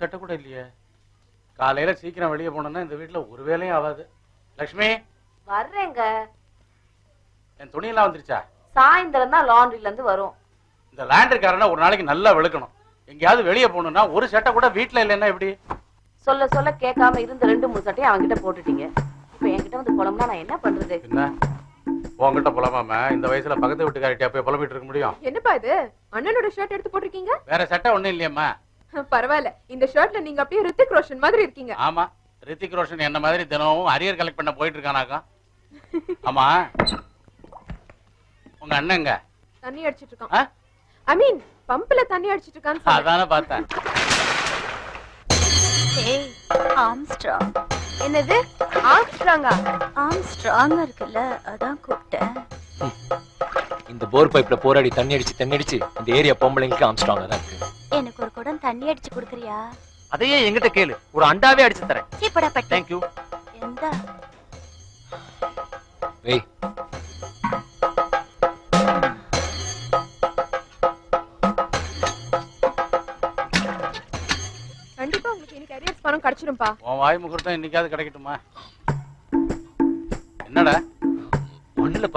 சட்டை கூட இல்லையே காலையில சீக்கிரம் வெளியே போனோம்னா இந்த வீட்டுல ஒரு வேலையும் ஆகாது லக்ஷ்மி வர்றேங்க என் துணியெல்லாம் வந்துருச்சா சாயந்தரம் தான் லாண்ட்ரில இருந்து வரும் இந்த லேண்டர்காரனை ஒரு நாளைக்கு நல்லா வெளுக்கணும் எங்கேயாவது வெளியே போகணும்னா ஒரு சட்டை கூட வீட்டுல இல்லைன்னா எப்படி சொல்ல சொல்ல கேட்காம இருந்த ரெண்டு மூணு சட்டையும் அவன்கிட்ட போட்டுட்டீங்க இப்ப என்கிட்ட வந்து புலம்புனா நான் என்ன பண்றது என்ன உங்ககிட்ட புலமாம இந்த வயசுல பக்கத்து வீட்டுக்காரிட்ட போய் புலம்பிட்டு இருக்க முடியும் என்னப்பா இது அண்ணனோட ஷர்ட் எடுத்து போட்டிருக்கீங்க வேற சட்டை ஒண்ணும் இல்லையம்மா பரவாயில்ல இந்த ஷர்ட்ல நீங்க அப்படியே ரித்திக் ரோஷன் மாதிரி இருக்கீங்க ஆமா ரித்திக் ரோஷன் என்ன மாதிரி தினமும் அரியர் கலெக்ட் பண்ண போயிட்டு இருக்கானாக்கா ஆமா உங்க அண்ணங்க தண்ணி அடிச்சிட்டு ஆ? இருக்கான் ஐ மீன் பம்ப்ல தண்ணி அடிச்சிட்டு இருக்கான்னு சொன்னேன். அதானே பார்த்தேன் ஏய் ஆம்ஸ்ட்ராங் என்னது ஆம்ஸ்ட்ராங்கா ஆம்ஸ்ட்ராங் இருக்குல்ல அதான் கூப்பிட்டேன் இந்த போர் பைப்ல போராடி தண்ணி அடிச்சு தண்ணி அடிச்சு இந்த ஏரியா பொம்பளைங்களுக்கு ஆம்ஸ்ட்ராங்கா தான் இருக்கு எனக்கு ஒரு குடம் தண்ணி அடிச்சு கொடுக்குறியா அதையே எங்கிட்ட கேளு ஒரு அண்டாவே அடிச்சு தரேன் சீப்படா பட்டி தேங்க்யூ எந்த வெய் கண்டிப்பா உங்களுக்கு இன்னைக்கு அரியர்ஸ் பணம் கிடைச்சிரும்பா உன் வாய் முகூர்த்தம் இன்னைக்காவது கிடைக்கட்டுமா என்னடா ஒண்ணுலப்பா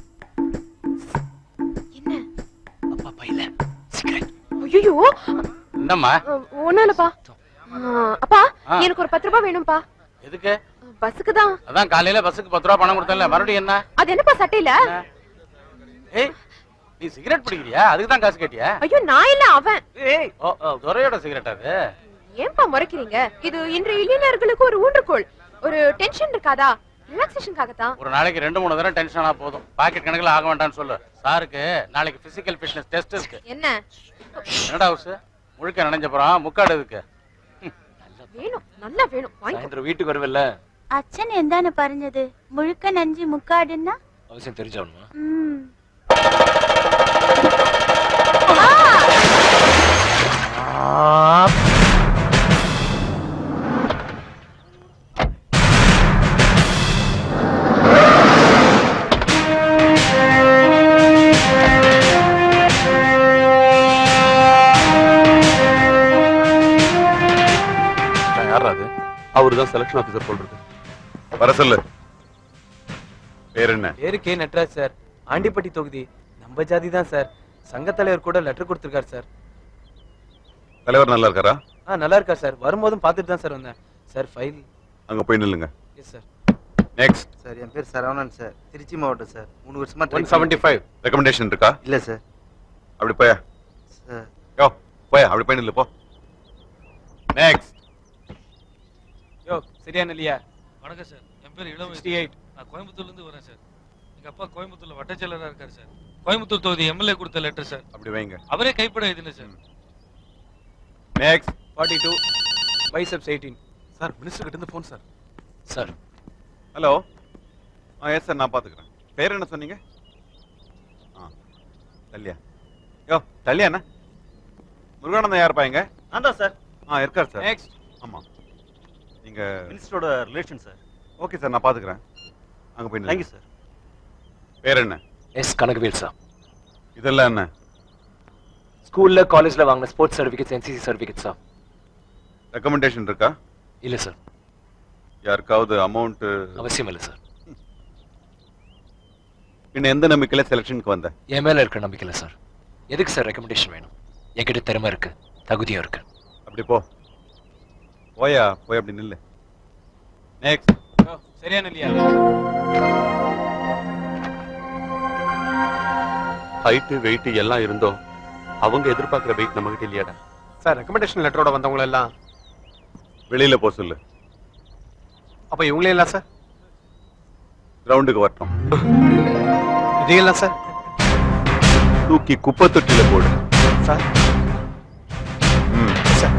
என்ன அப்பா பையில சிகரெட் ஐயோ என்னம்மா ஒண்ணும் இல்லப்பா ஆ, அப்பா ஆ. எனக்கு ஒரு பத்து ரூபாய் வேணும்பா எதுக்கு பஸ்ஸுக்கு தான் அதான் காலையில பஸ்ஸுக்கு பத்து ரூபா பணம் கொடுத்தல மறுபடியும் என்ன அது என்னப்பா சட்டையில ஏய் நீ சிகரெட் பிடிக்கிறியா அதுக்கு தான் காசு கேட்டியா ஐயோ நான் இல்ல அவன் ஏய் ஓ துரையோட சிகரெட் அது ஏன்பா முறைக்கிறீங்க இது இன்றைய இளைஞர்களுக்கு ஒரு ஊன்றுகோல் ஒரு டென்ஷன் இருக்காதா ரிலாக்ஸேஷனுக்காகத்தான் ஒரு நாளைக்கு ரெண்டு மூணு தடவை டென்ஷன் ஆனா போதும் பாக்கெட் கணக்குல ஆக வேண்டாம்னு சொல்லு சாருக்கு நாளைக்கு பிசிக்கல் ஃபிட்னஸ் டெஸ்ட் இருக்கு என்ன என்னடா ஹவுஸ் முழுக்க நினைஞ்சப்புறம் முக்காடு இருக்கு வேணும் நல்லா வேணும் வாங்கி சாயந்தரம் வீட்டுக்கு வருவல்ல அச்சன் எந்தானு பறஞ்சது முழுக்க நஞ்சு முக்காடுன்னா அவசியம் தெரிஞ்சாகணுமா ம் யாரா அது அவர் தான் செலக்ஷன் ஆஃபீஸர் சொல்றது வர சொல்லு பேர் என்ன பேரு கே நட்ராஜ் சார் ஆண்டிப்பட்டி தொகுதி நம்ம ஜாதி தான் சார் சங்க தலைவர் கூட லெட்டர் கொடுத்துருக்காரு சார் தலைவர் நல்லா இருக்காரா ஆ நல்லா இருக்கா சார் வரும்போதும் பார்த்துட்டு தான் சார் வந்தேன் சார் ஃபைல் அங்க போய் நில்லுங்க எஸ் சார் நெக்ஸ்ட் சார் என் பேர் சரவணன் சார் திருச்சி மாவட்டம் சார் மூணு வருஷமா try one seventy five recommendation இருக்கா இல்ல சார் அப்படி போயா சார் யோ போயா அப்படி போய் நில்லு போ நெக்ஸ்ட் யோ சரியான இல்லையா வணக்கம் சார் என் பேர் இளம் சிக்ஸ்டி எயிட் நான் கோயம்புத்தூர்ல இருந்து வரேன் சார் எங்க அப்பா கோயம்புத்தூர்ல வட்டச்செயலரா இருக்காரு சார் கோயம்புத்தூர் தொகுதி எம்எல்ஏ கொடுத்த லெட்டர் சார் அப்படி வைங்க அவரே கைப்பட எழுதின sir next forty two biceps eighteen sir minister கிட்ட இருந்து ஃபோன் சார் சார் ஹலோ ஆ எஸ் சார் நான் பாத்துக்கிறேன் பேர் என்ன சொன்னீங்க ஆ தல்லியா யோ தல்லியா என்ன முருகானந்தம் யார் பாயங்க நான் தான் சார் ஆ இருக்கார் சார் நெக்ஸ்ட் ஆமா நீங்க மினிஸ்டரோட ரிலேஷன் சார் ஓகே சார் நான் பாத்துக்கிறேன் அங்க போய் தேங்க்யூ நில்லுங்க. சார் பேர் என்ன எஸ் கனகவேல் சார் இதெல்லாம் என்ன ஸ்கூல்ல காலேஜ்ல வாங்கின sports certificates NCC certificate sir recommendation இருக்கா இல்ல சார் யாருக்காவது அமௌண்ட் அவசியம் இல்ல சார் பின்ன எந்த நம்பிக்கையில செலெக்ஷனுக்கு வந்த என் மேல இருக்கிற நம்பிக்கை இல்ல சார் எதுக்கு சார் ரெக்கமெண்டேஷன் வேணும் என்கிட்ட திறமை இருக்கு தகுதியும் இருக்கு அப்படி போ போயா போய் அப்படி நில்லு நெக்ஸ்ட் யோ சரியான இல்லையா ஹைட்டு வெயிட் எல்லாம் இருந்தோம் அவங்க எதிர்பார்க்குற வெயிட் நம்ம கிட்ட இல்லையாடா சார் ரெக்கமெண்டேஷன் லெட்டரோட வந்தவங்க எல்லாம் வெளியில போ சொல்லு அப்ப இவங்களே எல்லாம் சார் கிரவுண்டுக்கு வரட்டும் இதையெல்லாம் சார் தூக்கி குப்பை தொட்டில போடு சார் ம். Sir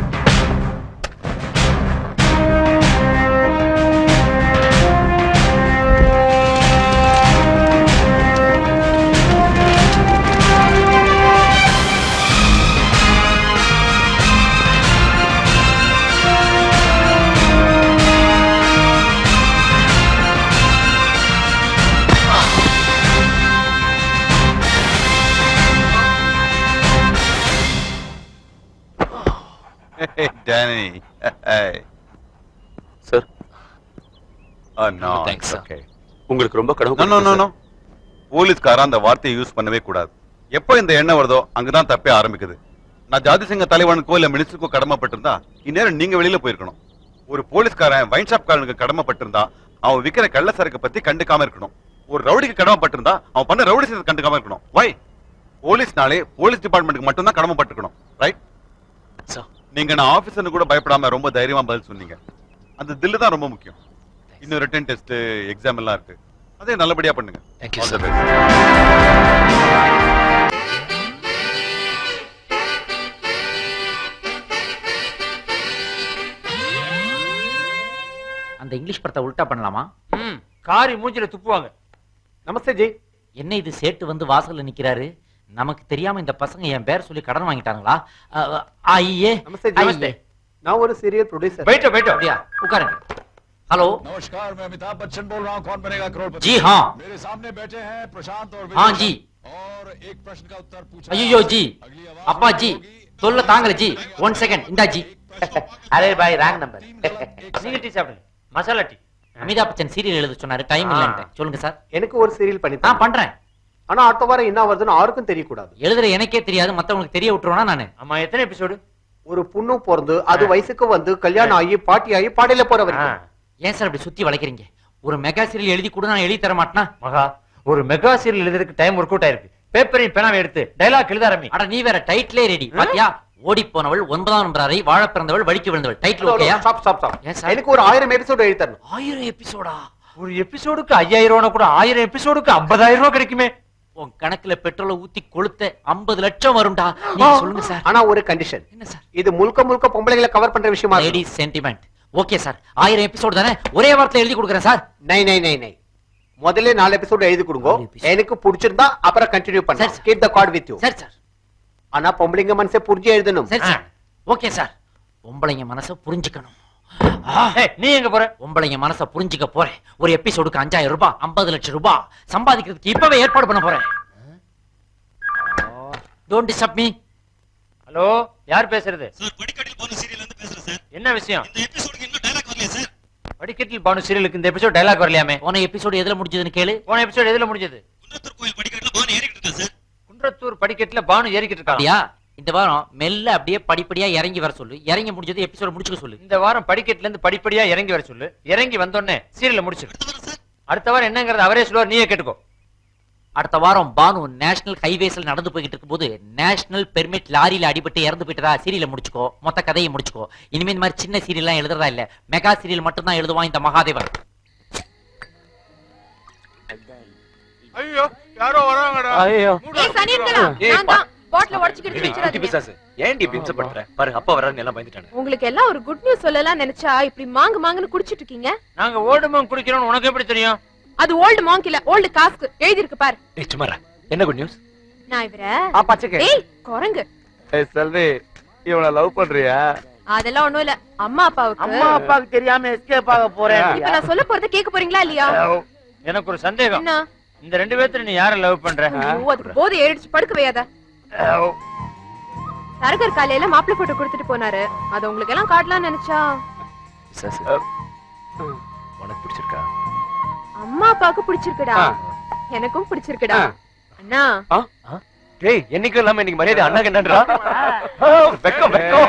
Danny. Hey. Sir Oh, no. Thanks, sir. Okay. உங்களுக்கு ரொம்ப No, no, no, no. போலீஸ்காரன் அந்த வார்த்தையை யூஸ் பண்ணவே கூடாது எப்போ இந்த எண்ணம் வருதோ அங்கதான் தப்பே ஆரம்பிக்குது நான் ஜாதி சங்க தலைவனுக்கோ இல்ல மினிஸ்டருக்கோ கடமைப்பட்டிருந்தா இந்நேரம் நீங்க வெளியில போயிருக்கணும் ஒரு போலீஸ்காரன் வைன் ஷாப் காரனுக்கு கடமைப்பட்டிருந்தா அவன் விக்கிற கள்ள சரக்கு பத்தி கண்டுக்காம இருக்கணும் ஒரு ரவுடிக்கு கடமைப்பட்டிருந்தா அவன் பண்ண ரவுடி செய்யறது கண்டுக்காம இருக்கணும் வை போலீஸ்னாலே போலீஸ் டிபார்ட்மெண்ட்டுக்கு மட்டும் தான் கடமைப்பட்டிருக்கணும் ரைட் சார் நீங்க நான் ஆபீசர்னு கூட பயப்படாம ரொம்ப தைரியமா பதில் சொன்னீங்க அந்த தில்லு தான் ரொம்ப முக்கியம் இன்னும் ரிட்டன் டெஸ்ட் எக்ஸாம் எல்லாம் இருக்கு அதே நல்லபடியா பண்ணுங்க Thank you, All the sir. best. அந்த இங்கிலீஷ் படத்தை உல்டா பண்ணலாமா ம் காரி மூஞ்சில துப்புவாங்க நமஸ்தே ஜி என்ன இது சேட்டு வந்து வாசல்ல நிக்கிறாரு நமக்கு தெரியாம இந்த பசங்க என் பேர் சொல்லி கடன் வாங்கிட்டாங்களா அ, அ, ஐயே நமஸ்தே ஜி ஐயே. நான் ஒரு சீரியல் ப்ரொடியூசர் போயிட்டோ போயிட்டோ அப்படியா உட்காருங்க हेलो नमस्कार मैं अमिताभ बच्चन बोल रहा हूँ कौन बनेगा करोड़पति जी हाँ मेरे सामने बैठे हैं प्रशांत और हाँ विजय जी और एक प्रश्न का उत्तर पूछा ஐயோ ஜி அப்பா ஜி தொல்ல தாங்கல ஜி ஒன் செகண்ட் இந்தா ஜி அரே பாய் ராங் நம்பர் நீங்க டீ சாப்பிடுங்க மசாலா டீ அமிதாப் பச்சன் சீரியல் எழுத சொன்னாரு டைம் ஆ. இல்லன்ட்டு சொல்லுங்க சார் எனக்கு ஒரு சீரியல் பண்ணி நான் பண்றேன் ஆனா அடுத்த வாரம் என்ன வருதுன்னு யாருக்கும் தெரியக்கூடாது எழுதுற எனக்கே தெரியாது மத்தவங்களுக்கு தெரிய விட்டுருவானா நானு ஆமா எத்தனை எபிசோடு ஒரு பொண்ணு பிறந்து அது வயசுக்கு வந்து கல்யாணம் ஆகி பாட்டி ஆகி பாடையில போற வரைக்கும் ஏன் சார் அப்படி சுத்தி வளைக்கிறீங்க ஒரு மெகா சீரியல் எழுதி கூட நான் எழுதி தர மாட்டேனா மகா ஒரு மெகா சீரியல் எழுதுறதுக்கு டைம் ஒர்க் அவுட் ஆயிருக்கு பேப்பரையும் பேனாவை எடுத்து டைலாக் எழுத ஆரம்பி அட நீ வேற டைட்டிலே ரெடி பாத்தியா ஓடி போனவள் ஒன்பதாம் நம்பர் அறை வாழ பிறந்தவள் வழிக்கு விழுந்தவள் டைட்டில் ஓகேயா ஸ்டாப் ஸ்டாப் ஸ்டாப் ஏன் சார் எனக்கு ஒரு ஆயிரம் எபிசோடு எழுதி தரணும் ஆயிரம் எபிசோடா ஒரு எபிசோடுக்கு ஐயாயிரம் ரூபா கூட ஆயிரம் எபிசோடுக்கு ஐம்பதாயிரம் ரூபாய் கிடைக்குமே உன் கணக்குல பெட்ரோலை ஊத்தி கொளுத்த ஐம்பது லட்சம் வரும்டா நீங்க சொல்லுங்க சார் ஆனா ஒரு கண்டிஷன் என்ன சார் இது முழுக்க முழுக்க பொம்பளைகளை கவர் பண்ற விஷயமா இருக்கு. லேடிஸ் சென்டிமெண்ட் ஓகே சார் ஆயிரம் எபிசோட் தானே ஒரே வாரத்துல எழுதி கொடுக்குறேன் சார் நை நை நை நை முதல்ல நாலு எபிசோடு எழுதி கொடுங்க நாலு episode. எனக்கு பிடிச்சிருந்தா அப்புறம் கண்டினியூ பண்ணலாம் சரி, sir. Keep the card with you சரி சார் ஆனா பொம்பளைங்க மனசை புரிஞ்சு எழுதணும் சரி சார் ஓகே சார் பொம்பளைங்க மனசை புரிஞ்சுக்கணும் நீ எங்க போற பொம்பளைங்க மனசை புரிஞ்சுக்க போறேன் ஒரு எபிசோடுக்கு அஞ்சாயிரம் ரூபாய் ஐம்பது லட்சம் ரூபாய் சம்பாதிக்கிறதுக்கு இப்பவே ஏற்பாடு பண்ண போறேன் டோன்ட் டிஸ்டர்ப் மீ ஹலோ யார் பேசுறது சார் படிக்கட்டில் போன சீரியல் இருந்து பேசுறேன் சார் என்ன விஷயம் இந்த எபிசோடுக்கு இன்னும் டைலாக் வரலையா சார் படிக்கட்டில் பானு சீரியலுக்கு இந்த எபிசோட் டைலாக் வரலையாமே போன எபிசோடு எதுல முடிஞ்சதுன்னு கேளு போன எபிசோட் எதுல முடிஞ்சது குன்றத்தூர் கோயில் படிக்கட்டில் பான் ஏறிக்கிட்டு இருக்கேன் சார் குன்றத்தூர் படிக்கட்டுல பானு ஏறிக்கிட்டு இருக்காங்க அப்படியா இந்த வாரம் மெல்ல அப்படியே படிப்படியா இறங்கி வர சொல்லு இறங்கி முடிஞ்சது எபிசோட முடிச்சுக்க சொல்லு இந்த வாரம் படிக்கட்டுல இருந்து படிப்படியா இறங்கி வர சொல்லு இறங்கி வந்தோடனே சீரியல முடிச்சிரு அடுத்த வாரம் என்னங்கறது அவரே சொல்லுவார் நீயே கேட்டுக்கோ அடுத்த வாரம் பானு நேஷனல் ஹைவேஸ்ல நடந்து போய்கிட்டு இருக்கும்போது நேஷனல் பெர்மிட் லாரியில அடிபட்டு இறந்து போயிட்டதா சீரியல முடிச்சுக்கோ மொத்த கதையை முடிச்சுக்கோ இனிமே இந்த மாதிரி சின்ன சீரியல்லாம் எழுதுறதா இல்ல மெகா சீரியல் மட்டும் தான் எழுதுவான் இந்த மகாதேவன் ஐயோ யாரோ வராங்கடா ஐயோ ஏய் சனி இருக்கடா ஏய், நான் தான் பாட்டில உடைச்சுக்கிட்டு ஏடி, குட்டி வச்சிராதீங்க பிசாசு ஏன்டி இப்படி இம்சை பண்ற பாரு அப்பா வர்றாருன்னு எல்லாம் பயந்துட்டானு உங்களுக்கு எல்லாம் ஒரு குட் நியூஸ் சொல்லலாம் நினைச்சா இப்படி மாங்கு மாங்குன்னு குடிச்சிட்டு இருக்கீங்க நாங்க ஓடுமோ குடிக்கிறோம் உனக்கு எப்படி தெரியும் அது ஓல்டு மாங்க் இல்ல ஓல்டு காஸ்க் எழுதி இருக்கு பாரு ஏய் சும்மா இரு. என்ன குட் நியூஸ் நான் இவர ஆ பச்சைக்கு ஏய் குரங்கு ஏய் செல்வி இவனை லவ் பண்றியா அதெல்லாம் ஒண்ணும் இல்ல அம்மா அப்பாவுக்கு அம்மா அப்பாவுக்கு தெரியாம எஸ்கேப் ஆக போறேன் இப்ப நான் சொல்ல போறத கேட்க போறீங்களா இல்லையா எனக்கு ஒரு சந்தேகம் என்ன இந்த ரெண்டு பேர்த்துல நீ யார லவ் பண்ற ஐயோ, அதுக்கு போதை ஏறிடுச்சு படுக்க வையாத தரகர் காலையில மாப்பிள்ளை போட்டோ கொடுத்துட்டு போனாரு அது உங்களுக்கு எல்லாம் காட்டலாம்னு நினைச்சா பிசாசு உனக்கு பிடிச்சிருக்கா அம்மா அப்பாவுக்கு பிடிச்சிருக்குடா எனக்கும் பிடிச்சிருக்குடா அண்ணா டேய் என்னைக்கும் இல்லாம இன்னைக்கு மரியாதை அண்ணா கண்டான்றா வெக்கம் வெக்கம்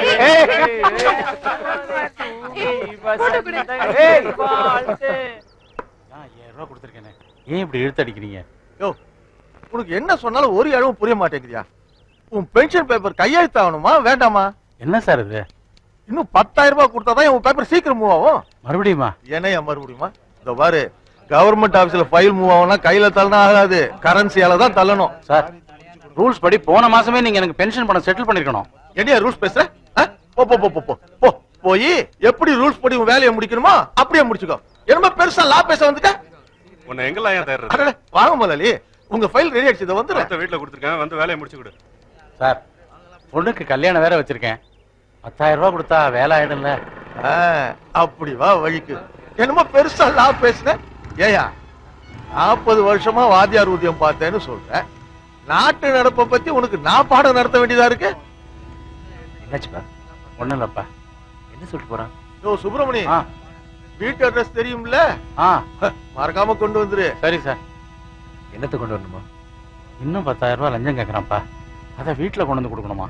போட்டோ கொடு. ஏழாயிரம் ரூபாய் கொடுத்துருக்கேனே ஏன் இப்படி இழுத்தடிக்கிறீங்க உனக்கு என்ன சொன்னாலும் ஒரு அளவும் புரிய மாட்டேங்குதியா உன் பென்ஷன் பேப்பர் கையெழுத்து ஆகணுமா வேண்டாமா என்ன சார் இது இன்னும் பத்தாயிரம் ரூபாய் கொடுத்தாதான் உன் பேப்பர் சீக்கிரம் மூவ் ஆகும் மறுபடியுமா என்னையா மறுபடியுமா இந்த பாரு கவர்மெண்ட் ஆபீஸ்ல ஃபைல் மூவ் ஆகும்னா கையில தள்ளனா ஆகாது கரன்சியால தான் தள்ளணும் சார் ரூல்ஸ் படி போன மாசமே நீங்க எனக்கு பென்ஷன் பணம் செட்டில் பண்ணிருக்கணும் என்னையா ரூல்ஸ் பேசுற ஆ? போ போ போ போ போ போ போய் எப்படி ரூல்ஸ் படி உன் வேலையை முடிக்கணுமோ அப்படியே முடிச்சுக்கோ என்னமோ பெருசா லா பேச வந்துட்ட உன்னை எங்கெல்லாம் ஏன் தேடுறது அடடே, வாங்க முதலாளி உங்க ஃபைல் ரெடி ஆயிடுச்சு இதை வந்துடுறேன் அடுத்த வீட்டுல கொடுத்துருக்கேன் வந்து வேலையை முடிச்சு கொடு சார் பொண்ணுக்கு கல்யாணம் வேற வச்சிருக்கேன் பத்தாயிரம் ரூபாய் கொடுத்தா வேலை ஆயிடும்ல ஆ, அப்படி வா வழிக்கு என்னமோ பெருசா லா பேசுன ஏயா நாற்பது வருஷமா வாத்தியார் ஊதியம் பார்த்தேன்னு சொல்ற நாட்டு நடப்பை பத்தி உனக்கு நான் பாடம் நடத்த வேண்டியதா இருக்கு என்னாச்சுப்பா ஒண்ணும் இல்லப்பா என்ன சொல்லிட்டு போறான் யோ சுப்பிரமணி ஆ. வீட்டு அட்ரஸ் தெரியும்ல ஆ மறக்காம கொண்டு வந்துரு சரி சார் என்னத்தை கொண்டு வரணுமா இன்னும் பத்தாயிரம் ரூபாய் லஞ்சம் கேட்குறான்ப்பா அதை வீட்டில் கொண்டு வந்து கொடுக்கணுமா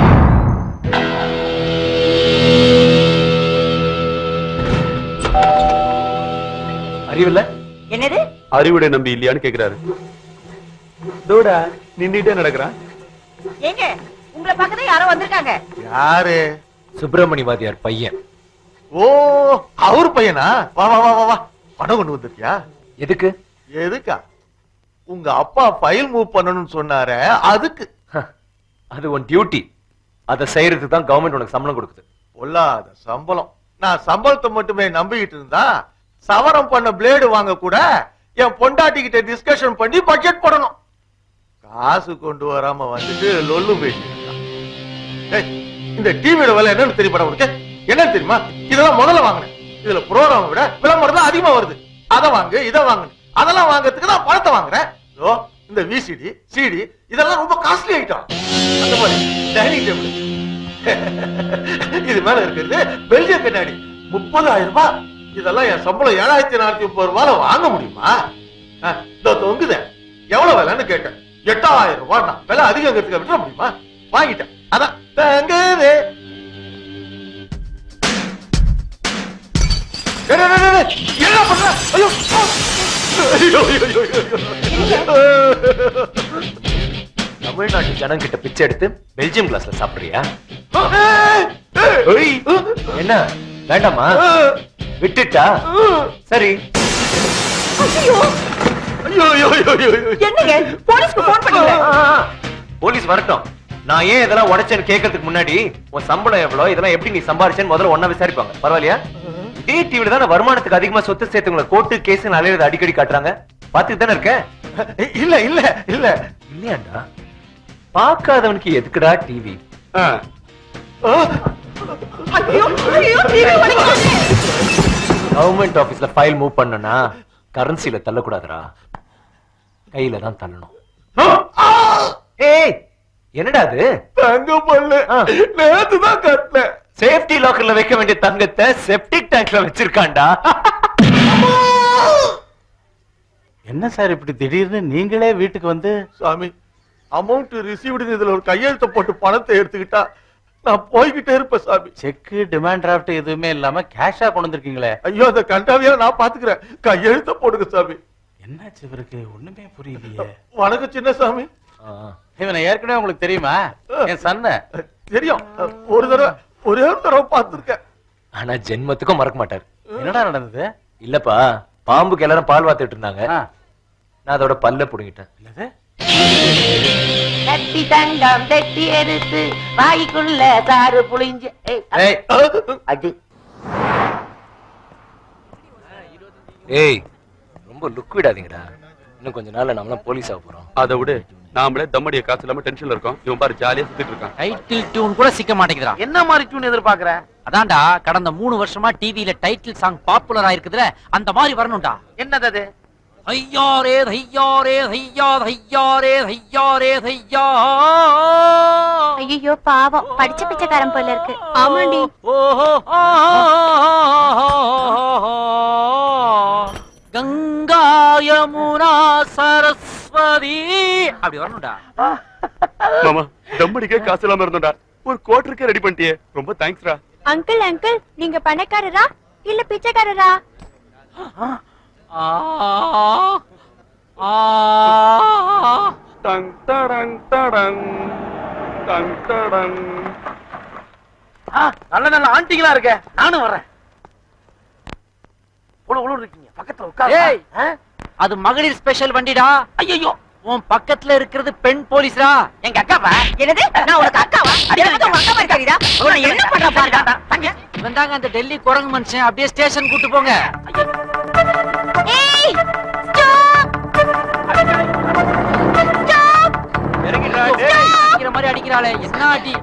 அறிவில்ல என்னது அறிவுடை நம்பி இல்லையான்னு கேக்குறாரு தோடா நின்னுட்டே நடக்கிறான் ஏங்க உங்களை பக்கத்துல யாரோ வந்திருக்காங்க யாரு சுப்பிரமணி வாதியார் பையன் ஓ அவர் பையனா வா வா வா வா வா பணம் கொண்டு வந்திருக்கியா எதுக்கு எதுக்கா உங்க அப்பா ஃபைல் மூவ் பண்ணணும்னு சொன்னாரே அதுக்கு அது உன் டியூட்டி அதை செய்யறதுக்கு தான் கவர்மெண்ட் உனக்கு சம்பளம் கொடுக்குது பொல்லாத சம்பளம் நான் சம்பளத்தை மட்டுமே நம்பிக்கிட்டு இருந்தா சவரம் பண்ண பிளேடு வாங்க கூட என் பொண்டாட்டி கிட்ட டிஸ்கஷன் பண்ணி பட்ஜெட் போடணும் காசு கொண்டு வராம வந்துட்டு லொல்லு பேசிட்டு ஏய், இந்த டிவியோட விலை என்னன்னு தெரியுமா உனக்கு என்னன்னு தெரியுமா இதெல்லாம் முதல்ல வாங்கினேன் இதுல ப்ரோக்ராம் விட விளம்பரம் தான் அதிகமா வருது அதை வாங்கு இதை வாங்கு அதெல்லாம் வாங்குறதுக்கு நான் பணத்தை வாங்குறேன் இதோ இந்த விசிடி சிடி இதெல்லாம் ரொம்ப காஸ்ட்லி ஐட்டம் அந்த மாதிரி டைனிங் டேபிள் இது மேல இருக்கிறது பெல்ஜிய கண்ணாடி முப்பதாயிரம் ரூபாய் இதெல்லாம் என் சம்பளம் ஏழாயிரத்தி நானூத்தி முப்பது ரூபாயில வாங்க முடியுமா அஹ், இதோ தொங்குத எவ்வளவு விலைன்னு கேட்டேன் எட்டாயிரம் ரூபாய் நான் விலை அதிகங்கிறதுக்கு விட்டுற முடியுமா வாங்கிட்டேன் அதான் தங்குது டேய், டேய், டேய், டேய், என்ன பண்ற ஐயோ ஐயோ, ஐயோ, ஐயோ, ஐயோ, ஐயோ. தமிழ்நாட்டு ஜனம் கிட்ட பிச்சை எடுத்து பெல்ஜியம் கிளாஸ்ல சாப்பிடுறியா ஏய், ஏய், ஏய், என்ன வேண்டாமா விட்டுட்டா சரி ஐயோ, ஐயோ, ஐயோ, ஐயோ, ஐயோ. என்னங்க போலீஸ்க்கு போன் பண்ணுங்க ஆ, ஆ, போலீஸ் வரட்டும் நான் ஏன் இதெல்லாம் உடைச்சேன்னு கேட்கறதுக்கு முன்னாடி உன் சம்பளம் எவ்வளவு இதெல்லாம் எப்படி நீ சம்பாரிச்சேன்னு முதல்ல ஒண்ணா விசாரிப்பாங்க பரவாயில்லையா இதே டிவில தான் வருமானத்துக்கு அதிகமா சொத்து சேர்த்துங்களை கோர்ட்டு கேஸ் அலையிறது அடிக்கடி காட்டுறாங்க பாத்துட்டு தானே இருக்க இல்ல இல்ல இல்ல இல்லையாண்டா பார்க்காதவனுக்கு எதுக்குடா டிவி ஐயோ ஐயோ டிவி வலிக்குது கவர்மெண்ட் ஆபீஸ்ல ஃபைல் மூவ் பண்ணனா கரன்சில தள்ளக்கூடாதுடா கையில தான் தள்ளணும் ஏய் என்னடா அது தங்க பல்லு நேத்து தான் கட்டினேன் சேஃப்டி லாக்கர்ல வைக்க வேண்டிய தங்கத்தை செப்டிக் டேங்க்ல வச்சிருக்கான்டா என்ன சார் இப்படி திடீர்னு நீங்களே வீட்டுக்கு வந்து சாமி அமௌண்ட் ரிசீவ்டு இதுல ஒரு கையெழுத்த போட்டு பணத்தை எடுத்துக்கிட்டா நான் போய்கிட்டே இருப்பேன் சாமி செக் டிமாண்ட் டிராஃப்ட் எதுவுமே இல்லாம கேஷா கொண்டு வந்திருக்கீங்களே ஐயோ அந்த கண்டாவியா நான் பாத்துக்கிறேன் கையெழுத்த போடுங்க சாமி என்னாச்சு இவருக்கு ஒண்ணுமே புரியலையே வணக்கம் சின்ன சாமி இவனை ஏற்கனவே உங்களுக்கு தெரியுமா என் சன்ன தெரியும் ஒரு தடவை ஒரே ஒரு தடவை பார்த்திருக்கேன் ஆனா ஜென்மத்துக்கும் மறக்க மாட்டாரு என்னடா நடந்தது இல்லப்பா பாம்புக்கு எல்லாரும் பால் வாத்துட்டு இருந்தாங்க நான் அதோட பல்ல புடுங்கிட்டேன் என்னது தட்டி தங்கம் தட்டி எடுத்து வாய்க்குள்ள சாறு புளிஞ்சு ஏய், ஏய் அது ஏய் ரொம்ப லுக் விடாதீங்கடா இன்னும் கொஞ்ச நாள்ல நம்மளாம் போலீஸ் ஆக போறோம் அதை விடு நாமளே தம்மடிய காசு இல்லாம டென்ஷன்ல இருக்கோம் இவன் பாரு ஜாலியா சுத்திட்டு இருக்கான் டைட்டில் டியூன் கூட சிக்க மாட்டேங்குதுடா என்ன மாதிரி டியூன் எதிர்பார்க்கற அதான்டா கடந்த மூணு வருஷமா டிவில டைட்டில் சாங் பாப்புலர் ஆயிருக்குதுல அந்த மாதிரி வரணும்டா என்னது அது ஐயாரே தையாரே தையா தையாரே தையாரே தையா ஐயோ பாவம் படிச்ச பிச்சைக்காரன் போல இருக்கு ஆமாண்டி ஓஹோ கங்கா யமுனா சரஸ்வதி அப்படி வரணும்டா மாமா தம்மடிக்கே காசு இல்லாம இருந்தோம்டா ஒரு கோட்டருக்கே ரெடி பண்ணிட்டியே ரொம்ப தேங்க்ஸ்டா அங்கிள் அங்கிள் நீங்க பணக்காரரா இல்ல பிச்சைக்காரரா ஆ ஆ டங் டடங் டடங் டங் டடங் நல்ல நல்ல ஆண்டிங்களா இருக்க நானும் வர்றேன் உழு உழு இருக்கீங்க பக்கத்துல உட்காரு ஏய் அது மகளிர் ஸ்பெஷல் வண்டிடா ஐயோ உன் பக்கத்துல இருக்கிறது பெண் போலீஸ்ரா எங்க அக்காவா என்னது நான் உனக்கு அக்காவா எனக்கு உங்க அக்கா மாதிரி தெரியுதா உன்னை என்ன பண்ற பாருடா தங்க இவன் தாங்க அந்த டெல்லி குரங்கு மனுஷன் அப்படியே ஸ்டேஷன் கூட்டு போங்க ஏய் இறங்கிடுறா, டேய். அடிக்கிற மாதிரி அடிக்கிறாளே என்ன அடி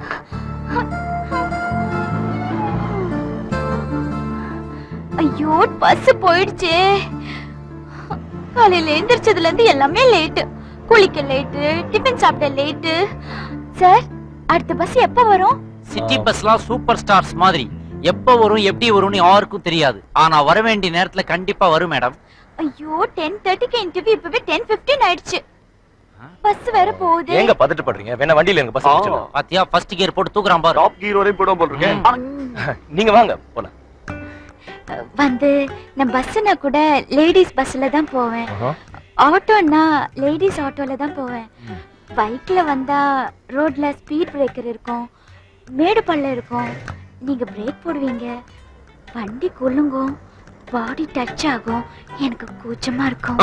ஐயோ பஸ் போயிடுச்சே காலையில எந்திரிச்சதுல இருந்து எல்லாமே லேட்டு குளிக்க லேட்டு டிஃபன் சாப்பிட லேட்டு சார் அடுத்த பஸ் எப்ப வரும் சிட்டி பஸ்லாம் சூப்பர் ஸ்டார்ஸ் மாதிரி எப்ப வரும் எப்படி வரும்னு யாருக்கும் தெரியாது ஆனா வர வேண்டிய நேரத்துல கண்டிப்பா வரும் மேடம் ஐயோ டென் தேர்ட்டிக்கு இன்டர்வியூ இப்பவே டென் பிப்டீன் ஆயிடுச்சு பஸ் வேற போகுது ஏங்க பதட்டப்படுறீங்க வேணா வண்டியில எங்க பஸ் வச்சிடலாம் பாத்தியா ஃபர்ஸ்ட் கியர் போட்டு தூக்குறான் பாரு டாப் கீர் வரையும் போயிடும் போல் இருக்கேன் நீங்க வாங்க போலாம் வந்து நான் பஸ்ஸுனா கூட லேடிஸ் பஸ்ல தான் போவேன் ஆட்டோன்னா லேடிஸ் ஆட்டோல தான் போவேன் பைக்ல வந்தா ரோட்ல ஸ்பீட் பிரேக்கர் இருக்கும் மேடு பள்ளம் இருக்கும் நீங்க பிரேக் போடுவீங்க வண்டி குலுங்கும் பாடி டச் ஆகும் எனக்கு கூச்சமா இருக்கும்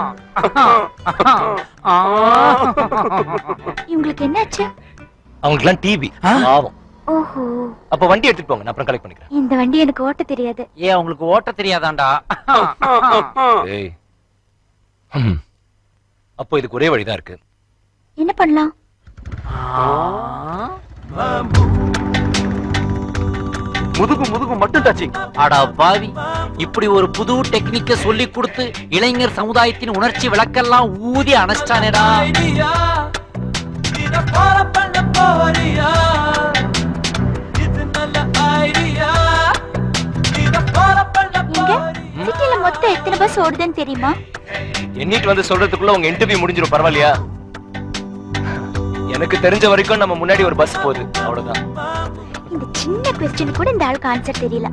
இவங்களுக்கு என்னாச்சு அவங்களுக்குலாம் டிவி பாவம் ஓஹோ அப்ப வண்டி எடுத்துட்டு போங்க நான் அப்புறம் கலெக்ட் பண்ணிக்கிறேன் இந்த வண்டி எனக்கு ஓட்ட தெரியாது ஏன் உங்களுக்கு ஓட்ட தெரியாதாண்டா ஏய் ஹம். அப்போ இதுக்கு ஒரே வழிதான் இருக்கு என்ன பண்ணலாம் முதுகு முதுகு மட்டும் டச்சிங் அடா பாவி இப்படி ஒரு புது டெக்னிக்க சொல்லி கொடுத்து இளைஞர் சமுதாயத்தின் உணர்ச்சி விளக்கெல்லாம் ஊதி அணைச்சிட்டானேடா எங்க சிட்டில மொத்தம் எத்தனை பஸ் ஓடுதுன்னு தெரியுமா எண்ணிட்டு வந்து சொல்றதுக்குள்ள உங்க இன்டர்வியூ முடிஞ்சிரும் பரவாயில்லையா எனக்கு தெரிஞ்ச வரைக்கும் நம்ம முன்னாடி ஒரு பஸ் போகுது அவ்வளவுதான் இந்த சின்ன கொஸ்டின் கூட இந்த ஆளுக்கு ஆன்சர் தெரியல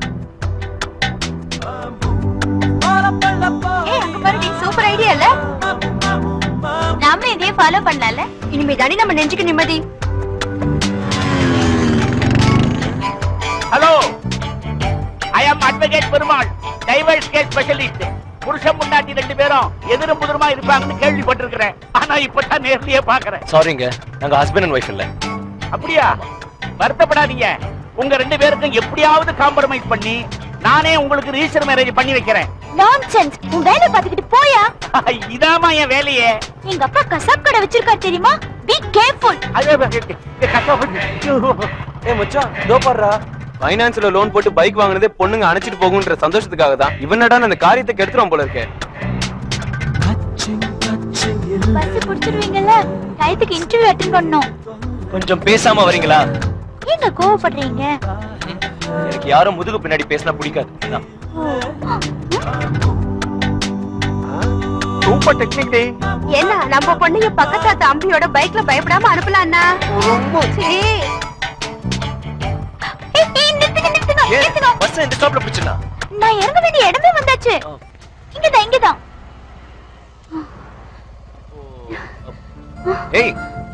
ஏய் அங்க பாருடி சூப்பர் ஐடியா இல்ல நாம இதே ஃபாலோ பண்ணலாம்ல இனிமே தானே நம்ம நெஞ்சுக்கு நிம்மதி hello I am advocate Perumal divorce case specialist புருஷன் முன்னாடி ரெண்டு பேரும் எதிரும் புதிருமா இருப்பாங்கன்னு கேள்விப்பட்டிருக்கிறேன் ஆனா இப்பதான் நேர்லயே பாக்குறேன் சாரிங்க நாங்க ஹஸ்பண்ட் அண்ட் ஒய்ஃப் இல்ல அப்படியா வருத்தப்படாதீங்க உங்க ரெண்டு பேருக்கும் எப்படியாவது காம்ப்ரமைஸ் பண்ணி நானே உங்களுக்கு ரிஜிஸ்டர் மேரேஜ் பண்ணி வைக்கிறேன் நான்சென்ஸ் உன் வேலை பார்த்துக்கிட்டு போயா இதாமா என் வேலையே எங்க அப்பா கசாப் கடை வச்சிருக்காரு தெரியுமா பி கேர்ஃபுல் ஏ மச்சான் இதோ பாருடா ஃபைனான்ஸ்ல லோன் போட்டு பைக் வாங்குனதே பொண்ணுங்க அணைச்சிட்டு போகுன்ற சந்தோஷத்துக்காக தான் இவனடா அந்த காரியத்தை கெடுத்துறோம் போல இருக்கே பஸ் புடிச்சிருவீங்கல்ல டயத்துக்கு இன்டர்வியூ அட்டென்ட் பண்ணோம் கொஞ்சம் பேசாம வரீங்களா ஏங்க கோவப்படுறீங்க எனக்கு யாரும் முதுகு பின்னாடி பேசினா பிடிக்காது அதான். சூப்பர் டெக்னிக் என்ன நம்ம பொண்ணுங்க பக்கத்து தம்பியோட பைக்ல பயப்படாம அனுப்பலாம்னா சரி ஏய், ஏய், நிறுத்துங்க, நிறுத்துங்க, நிறுத்துங்க. பஸ் இந்த ஸ்டாப்ல பிடிச்சிடலாம் நான் இறங்க வேண்டிய இடமே வந்தாச்சு இங்கதான் இங்கதான் ஏய்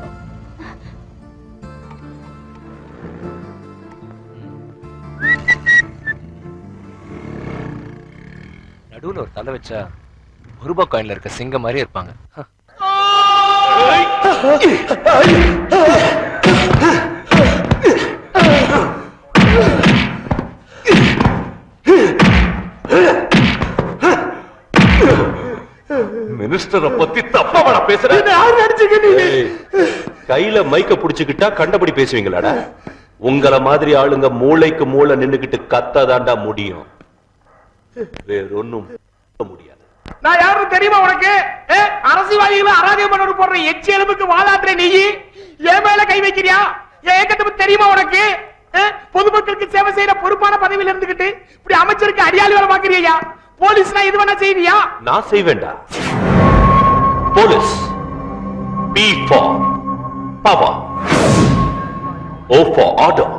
நடுவுல ஒரு தலை வச்சா ஒரு ரூபாய் காயின்ல இருக்க சிங்கம் மாதிரி இருப்பாங்க மினிஸ்டரை பத்தி தப்பா பேசுற ஏய், கையில மைக்க புடிச்சுக்கிட்டா கண்டபடி பேசுவீங்களாடா உங்கள மாதிரி ஆளுங்க மூளைக்கு மூளை நின்னுகிட்டு கத்தாதாண்டா முடியும் வேறொன்னும் முடியாது நான் யாரும் தெரியுமா உனக்கு ஏ, அரசியல்வாதிகளை அராஜகம் பண்ண போடுற எச்சி எலும்புக்கு வாழாத்துற நீ என் மேல கை வைக்கிறியா என் ஏக்கத்தை பத்தி தெரியுமா உனக்கு ஏ, பொதுமக்களுக்கு சேவை செய்யற பொறுப்பான பதவியில இருந்துகிட்டு இப்படி அமைச்சருக்கு அடியாளி வேலை பாக்குறியா போலீஸ்னா இது வேணா செய்வியா நான் செய்வேண்டா police P for power O for order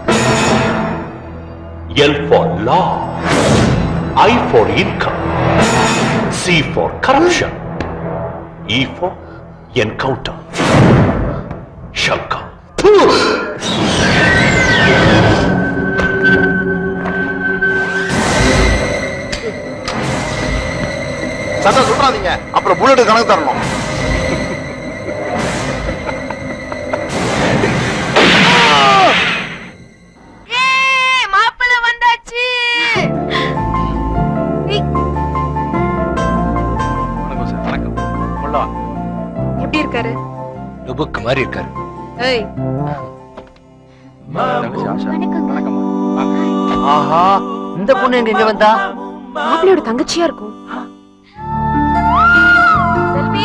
L for law I for income C for corruption E for encounter சங்கா சட்டம் சுற்றாதீங்க அப்புறம் புல்லட் கணக்கு தரணும் மாப்பிள்ள வந்தாச்சு வணக்கம் சார் வணக்கம் உள்ளவா எப்படி இருக்காரு லுபுக்கு மாதிரி இருக்காரு ஏய் ஆஹா இந்த பொண்ணு எங்க இங்க வந்தா மாப்பிள்ளையோட தங்கச்சியா இருக்கும் செல்வி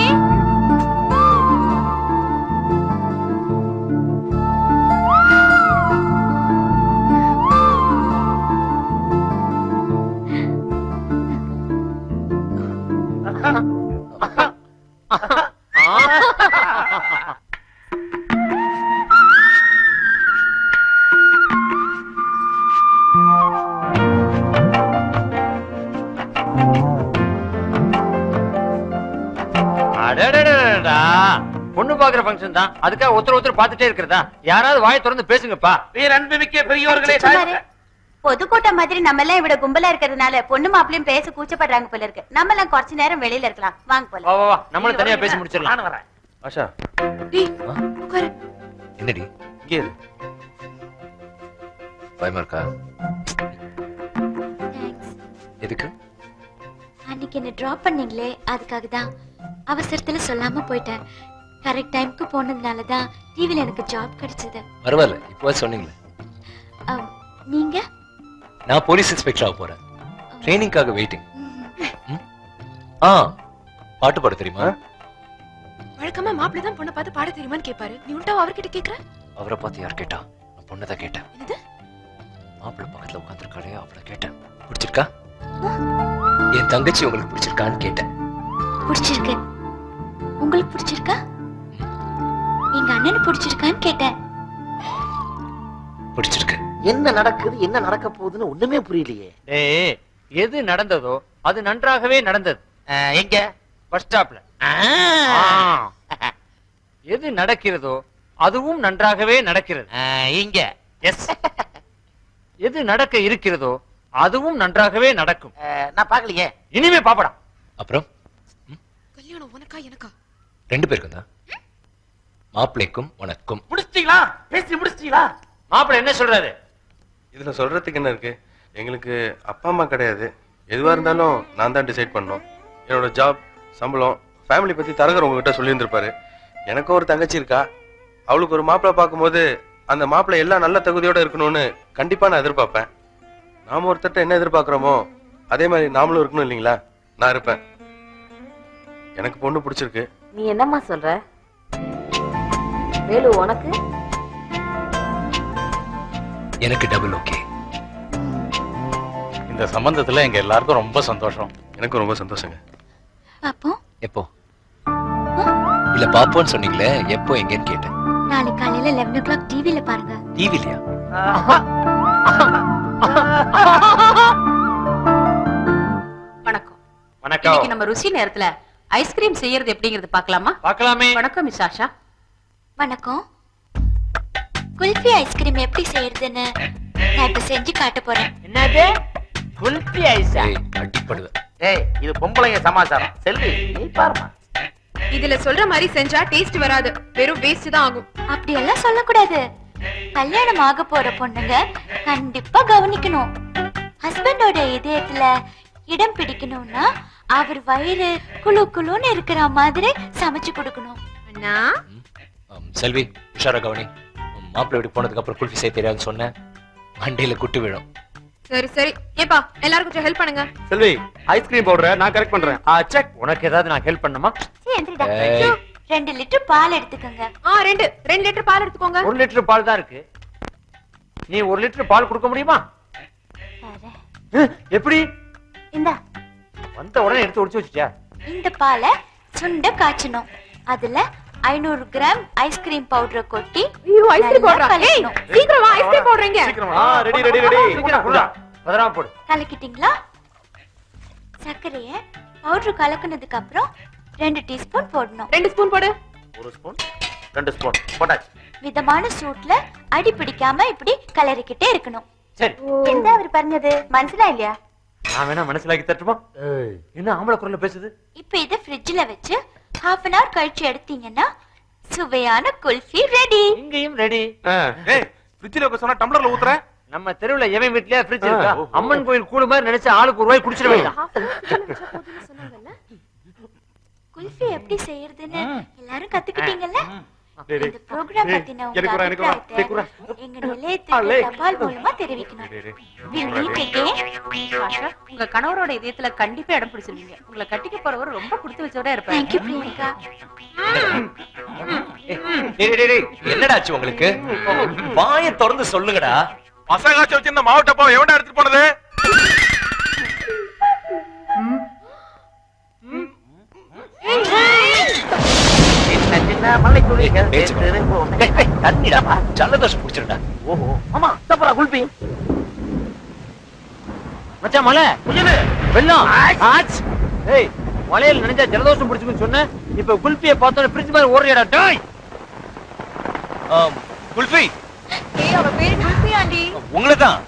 அடடடடடா. பொண்ணு பாக்குற ஃபங்க்ஷன் தான் அதுக்காக ஒருத்தர் ஒருத்தர் பார்த்துட்டே இருக்கிறதா யாராவது வாயை திறந்து பேசுங்கப்பா அன்புமிக்க பெரியோர்களே பொதுக்கூட்டம் மாதிரி நம்ம எல்லாம் இவிட கும்பலா இருக்கிறதுனால பொண்ணு மாப்பிளையும் பேச கூச்சப்படுறாங்க போல இருக்கு நம்ம எல்லாம் கொஞ்ச நேரம் வெளியில இருக்கலாம் வாங்க போல வா வா வா நம்மளும் தனியா பேசி முடிச்சிடலாம் ஆஷா டேய் உட்காரு என்னடி இங்கே இரு பயமா இருக்கா எதுக்கு அன்னைக்கு என்ன டிராப் பண்ணீங்களே அதுக்காக தான் அவசரத்துல சொல்லாம போயிட்டேன் கரெக்ட் டைம்க்கு போனதுனால தான் டிவில எனக்கு ஜாப் கிடைச்சது பரவாயில்ல இப்போ சொன்னீங்களே அம், நீங்க நான் போலீஸ் இன்ஸ்பெக்டர் ஆக போறேன் ட்ரைனிங்காக வெயிட்டிங் ஆ பாட்டு பாட தெரியுமா வழக்கமா மாப்பிள்ளை தான் பொண்ணை பார்த்து பாட தெரியுமான்னு கேட்பாரு நீ உண்டா அவர்கிட்ட கேக்குற அவரை பார்த்து யார் கேட்டா நான் பொண்ணை தான் கேட்டேன் என்னது மாப்பிள்ளை பக்கத்துல உட்காந்துருக்காளே அவளை கேட்டேன் பிடிச்சிருக்கா என் தங்கச்சி உங்களுக்கு பிடிச்சிருக்கான்னு கேட்டேன் பிடிச்சிருக்கு உங்களுக்கு பிடிச்சிருக்கா எங்க அண்ணனு பிடிச்சிருக்கான்னு கேட்டேன் பிடிச்சிருக்கு என்ன நடக்குது என்ன நடக்க போகுதுன்னு ஒண்ணுமே புரியலையே ஏய் எது நடந்ததோ அது நன்றாகவே நடந்தது எங்க பஸ் ஸ்டாப்ல எது நடக்கிறதோ அதுவும் நன்றாகவே நடக்கிறது இங்க எஸ் எது நடக்க இருக்கிறதோ அதுவும் நன்றாகவே நடக்கும் நான் பாக்கலையே இனிமே பாப்படா அப்புறம் கல்யாணம் உனக்கா எனக்கா ரெண்டு பேருக்கும் தான் மாப்பிள்ளைக்கும் உனக்கும் முடிச்சிட்டீங்களா பேசி முடிச்சிட்டீங்களா மாப்பிள்ளை என்ன சொல்றாரு இதுல சொல்றதுக்கு என்ன இருக்கு எங்களுக்கு அப்பா அம்மா கிடையாது எதுவா இருந்தாலும் நான் தான் டிசைட் பண்ணணும் என்னோட ஜாப் சம்பளம் ஃபேமிலி பத்தி தரகர் உங்ககிட்ட சொல்லியிருந்திருப்பாரு எனக்கும் ஒரு தங்கச்சி இருக்கா அவளுக்கு ஒரு மாப்பிள்ளை பார்க்கும்போது அந்த மாப்பிள்ளை எல்லாம் நல்ல தகுதியோட இருக்கணும்னு கண்டிப்பா நான் எதிர்பார்ப்பேன் நாம ஒருத்தர்ட்ட என்ன எதிர்பார்க்கறோமோ அதே மாதிரி நாமளும் இருக்கணும் இல்லைங்களா நான் இருப்பேன் எனக்கு பொண்ணு பிடிச்சிருக்கு நீ என்னம்மா சொல்ற வேலு உனக்கு எனக்கு டபுள் ஓகே இந்த சம்பந்தத்துல எங்க எல்லாருக்கும் ரொம்ப சந்தோஷம் எனக்கும் ரொம்ப சந்தோஷங்க பாப்போம் எப்போ இல்ல பாப்போன்னு சொன்னீங்களே எப்போ எங்கன்னு கேட்டேன் நாளைக்கு காலையில லெவன் ஓ கிளாக் டிவில பாருங்க டிவிலையா வணக்கம் வணக்கம் இன்னைக்கு நம்ம ருசி நேரத்துல ஐஸ்கிரீம் செய்யறது எப்படிங்கறது பார்க்கலாமா பார்க்கலாமே வணக்கம் மிஸ் ஆஷா வணக்கம் குல்ஃபி ஐஸ்கிரீம் எப்படி செய்யறதுன்னு நான் இப்ப செஞ்சு காட்ட போறேன் என்னது குல்பி ஐஸா அடிப்படுவேன் ஏய் இது பொம்பளைங்க சமாச்சாரம் செல்வி நீ பாருமா இதுல சொல்ற மாதிரி செஞ்சா டேஸ்ட் வராது வெறும் வேஸ்ட் தான் ஆகும் அப்படியெல்லாம் சொல்லக்கூடாது கல்யாணம் ஆக போற பொண்ணுங்க கண்டிப்பா கவனிக்கணும் ஹஸ்பண்டோட இதயத்துல இடம் பிடிக்கணும்னா அவர் வயிறு குளு குளுன்னு இருக்கிற மாதிரி சமைச்சு கொடுக்கணும் அண்ணா ஆம், செல்வி உஷாரா கவனி உம், மாப்பிள்ளை வீட்டுக்கு போனதுக்கு அப்புறம் குல்ஃபி செய்ய தெரியாதுன்னு சொன்னேன் மண்டையில குட்டு விழும் சரி சரி ஏப்பா எல்லாரும் கொஞ்சம் ஹெல்ப் பண்ணுங்க செல்வி ஐஸ்கிரீம் பவுடரை நான் கரெக்ட் பண்றேன் செக் உனக்கு ஏதாவது நான் ஹெல்ப் பண்ணுமா சரி, எந்திரிடா. ஏய். ரெண்டு லிட்டர் பால் எடுத்துக்கோங்க ஆ ரெண்டு ரெண்டு லிட்டர் பால் எடுத்துக்கோங்க ஒரு லிட்டர் பால் தான் இருக்கு நீ ஒரு லிட்டர் பால் கொடுக்க முடியுமா அஹ், எப்படி இந்த வந்த உடனே எடுத்து ஒடிச்சு வச்சுட்டியா இந்த பாலை சுண்ட காய்ச்சணும் அதுல ஐநூறு கிராம் ஐஸ்கிரீம் பவுடரை கொட்டி ஐயோ ஐஸ்கிரீம் நல்லா பவுடரா ஏய் கலக்கணும். சீக்கிரம் வா ஐஸ்கிரீம் போடுறீங்க ரெடி ரெடி ரெடி சீக்கிரம் குடுடா. பத்திரமா போடு கலக்கிட்டீங்களா சர்க்கரைய பவுடர் கலக்குனதுக்கு அப்புறம் ரெண்டு டீஸ்பூன் போடணும் ரெண்டு ஸ்பூன் போடு ஒரு ஸ்பூன் ரெண்டு ஸ்பூன் போட்டாச்சு மிதமான சூட்ல அடி பிடிக்காம இப்படி கலரிக்கிட்டே இருக்கணும் சரி எந்த அவர் പറഞ്ഞത് മനസ്സിലായില്ല இல்லையா நான் வேணா மனசிலாக்கி தட்டுமா என்ன ஆம்பளை குரல்ல பேசுது இப்ப இத ஃப்ரிட்ஜ்ல வச்சு ஹாஃப் அன் ஹவர் கழிச்சு எடுத்தீங்கன்னா சுவையான குல்ஃபி ரெடி இங்கேயும் ரெடி ஏய் ஃப்ரிட்ஜ்ல வைக்க சொன்னா டம்ளர்ல ஊத்துற நம்ம தெருவுல எவன் வீட்லயே ஃப்ரிட்ஜ் இருக்கா அம்மன் கோயில் கூடு மாதிரி நினைச்சு ஆளுக்கு ஒரு ரூபாய் குடிச்சிட வேண்டாம் குல்ஃபி எப்படி செய்யறதுன்னு எல்லாரும் கத்துக்கிட்டீங்கல்ல டேய், டேய். இந்த ப்ரோக்ராம் ஏய், பத்தின உங்க எனக்கு ஒரு, எனக்கு ஒரு, அபிப்பிராயத்தை டேய், குர்ரா. எங்க ஆ, நிலையத்துக்கு லே. தபால் மூலமா தெரிவிக்கணும் We meet again. ஆஷா உங்க கணவரோட இதயத்துல கண்டிப்பா இடம் பிடிச்சிருவீங்க உங்களை கட்டிக்க போறவர் ரொம்ப கொடுத்து வச்சவரா இருப்பாரு Thank you, பிரியங்கா டேய், டேய், டேய், என்னடா ஆச்சு உங்களுக்கு வாயை திறந்து சொல்லுங்கடா மசாகாச்சு வச்சிருந்த மாவட்டப்பா எவன்டா எடுத்துட்டு போனது மல்லைத்தூள் தண்ணிடா ஜலதோஷம் பிடிச்சிருடா ஓஹோ ஆமா தப்பரா குல்பி மச்சான் மலை வெள்ளம் ஆச் ஏய் மலையில நினைஞ்சா ஜலதோஷம் பிடிச்சுக்குன்னு சொன்னேன் இப்ப குல்பியை பார்த்தோன்னே ஃப்ரிட்ஜ் மாதிரி ஓடுறியாடா டேய் குல்ஃபி ஏய் அவ பேரு குல்பி ஆண்டி உங்களை தான்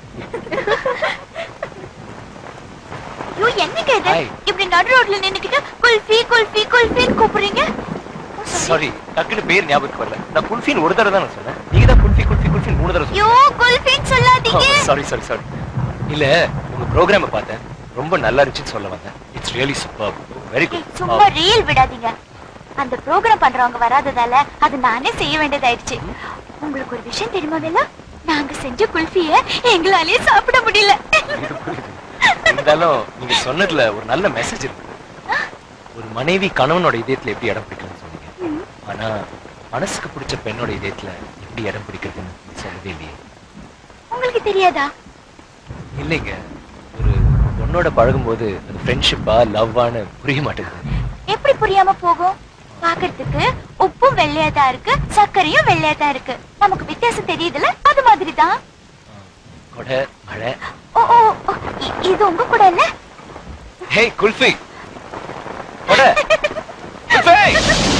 ஐயோ என்னங்க இது இப்படி நடு ரோட்ல நின்னுக்கிட்டு குல்ஃபி குல்ஃபி குல்ஃபின்னு கூப்பிடுறீங்க சாரி டக்குன்னு பேர் ஞாபகம் வரல நான் குல்ஃபின்னு ஒரு தடவை தான் நான் சொன்னேன் நீங்க தான் குல்ஃபி குல்ஃபி குல்ஃபின்னு மூணு தடவை ஐயோ குல்ஃபின்னு சொல்லாதீங்க சாரி சாரி சாரி இல்ல உங்க ப்ரோக்ராம பார்த்தேன் ரொம்ப நல்லா இருந்துச்சுன்னு சொல்ல வந்தேன் it's really super very good சும்மா ரீல் விடாதீங்க அந்த ப்ரோக்ராம் பண்றவங்க வராததால அது நானே செய்ய வேண்டியதாயிடுச்சு உங்களுக்கு ஒரு விஷயம் தெரியுமா வேலா நாங்க செஞ்ச குல்ஃபிய எங்களாலேயே சாப்பிட முடியல இருந்தாலும் நீங்க சொன்னதுல ஒரு நல்ல மெசேஜ் இருக்கு ஒரு மனைவி கணவனோட இதயத்துல எப்படி இடம் பிடிக்கணும்னு சொன்னீங்க ஆனா மனசுக்கு பிடிச்ச பெண்ணோட இதயத்துல எப்படி இடம் பிடிக்கிறதுன்னு சொல்லவே இல்லையே உங்களுக்கு தெரியாதா இல்லைங்க ஒரு பொண்ணோட பழகும்போது அது ஃப்ரெண்ட்ஷிப்பா லவ்வான்னு புரிய மாட்டேங்குது எப்படி புரியாம போகும் பாக்குறதுக்கு உப்பும் வெள்ளையா தான் இருக்கு சர்க்கரையும் வெள்ளையா தான் இருக்கு நமக்கு வித்தியாசம் தெரியுதுல அது மாதிரி தான் கொடை மழை ஓ ஓ ஓ, இ- இது உங்க கூட இல்ல ஹே குல்ஃபி கொடை குல்ஃபி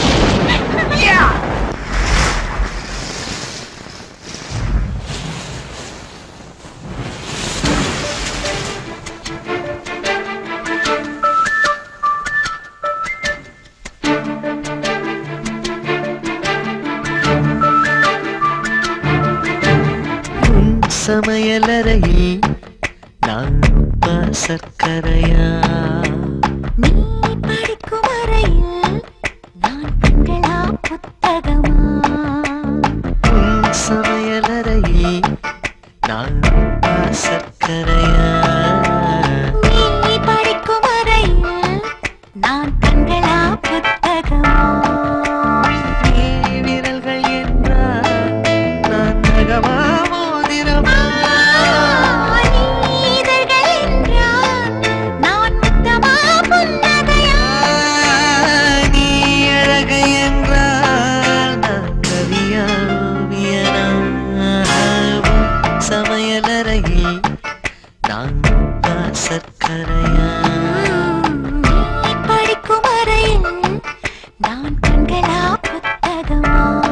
சமையலறையில் நான் உப்பா சர்க்கரையா நீ படிக்கும் அறையில் நான் கண்களா புத்தகமா உன் சமையலறையில் நான் உப்பா சர்க்கரையா நீ படிக்கும் அறையில் நான் கண்களா புத்தகமா நீ விரல்கள் என்றால் நான் நகமா மோதிரமா இதழ்கள் என்றால் நான் முத்தமா புன்னகையா நீ அழகு என்றால் நான் கவியா ஓவியனா உன் சமையலறையில் நான் உப்பா சர்க்கரையா நீ படிக்கும் அறையில் நான் கண்களா புத்தகமா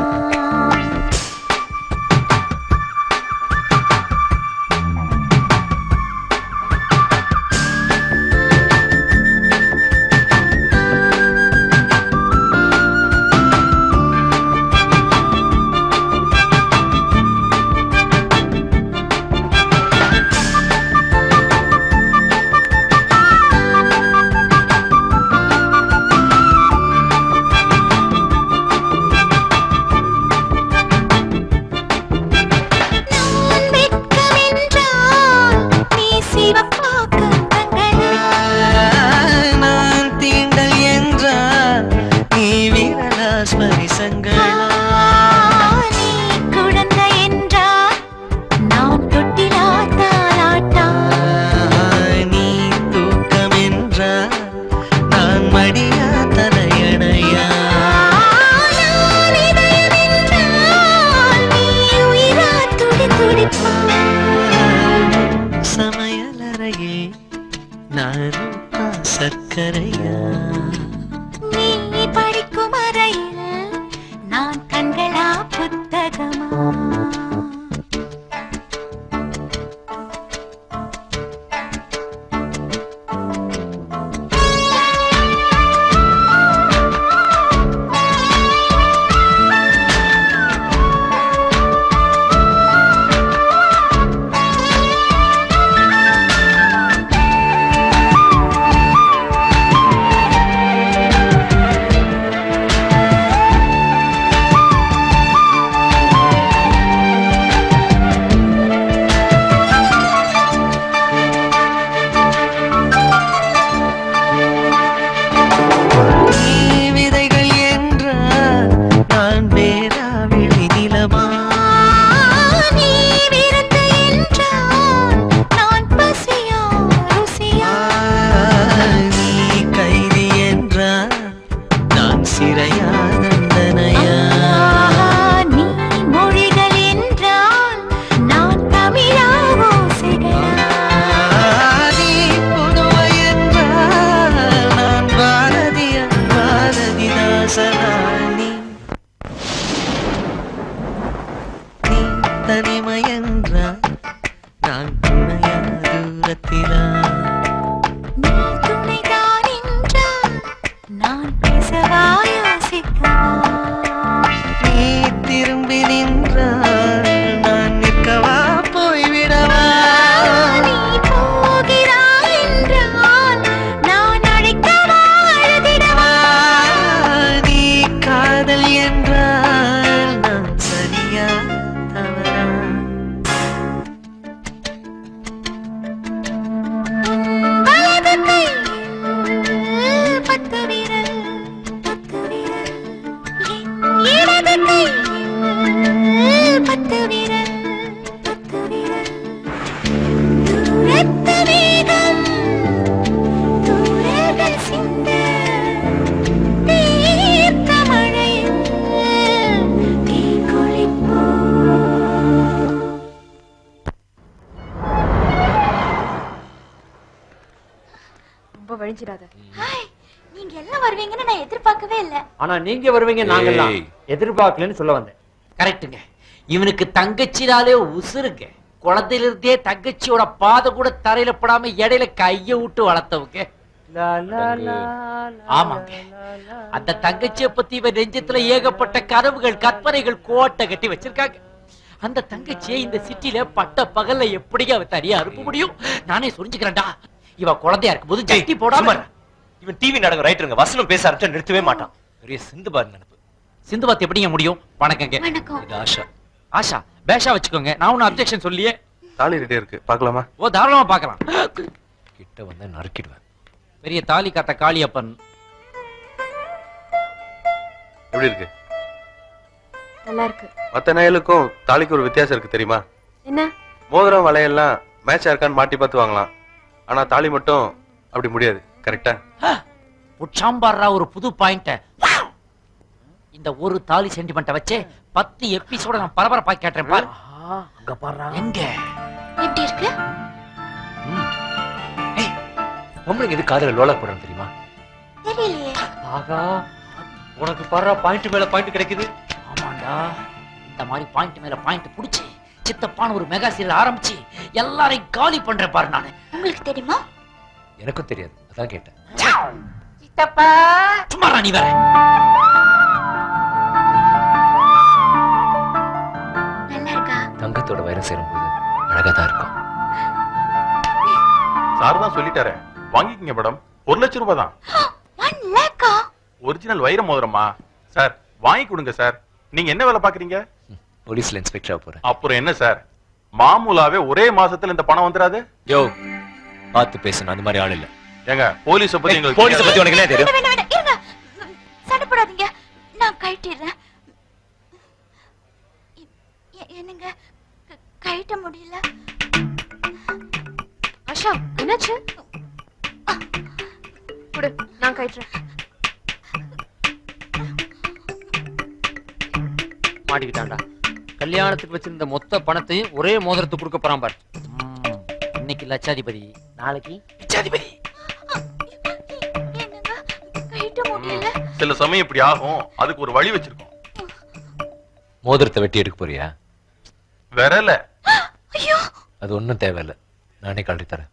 நான் வெட்கமென்றால் நீ சிவப்பாக்கும் நான் தீண்டல் என்றால் நீ விரலா ஸ்பரிசங்களா நீ குழந்தை என்றால் நான் தொட்டிலா தாலாட்டா நீ தூக்கம் என்றால் நான் மடியா தலையணையா நான் இதயம் என்றால் நீ உயிரா துடி துடிப்பா சமையலறையில் நான் உப்பா சர்க்கரையா நீ படிக்கும் அறையில் நான் வழிஞ்சிடாத ஹாய் நீங்க எல்லாம் வருவீங்கன்னு நான் எதிர்பார்க்கவே இல்ல ஆனா நீங்க வருவீங்க நாங்கெல்லாம் ஏய். எதிர்பார்க்கலன்னு சொல்ல வந்தேன் கரெக்ட்டுங்க இவனுக்கு தங்கச்சினாலே உசுருங்க குழந்தையில இருந்தே தங்கச்சியோட பாதை கூட தரையில படாம இடையில கைய விட்டு வளர்த்தவங்க ஆமாங்க அந்த தங்கச்சியை பத்தி இவன் நெஞ்சத்துல ஏகப்பட்ட கனவுகள் கற்பனைகள் கோட்டை கட்டி வச்சிருக்காங்க அந்த தங்கச்சியை இந்த சிட்டில பட்ட பகல்ல எப்படிங்க அவ தனியா அனுப்ப முடியும் நானே சொரிஞ்சுக்கிறேன்டா இவ குழந்தையா இருக்கும்போது ஜட்டி போடாம சும்மா இரு. இவன் டிவி நாடகம் ரைட்டருங்க வசனம் பேச ஆரம்பிச்சா நிறுத்தவே மாட்டான் பெரிய சிந்து பாரு நினைப்பு சிந்து பாத்து எப்படிங்க முடியும் வணக்கங்க வணக்கம் இது ஆஷா ஆஷா பேஷா வச்சுக்கோங்க நான் ஒன்னும் அப்ஜெக்ஷன் சொல்லியே தாலி ரெடியா இருக்கு பார்க்கலாமா ஓ தாராளமா பார்க்கலாம் கிட்ட வந்தா நறுக்கிடுவேன் பெரிய தாலி காத்த காளியப்பன் எப்படி இருக்கு நல்லா இருக்கு மத்த நாயலுக்கும் தாலிக்கு ஒரு வித்தியாசம் இருக்கு தெரியுமா என்ன மோதிரம் வளையெல்லாம் மேட்சா இருக்கான்னு மாட்டி பார்த்து வாங்கலாம் ஆனா தாலி மட்டும் அப்படி முடியாது கரெக்டா உச்சாம்பாடுறா ஒரு புது பாயிண்ட இந்த ஒரு தாலி சென்டிமெண்ட்டை வச்சு பத்து எபிசோட நான் பரபரப்பா கேட்டேன் பாரு அங்க பாரு எங்க எப்படி இருக்கு பொம்பளைங்க இது காதல லோலா போடுறது தெரியுமா தெரியலையே ஆகா உனக்கு பாரு பாயிண்ட் மேல பாயிண்ட் கிடைக்குது ஆமாண்டா இந்த மாதிரி பாயிண்ட் மேல பாயிண்ட் புடிச்சு சித்தப்பான ஒரு மெகா சீரியல் ஆரம்பிச்சு எல்லாரையும் காலி பண்றேன் பாரு நானு உங்களுக்கு தெரியுமா எனக்கும் தெரியாது அதான் கேட்டேன் சித்தப்பா சும்மா நீ வேற நல்லா இருக்கா தங்கத்தோட வைரம் சேரும்போது அழகா தான் இருக்கும் சார் தான் சொல்லிட்டாரே வாங்கிக்கங்க மேடம் ஒரு லட்சம் ரூபாய் தான் ஒன் லேக்கா ஒரிஜினல் வைர மோதிரமா சார் வாங்கி கொடுங்க சார் நீங்க என்ன வேலை பாக்குறீங்க போலீஸ்ல இன்ஸ்பெக்டரா போறேன் அப்புறம் என்ன சார் மாமூலாவே ஒரே மாசத்துல இந்த பணம் வந்துடாது யோ பார்த்து பேசணும் அந்த மாதிரி ஆள் இல்ல ஏங்க போலீஸ பத்தி ஏய், எங்களுக்கு போலீஸ பத்தி உனக்கு என்ன தெரியும் வேண்டாம் வேண்டாம் இருங்க சண்டை போடாதீங்க நான் கழட்டிடுறேன் எ- என்னங்க க- கழட்ட முடியல ஆஷா என்னாச்சு குடு நான் கட்டுறேன் மாட்டிக்கிட்டான்டா கல்யாணத்துக்கு வச்சிருந்த மொத்த பணத்தையும் ஒரே மோதிரத்துக்கு கொடுக்க போறான் பாரு ம், இன்னைக்கு லட்சாதிபதி நாளைக்கு லட்சாதிபதி கழட்ட முடியல சில சமயம் இப்படி ஆகும் அதுக்கு ஒரு வழி வச்சிருக்கோம் மோதிரத்தை வெட்டி எடுக்க போறியா விரல ஐயோ அது ஒண்ணும் தேவையில்ல நானே கழட்டி தரேன்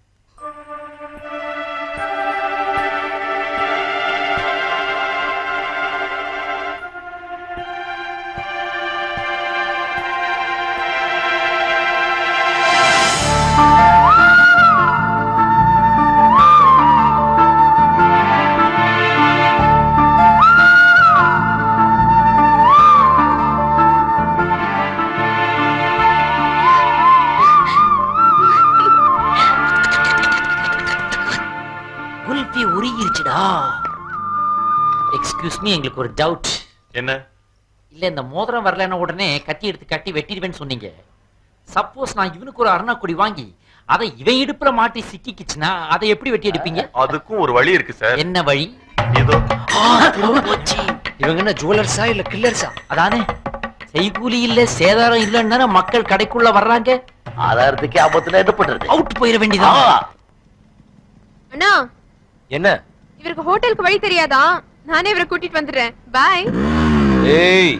குல்பி உருகிருச்சுடா எக்ஸ்கியூஸ் மீ எங்களுக்கு ஒரு டவுட் என்ன இல்ல இந்த மோதிரம் வரலன்னா உடனே கத்தி எடுத்து கட்டி வெட்டிடுவேன்னு சொன்னீங்க சப்போஸ் நான் இவனுக்கு ஒரு அருணாக்குடி வாங்கி அதை இவன் இடுப்புல மாட்டி சிக்கிக்குச்சுன்னா அதை எப்படி வெட்டி எடுப்பீங்க அதுக்கும் ஒரு வழி இருக்கு சார் என்ன வழி ஏதோ இவங்க என்ன ஜுவலர்ஸா இல்ல கில்லர்ஸா அதானே செய்கூலி இல்ல சேதாரம் இல்லன்னா மக்கள் கடைக்குள்ள வர்றாங்க ஆதாரத்துக்கு ஆபத்துல ஏற்பட்டிருக்கு அவுட் போயிட வேண்டியதான் அண்ணா என்ன இவருக்கு ஹோட்டலுக்கு வழி தெரியாதா நானே இவரை கூட்டிட்டு வந்துடுறேன் பாய் ஏய்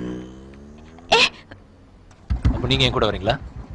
அப்ப நீங்க என் கூட வரீங்களா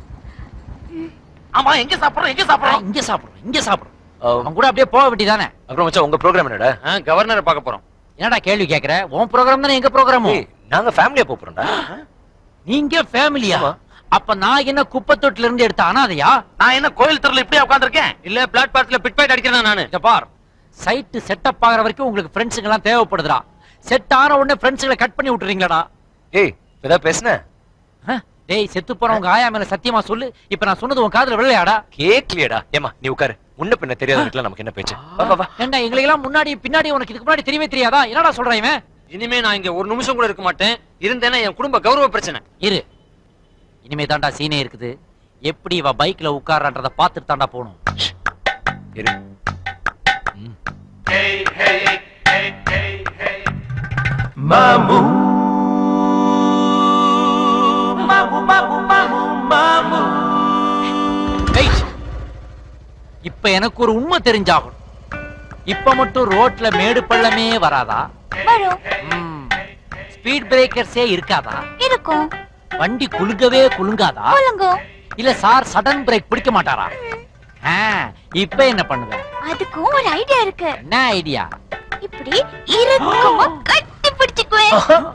ஆமா எங்க சாப்பிடுறோம் எங்க சாப்பிடுறோம் இங்க சாப்பிடுறோம் இங்க சாப்பிடுறோம் அவன் கூட அப்படியே போக வேண்டியதானே அப்புறம் மச்சான் உங்க ப்ரோக்ராம் என்னடா கவர்னரை பார்க்க போறோம் என்னடா கேள்வி கேக்குற உன் ப்ரோகிராம் தானே எங்க ப்ரோகிராமும் நாங்க ஃபேமிலியா போறோம்டா நீங்க ஃபேமிலியா அப்ப நான் என்ன குப்பை தொட்டில இருந்து எடுத்த அனாதையா நான் என்ன கோயில் தெருல இப்படியே உட்கார்ந்திருக்கேன் இல்ல பிளாட்பாரத்துல பிட் பாயிண்ட் அடிக்கிறேன் நானு இத பார் சைட் செட்டப் ஆகுற வரைக்கும் உங்களுக்கு ஃப்ரெண்ட்ஸுங்க எல்லாம் தேவைப்படுதுடா செட் ஆன உடனே ஃப்ரெண்ட்ஸுங்களை கட் பண்ணி விட்டுறீங்களாடா ஏய் ஏதாவது பேசுன டேய் செத்து போறவங்க ஆயா மேல சத்தியமா சொல்லு இப்ப நான் சொன்னது உன் காதுல விளையாடா கேக்கலையடா ஏமா நீ உட்காரு முன்ன பின்ன தெரியாதவங்களுக்குலாம் நமக்கு என்ன பேச்சு வா வா வா ஏண்டா எங்களுக்கு எல்லாம் முன்னாடி பின்னாடி உனக்கு இதுக்கு முன்னாடி தெரியவே தெரியாதா என்னடா சொல்றான் இவன் இனிமே நான் இங்க ஒரு நிமிஷம் கூட இருக்க மாட்டேன் இருந்தேன்னா என் குடும்ப கௌரவ பிரச்சனை இரு இனிமே தாண்டா சீனே இருக்குது எப்படி இவ பைக்ல உட்கார்றன்றத பார்த்துட்டு தாண்டா போகணும் இரு Mamu Mamu Mamu Mamu Mamu Wait. இப்ப எனக்கு ஒரு உண்மை தெரிஞ்சாகணும் இப்ப மட்டும் ரோட்ல மேடு பள்ளமே வராதா வரும் ஸ்பீட் பிரேக்கர்ஸே இருக்காதா இருக்கும் வண்டி குலுங்கவே குலுங்காதா குலுங்கும் இல்ல சார் சடன் பிரேக் பிடிக்க மாட்டாரா ஆ, இப்ப என்ன பண்ணுவேன் அதுக்கும் ஒரு ஐடியா இருக்கு என்ன ஐடியா இப்படி இறுக்கமா கட்டி பிடிச்சுக்குவேன்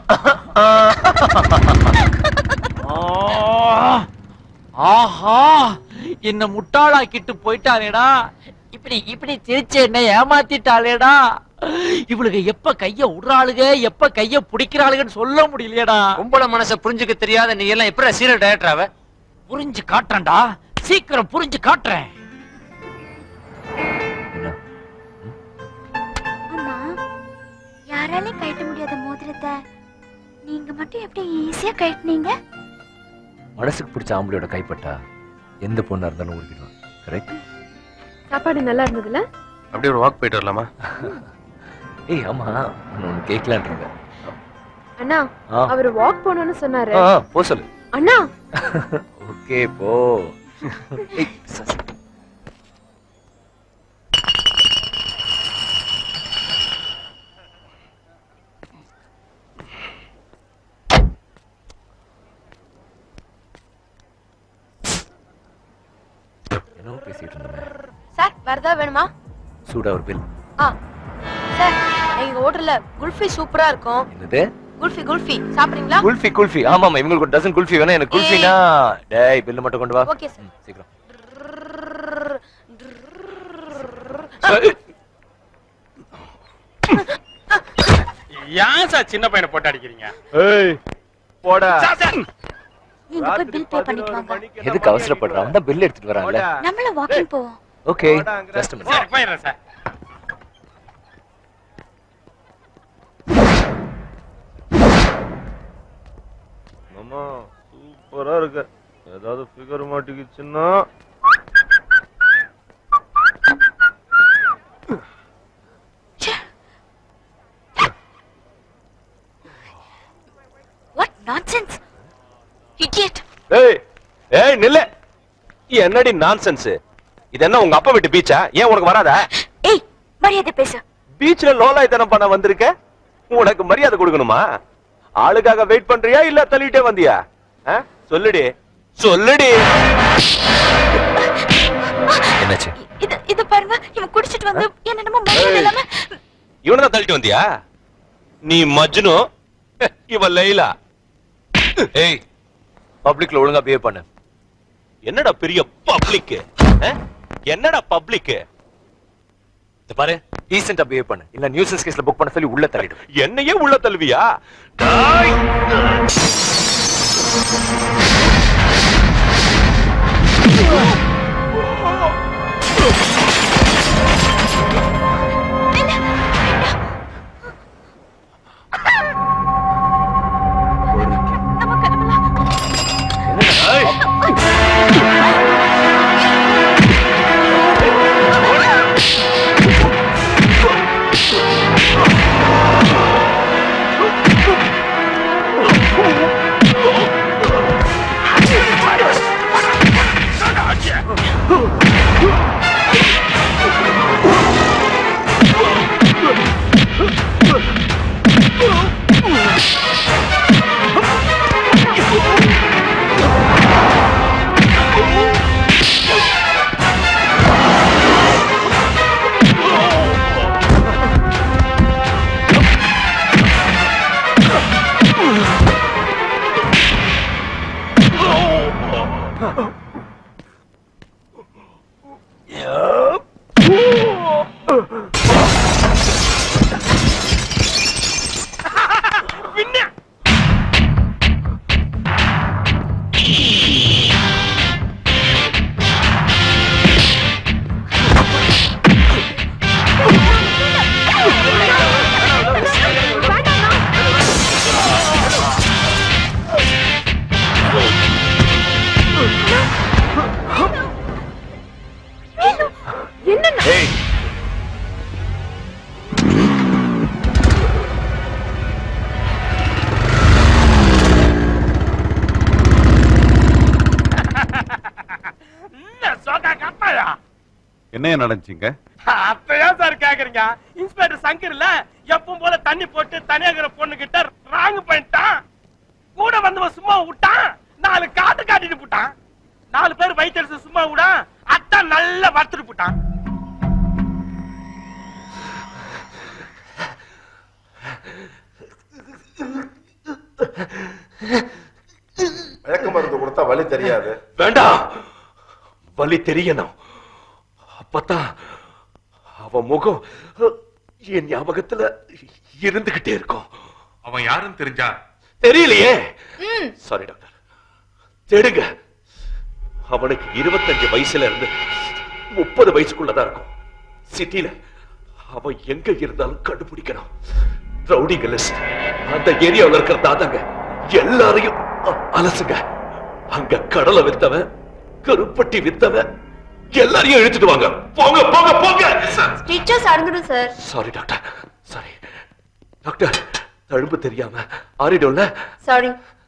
ஆஹா என்ன முட்டாளாக்கிட்டு போயிட்டாளேடா இப்படி இப்படி சிரிச்சு என்ன ஏமாத்திட்டாளேடா இவளுக்கு எப்ப கைய விடுறாளுக எப்ப கைய பிடிக்கிறாளுகன்னு சொல்ல முடியலையேடா கும்பல மனச புரிஞ்சுக்க தெரியாத நீ எல்லாம் எப்படி சீரியல் டைரக்டராவ புரிஞ்சு காட்டுறேன்டா சீக்கிரம் புரிஞ்சு காட்டுறேன் அம்மா யாராலையும் கழட்ட முடியாத மோதிரத்தை நீங்க மட்டும் எப்படி ஈஸியா கழட்டினீங்க மனசுக்கு பிடிச்ச ஆம்பளையோட கைப்பட்டா எந்த பொண்ணா இருந்தாலும் உருகிடுவான் கரெக்ட் சாப்பாடு நல்லா இருந்ததுல அப்படியே ஒரு வாக் போயிட்டு வரலாமா ஏய் ஆமா நான் ஒன்னு கேட்கலான் இருந்தேன் அண்ணா ஆ. அவர் வாக் போகணும்னு சொன்னாரு ஆ, போ சொல்லு அண்ணா ஓகே போ ஏய், ச- ச- என்னவோ பேசிட்டு இருந்தோமே சார் வரதா வேணுமா சூடா ஒரு பில் ஆ சார் எங்க ஹோட்டல்ல குல்ஃபி சூப்பரா இருக்கும் என்னது குல்ஃபி குல்ஃபி சாப்பிடுறீங்களா குல்ஃபி குல்ஃபி ஆமா ஆமா இவங்களுக்கு ஒரு டசன் குல்ஃபி வேணும் எனக்கு குல்ஃபினா டேய் பில் மட்டும் கொண்டு வா ஓகே சார் ம், சீக்கிரம் ஏன் சார் சின்ன பையனை போட்டு அடிக்கிறீங்க ஏய் போடா சார், சார். நீங்க போய் பில் பே பண்ணிட்டு வாங்க எதுக்கு அவசரப்படுறான் அவன் தான் பில் எடுத்துட்டு வரான்ல நம்மள வாக்கிங் போவோம் ஓகே ஜஸ்ட் சரி போயிடுறேன் சார் மாமா சூப்பரா இருக்கு ஏதாவது ஃபிகர் மாட்டிக்கிச்சுன்னா வாட் நான்சென்ஸ் இடியட் ஏய் ஏய் நில்லு என்னடி நான்சென்ஸ் இது என்ன உங்க அப்பா வீட்டு பீச்சா ஏன் உனக்கு வராதா ஏய் மரியாதை பேசு பீச்ல லோலாய்த்தனம் பண்ண வந்திருக்க உனக்கு மரியாதை கொடுக்கணுமா ஆளுக்காக வெயிட் பண்றியா இல்ல தள்ளிட்டே வந்தியா ஆ? சொல்லுடி சொல்லுடி என்னாச்சு இது இது பாருங்க இவன் குடிச்சிட்டு வந்து என்னென்னமோ மரியாதை இல்லாம இவனை தான் தள்ளிட்டு வந்தியா நீ மஜ்னு இவ லைலா ஏய் பப்ளிக்ல ஒழுங்கா பிஹேவ் பண்ணு என்னடா பெரிய பப்ளிக் என்னடா பப்ளிக் இந்த பாரு டீசெண்டா பிஹேவ் பண்ணு இல்ல நியூசன்ஸ் கேஸ்ல புக் பண்ண சொல்லி உள்ள தள்ளிடு என்னையே உள்ள தள்ளுவியா டாய். என்ன நடந்துச்சுங்க அப்பயா சார் கேக்குறீங்க இன்ஸ்பெக்டர் சங்கர் இல்ல எப்பவும் போல தண்ணி போட்டு தனியாகிற பொண்ணு கிட்ட ராங் பண்ணிட்டான் கூட வந்தவன் சும்மா விட்டான் நாலு காட்டு காட்டிட்டு போட்டான் நாலு பேர் வயிற்று சும்மா விடா அத்தான் நல்லா வறுத்துட்டு போட்டான் மயக்க மருந்து கொடுத்தா வலி தெரியாது வேண்டாம் வலி தெரியணும் அப்பதான் அவன் முகம் என் ஞாபகத்துல இருந்துகிட்டே இருக்கும் அவன் யாருன்னு தெரிஞ்சா தெரியலையே சாரி டாக்டர் தேடுங்க அவனுக்கு இருபத்தஞ்சு வயசுல இருந்து முப்பது வயசுக்குள்ளதான் இருக்கும் சிட்டில அவன் எங்க இருந்தாலும் கண்டுபிடிக்கணும் ரவுடிங்க லிஸ்ட் அந்த ஏரியாவுல இருக்கிற தாதாங்க எல்லாரையும் அ- அலசுங்க அங்க கடலை வித்தவன் கருப்பட்டி வித்தவன் எல்லாரையும் இழுத்துட்டு வாங்க போங்க போங்க போங்க ஸ்டிச்சஸ் அடங்கணும் sir sorry doctor sorry doctor தழும்பு தெரியாம ஆறிடும்ல சாரி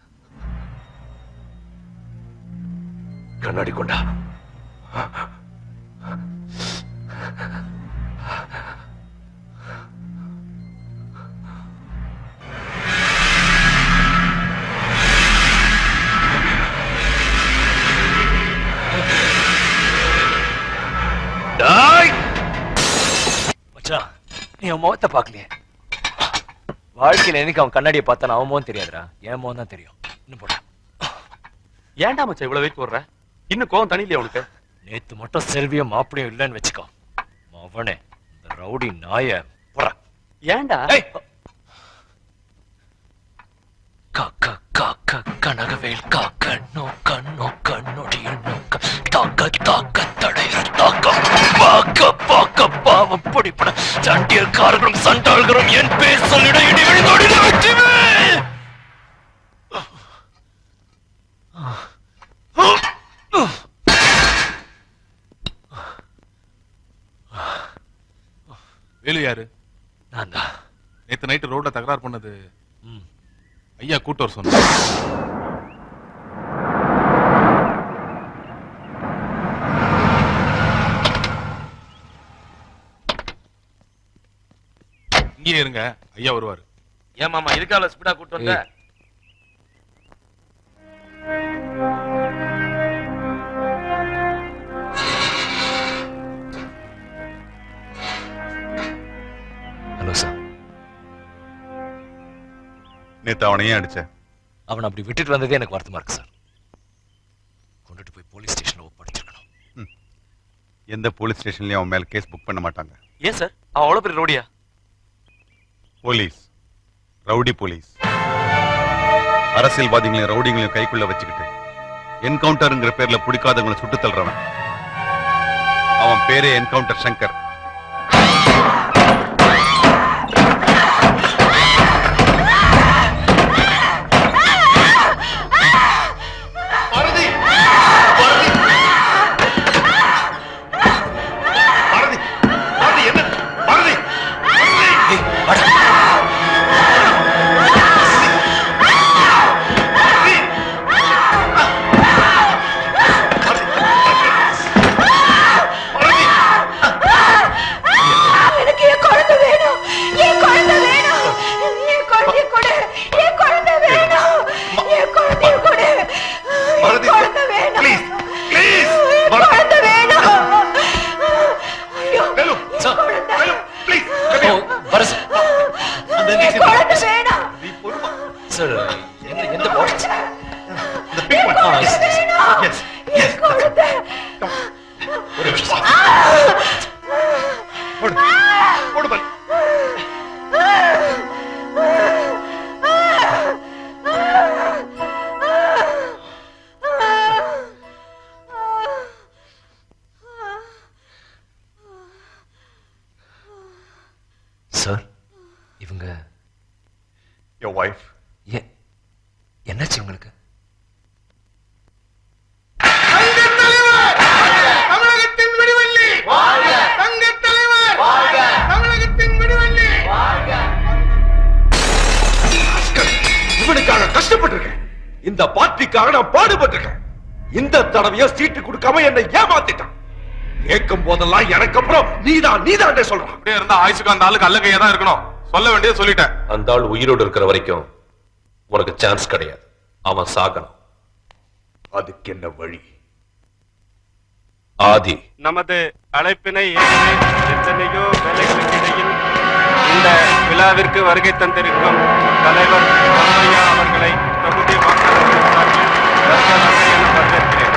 கண்ணாடி கொண்டா டாய் மச்சான் நீ அவன் முகத்தை பார்க்கலையே வாழ்க்கையில என்னைக்கு அவன் கண்ணாடியை பார்த்தான அவன் முகம் தெரியாதுடா என் முகம் தான் தெரியும் இன்னும் போட ஏன்டா மச்சான் இவ்வளவு வெயிட் போடுற இன்னும் கோவம் தனியிலே உனக்கு நேத்து மட்டும் செல்வியும் மாப்பிளையும் இல்லைன்னு வச்சுக்கோ அவனே இந்த ரவுடி நாய போற ஏன்டா காக்க காக்க கனகவேல் காக்க நோக்க நோக்க நொடியில் நோக்க தாக்க தாக்க தடைய தாக்க பாக்க பாக்க பாவம் பிடிப்பட சண்டியக்காரர்களும் சண்டாள்களும் என் பேர் சொல்லிட இடி விழுந்தோடிட வெற்றிவேல் வேலு யாரு நான் தான் நேத்து நைட்டு ரோட்ல தகராறு பண்ணது ஐயா கூட்டு வர சொன்ன இங்கே இருங்க ஐயா வருவாரு ஏன் மாமா இதுக்காக ஸ்பீடா கூட்டு வந்த ஹலோ சார் நேத்து அவனை ஏன் அடிச்ச அவனை அப்படி விட்டுட்டு வந்ததே எனக்கு வருத்தமா இருக்கு சார் கொண்டுட்டு போய் போலீஸ் ஸ்டேஷன்ல ஒப்படைச்சிருக்கணும் எந்த போலீஸ் ஸ்டேஷன்லயும் அவன் மேல கேஸ் புக் பண்ண மாட்டாங்க ஏன் சார் அவன் அவ்வளவு பெரிய ரோடியா போலீஸ் ரவுடி போலீஸ் அரசியல்வாதிகளையும் ரவுடிங்களையும் கைக்குள்ள வச்சுக்கிட்டு என்கவுண்டர்ங்கிற பேர்ல பிடிக்காதவங்களை சுட்டு தள்ளுறவன் அவன் பேரே என்கவுண்டர் சங்கர் பாரதி பாரதி பாரதி என்ன பாரதி எனக்கு என் குழந்தை வேணும் என் குழந்தை வேணும் என் குழந்தைய கொடு என் குழந்தை வேணும் என் குழந்தைய கொடு என் குழந்தை வேணும் ப்ளீஸ் ப்ளீஸ் குழந்தை வேணும் ஐயோ என் குழந்தை ப்ளீஸ் வர சார் அந்த என் குழந்தை வேணும் சார் எந்த எந்த பாக்ஸ் என் குழந்தை வேணும் என் குழந்தை ஒரு நிமிஷம் போடு போடு பல் சார் இவங்க யோர் வைஃப் ஏ- என்னாச்சு உங்களுக்கு தமிழகத்தின் விடுவெள்ளி தங்க தலைவர் தமிழகத்தின் விடுவெள்ளி இவனுக்காக கஷ்டப்பட்டிருக்கேன் இந்த பார்ட்டிக்காக நான் பாடுபட்டிருக்கேன் இந்த தடவையும் சீட்டு கொடுக்காம என்னை ஏமாத்திட்டான் கேட்கும் போதெல்லாம் எனக்கு அப்புறம் நீதான் நீதான் சொல்றான் அப்படியே இருந்தா ஆயுசுக்கு அந்த ஆளுக்கு அல்ல கையா தான் இருக்கணும் சொல்ல வேண்டியது சொல்லிட்டேன் அந்த ஆள் உயிரோடு இருக்கிற வரைக்கும் உனக்கு சான்ஸ் கிடையாது அவன் சாகணும் அதுக்கு என்ன வழி ஆதி நமது அழைப்பினை ஏற்று எத்தனையோ வேலைகளுக்கு இடையில் இந்த விழாவிற்கு வருகை தந்திருக்கும் தலைவர் ராமையா அவர்களை தொகுதி வாக்காளர்கள் சார்பில் வருக வருக என வரவேற்கிறேன்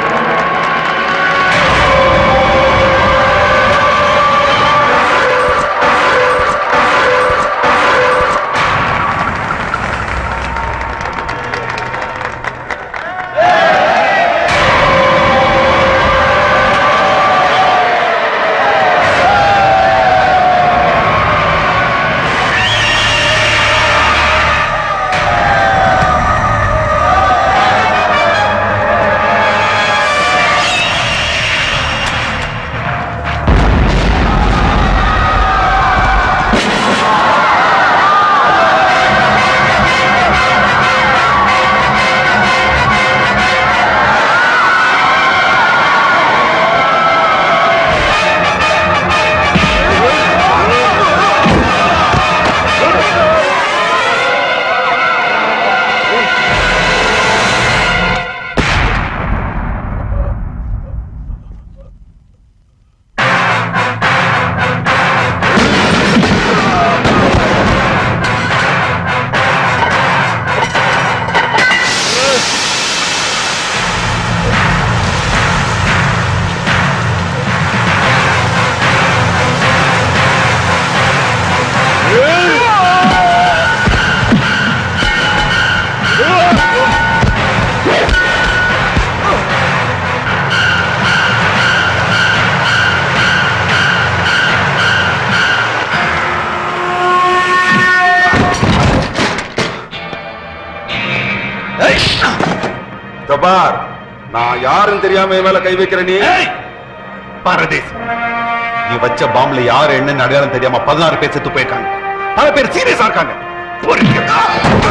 ஜபார் நான் யாருன்னு தெரியாம என் மேல கை வைக்கிற நீ பாரதேஸ் நீ வச்ச பாம்புல யாரு என்னன்னு அடையாளம் தெரியாம பதினாறு பேர் செத்து போயிருக்காங்க பல பேர் சீரியஸா இருக்காங்க புரியுதா?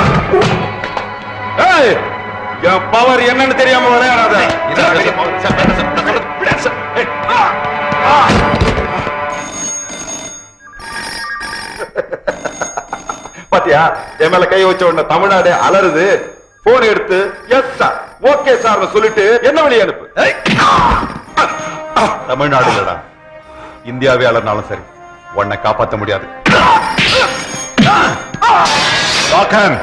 ஏய், என் பவர் என்னன்னு தெரியாம விளையாடாத பாத்தியா என் மேல கை வச்ச உடனே தமிழ்நாடு அலறுது போன் எடுத்து எஸ் சார் ஓகே சார் சொல்லிட்டு என்ன வெளியே அனுப்பு ஏய். தமிழ்நாடு இல்லடா இந்தியாவே அலர்னாலும் சரி உன்னை காப்பாத்த முடியாது லாக்கன்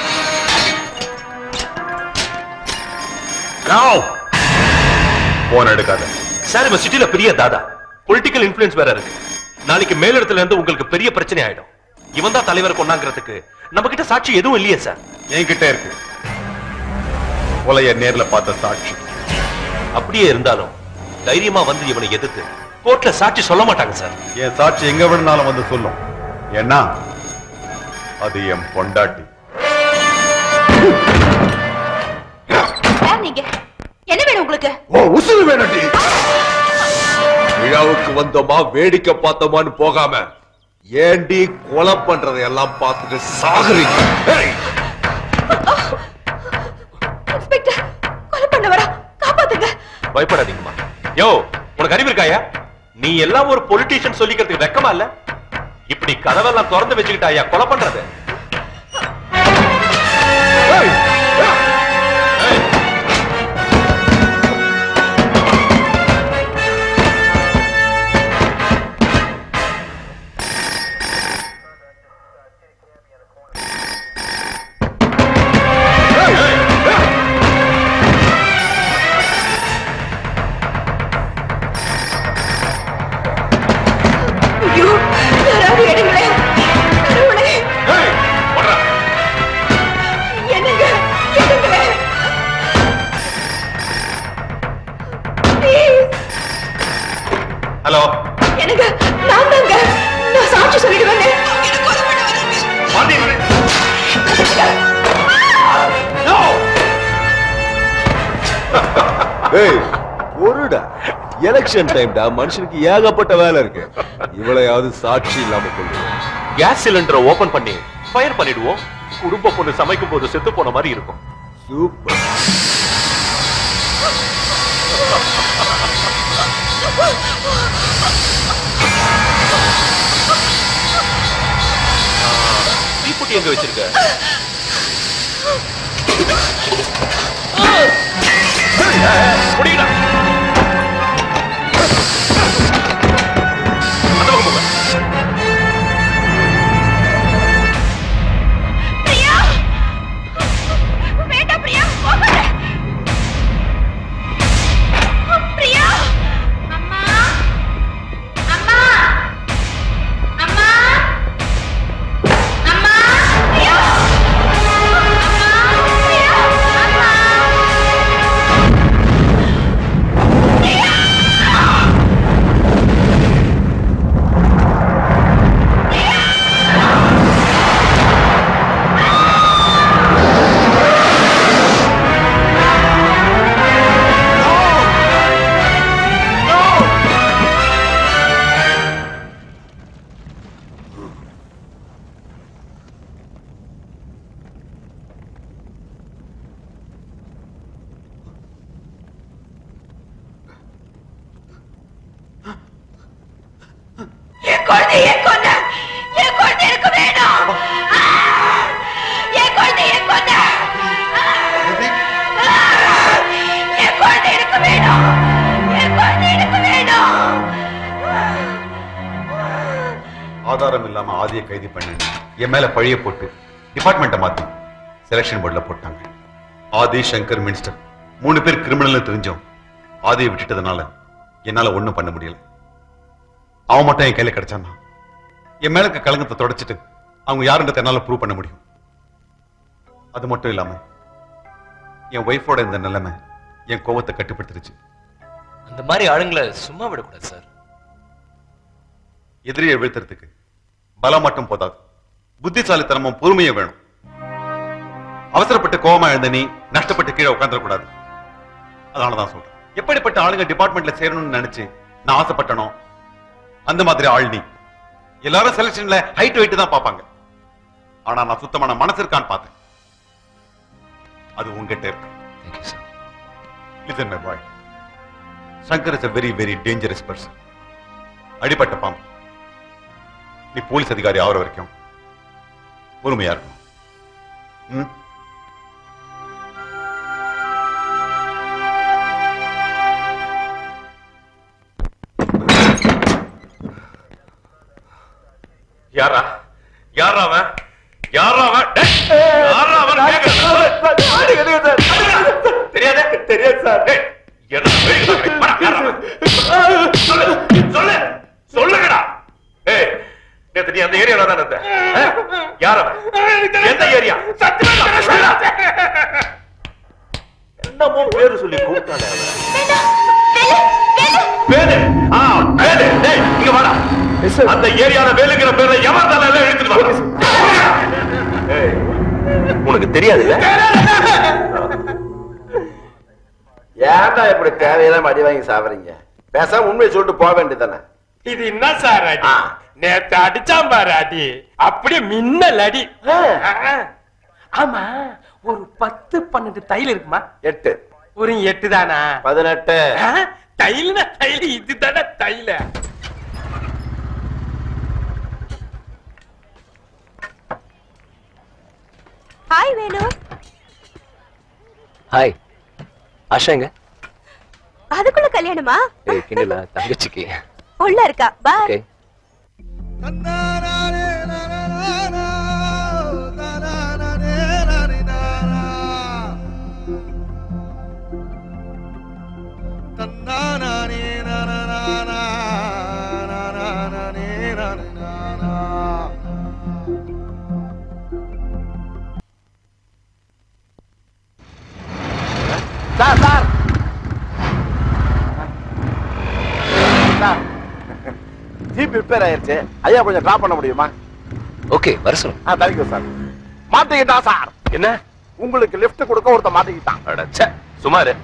போன் எடுக்காத சார் இவன் சிட்டில பெரிய தாதா பொலிட்டிக்கல் இன்ஃபுளுன்ஸ் வேற இருக்கு நாளைக்கு மேலிடத்துல இருந்து உங்களுக்கு பெரிய பிரச்சனை ஆயிடும் இவன் தான் தலைவர் கொண்டாங்கிறதுக்கு நம்ம கிட்ட சாட்சி எதுவும் இல்லையே சார் என்கிட்ட இருக்கு கொலைய நேர்ல பார்த்த சாட்சி அப்படியே இருந்தாலும் தைரியமா வந்து இவனை எதிர்த்து கோர்ட்ல சாட்சி சொல்ல மாட்டாங்க சார் என் சாட்சி எங்க வேணும்னாலும் வந்து சொல்லும் ஏன்னா அது என் பொண்டாட்டி யார் நீங்க என்ன வேணும் உங்களுக்கு ஓ உசுறு வேணடி விழாவுக்கு வந்தோமா வேடிக்கை பார்த்தோமான்னு போகாம ஏண்டி கொலை பண்றதை எல்லாம் பார்த்துட்டு சாகுறீங்க ஏய், இன்ஸ்பெக்டர் கொலை பண்ண வரா காப்பாத்துங்க பயப்படாதீங்கம்மா யோ உனக்கு அறிவு இருக்காயா நீ எல்லாம் ஒரு பொலிட்டீஷியன் சொல்லிக்கிறதுக்கு வெக்கமா இல்ல இப்படி கதவெல்லாம் திறந்து வச்சுக்கிட்டாயா கொலை பண்றது ஏய், ஏய். ஐயோ யாராவது எடுங்களேன் கடவுளே என்னங்க எடுங்களேன் Please. ஹலோ எனக்கு நான் தாங்க நான் சாட்சி சொல்லிடுவேங்க என்ன கொலை பண்ண வராங்க ஏய் பொருடா எலெக்ஷன் டைம்டா மனுஷனுக்கு ஏகப்பட்ட வேலை இருக்கு இவளையாவது சாட்சி இல்லாம கொண்டு கேஸ் சிலிண்டரை ஓபன் பண்ணி ஃபயர் பண்ணிடுவோம் குடும்ப பொண்ணு சமைக்கும் போது செத்து போன மாதிரி இருக்கும் சூப்பர் தீக்குட்டி எங்க வச்சிருக்க முடியல அந்த பக்கம் போங்க பிரியா வேண்டாம் பிரியா போகாத பிரியா அம்மா அம்மா அம்மா அம்மா பிரியா அம்மா பிரியா அம்மா என் குழந்தை என் கொண்ட என் குழந்தை எனக்கு வேணும் ஆ! என் குழந்தை என் கொண்ட என் குழந்தை எனக்கு வேணும் என் குழந்தை எனக்கு வேணும் ஆதாரம் இல்லாம ஆதியை கைது பண்ணி என் மேல பழிய போட்டு டிபார்ட்மெண்ட்டை மாத்தி செலக்ஷன் போர்டுல போட்டாங்க ஆதி சங்கர் மினிஸ்டர் மூணு பேர் கிரிமினல் தெரிஞ்சோம் ஆதியை விட்டுட்டதுனால என்னால ஒண்ணும் பண்ண முடியல அவன் மட்டும் என் கையில கிடைச்சான்னா என் மேல இருக்க கலங்கத்தை தொடச்சிட்டு அவங்க யாருன்றத என்னால ப்ரூவ் பண்ண முடியும் அது மட்டும் இல்லாம என் ஒய்ஃபோட இந்த நிலைமை என் கோவத்தை கட்டுப்படுத்திருச்சு அந்த மாதிரி ஆளுங்களை சும்மா விடக்கூடாது சார் எதிரியை வீழ்த்துறதுக்கு பலம் மட்டும் போதாது புத்திசாலித்தனமும் பொறுமையும் வேணும் அவசரப்பட்டு கோவமா எழுந்த நீ நஷ்டப்பட்டு கீழே உட்காந்துடக்கூடாது அதனாலதான் சொல்றேன் எப்படிப்பட்ட ஆளுங்க டிபார்ட்மெண்ட்ல சேரணும்னு நினைச்சு நான் ஆசைப்பட்டனோ அந்த மாதிரி ஆள் நீ எல்லாரும் செலக்ஷன்ல ஹைட் வெயிட் தான் பார்ப்பாங்க ஆனா நான் சுத்தமான மனசு இருக்கான்னு பார்த்தேன் அது உங்ககிட்ட இருக்கு listen my boy Shankar is a very very dangerous person அடிபட்ட பாம்பு நீ போலீஸ் அதிகாரி ஆகிற வரைக்கும் பொறுமையா இருக்கணும் ம்? யாரா யாரா அவன் யாரா அவன் டேய், யாரா அவன் கேக்குறேன். தெரியாதே தெரியாது சார் என்ன வேடிக்கை பார்க்கறீங்க? வாடா, யாரா அவன்? சொல்லு சொல்லு சொல்லுங்கடா ஏய் நேத்து நீ அந்த ஏரியால தான் இருந்த ஆ? யார் அவன் எந்த ஏரியா என்னமோ பேரு சொல்லி கூப்பிட்டானே அவன். வேலு ஆ வேலு டேய் இங்க வாடா அந்த ஏரியால வேலுங்கிற பேர்ல எவன் தலை எடுத்துட்டு வா ஏய், உனக்கு தெரியாதுல்ல ஏன்டா இப்படி தேவையெல்லாம் அடி வாங்கி சாவறீங்க பேசாம உண்மையை சொல்லிட்டு போக வேண்டியதானே இது என்ன சார் அடி நேத்து அடிச்சான் பாரு அடி அப்படியே மின்னல் அடி ஆ. ஆமா ஒரு பத்து பன்னெண்டு தையல் இருக்குமா எட்டு ஒரு எட்டு தானா பதினெட்டு தையல்னா தையல் இதுதானே தையல ஹாய் வேணு ஹாய் ஆஷா எங்க அதுக்குள்ள கல்யாணமா ஏய் கிண்டலா தங்கச்சிக்கு உள்ள இருக்கா bye okay sir sir sir jeep repair ஆயிருச்சு ஐயா கொஞ்சம் டிராப் பண்ண முடியுமா ஓகே வர சொல்லு ஆ தேங்க்யூ சார் மாட்டிக்கிட்டான் சார் என்ன உங்களுக்கு லிஃப்ட் கொடுக்க ஒருத்த மாட்டிக்கிட்டான் அடச்சே சுமாரு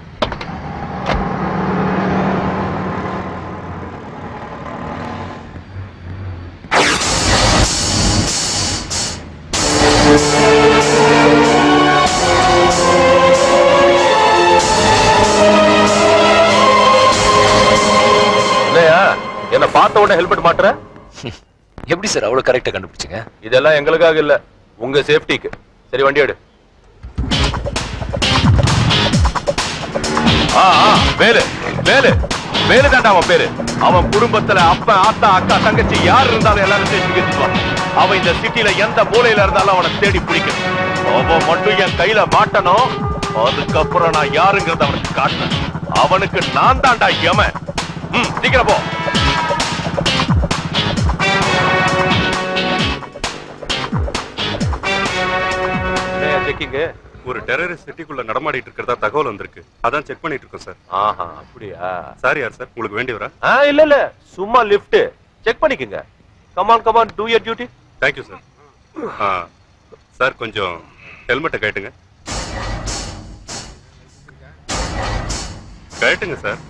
பார்த்த உடனே ஹெல்மெட் மாட்டுற எப்படி சார் அவ்வளவு கரெக்டா கண்டுபிடிச்சீங்க இதெல்லாம் எங்களுக்காக இல்ல உங்க சேஃப்டிக்கு சரி வண்டி எடு ஆ ஆ, வேலு வேலு வேலு தாண்டா அவன் பேரு அவன் குடும்பத்துல அப்பன் ஆத்தா அக்கா தங்கச்சி யார் இருந்தாலும் எல்லாரும் ஸ்டேஷனுக்கு எடுத்துவான் அவன் இந்த சிட்டில எந்த மூலையில இருந்தாலும் அவனை தேடி பிடிக்கணும் அவன் மட்டும் என் கையில மாட்டணும் அதுக்கப்புறம் நான் யாருங்கிறத அவனுக்கு காட்டுறேன் அவனுக்கு நான் தாண்டா யமன் ம் சீக்கிரம் போ செக்கிங்க ஒரு டெரரிஸ்ட் சிட்டிக்குள்ள நடமாடிட்டு இருக்கிறதா தகவல் வந்திருக்கு அதான் செக் பண்ணிட்டு இருக்கோம் சார் ஆஹா அப்படியா சார் யார் சார் உங்களுக்கு வேண்டியவரா ஆ இல்ல இல்ல சும்மா லிஃப்ட் செக் பண்ணிக்கங்க come on come on do your duty thank you sir ஆ சார் கொஞ்சம் ஹெல்மெட்டை கட்டுங்க கட்டுங்க சார்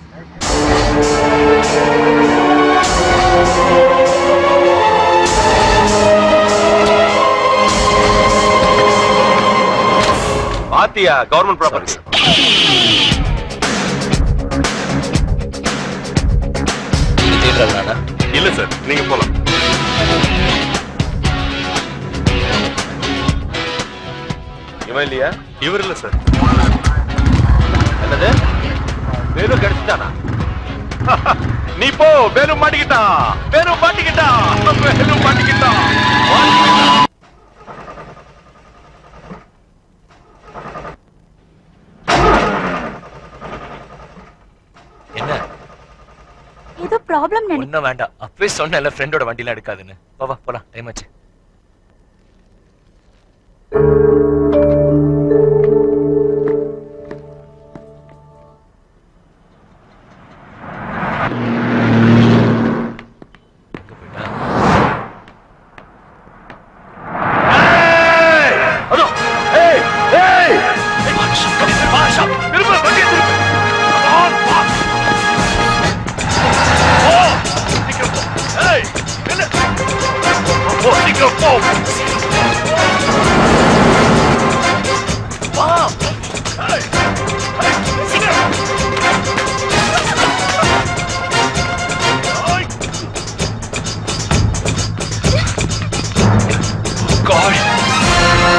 பாத்தியா கவர்மெண்ட் ப்ராப்பர்ட்டி இல்ல சார் நீங்க போலாம் இவன் இல்லையா இவர் இல்ல சார் என்னது வேலு கிடைச்சிட்டானா நீ போ வேலு மாட்டிக்கிட்டான் வேலு மாட்டிக்கிட்டான் வேலு மாட்டிக்கிட்டான் என்ன ஏதோ ப்ராப்ளம் நினைக்கிறேன் ஒன்னும் வேண்டாம் அப்பவே சொன்னேன்ல ஃப்ரெண்டோட வண்டிலாம் எடுக்காதுன்னு வா வா போலாம் டைம் ஆச்சு அதோ ஏய் ஏய் பாஷா திரும்ப வண்டியை திரும்ப ஆன் பாஸ் ஓ சீக்கிரம் போ ஏய் என்ன ஓ சீக்கிரம் போ வா ஏய் ஏய் சீக்கிரம் God.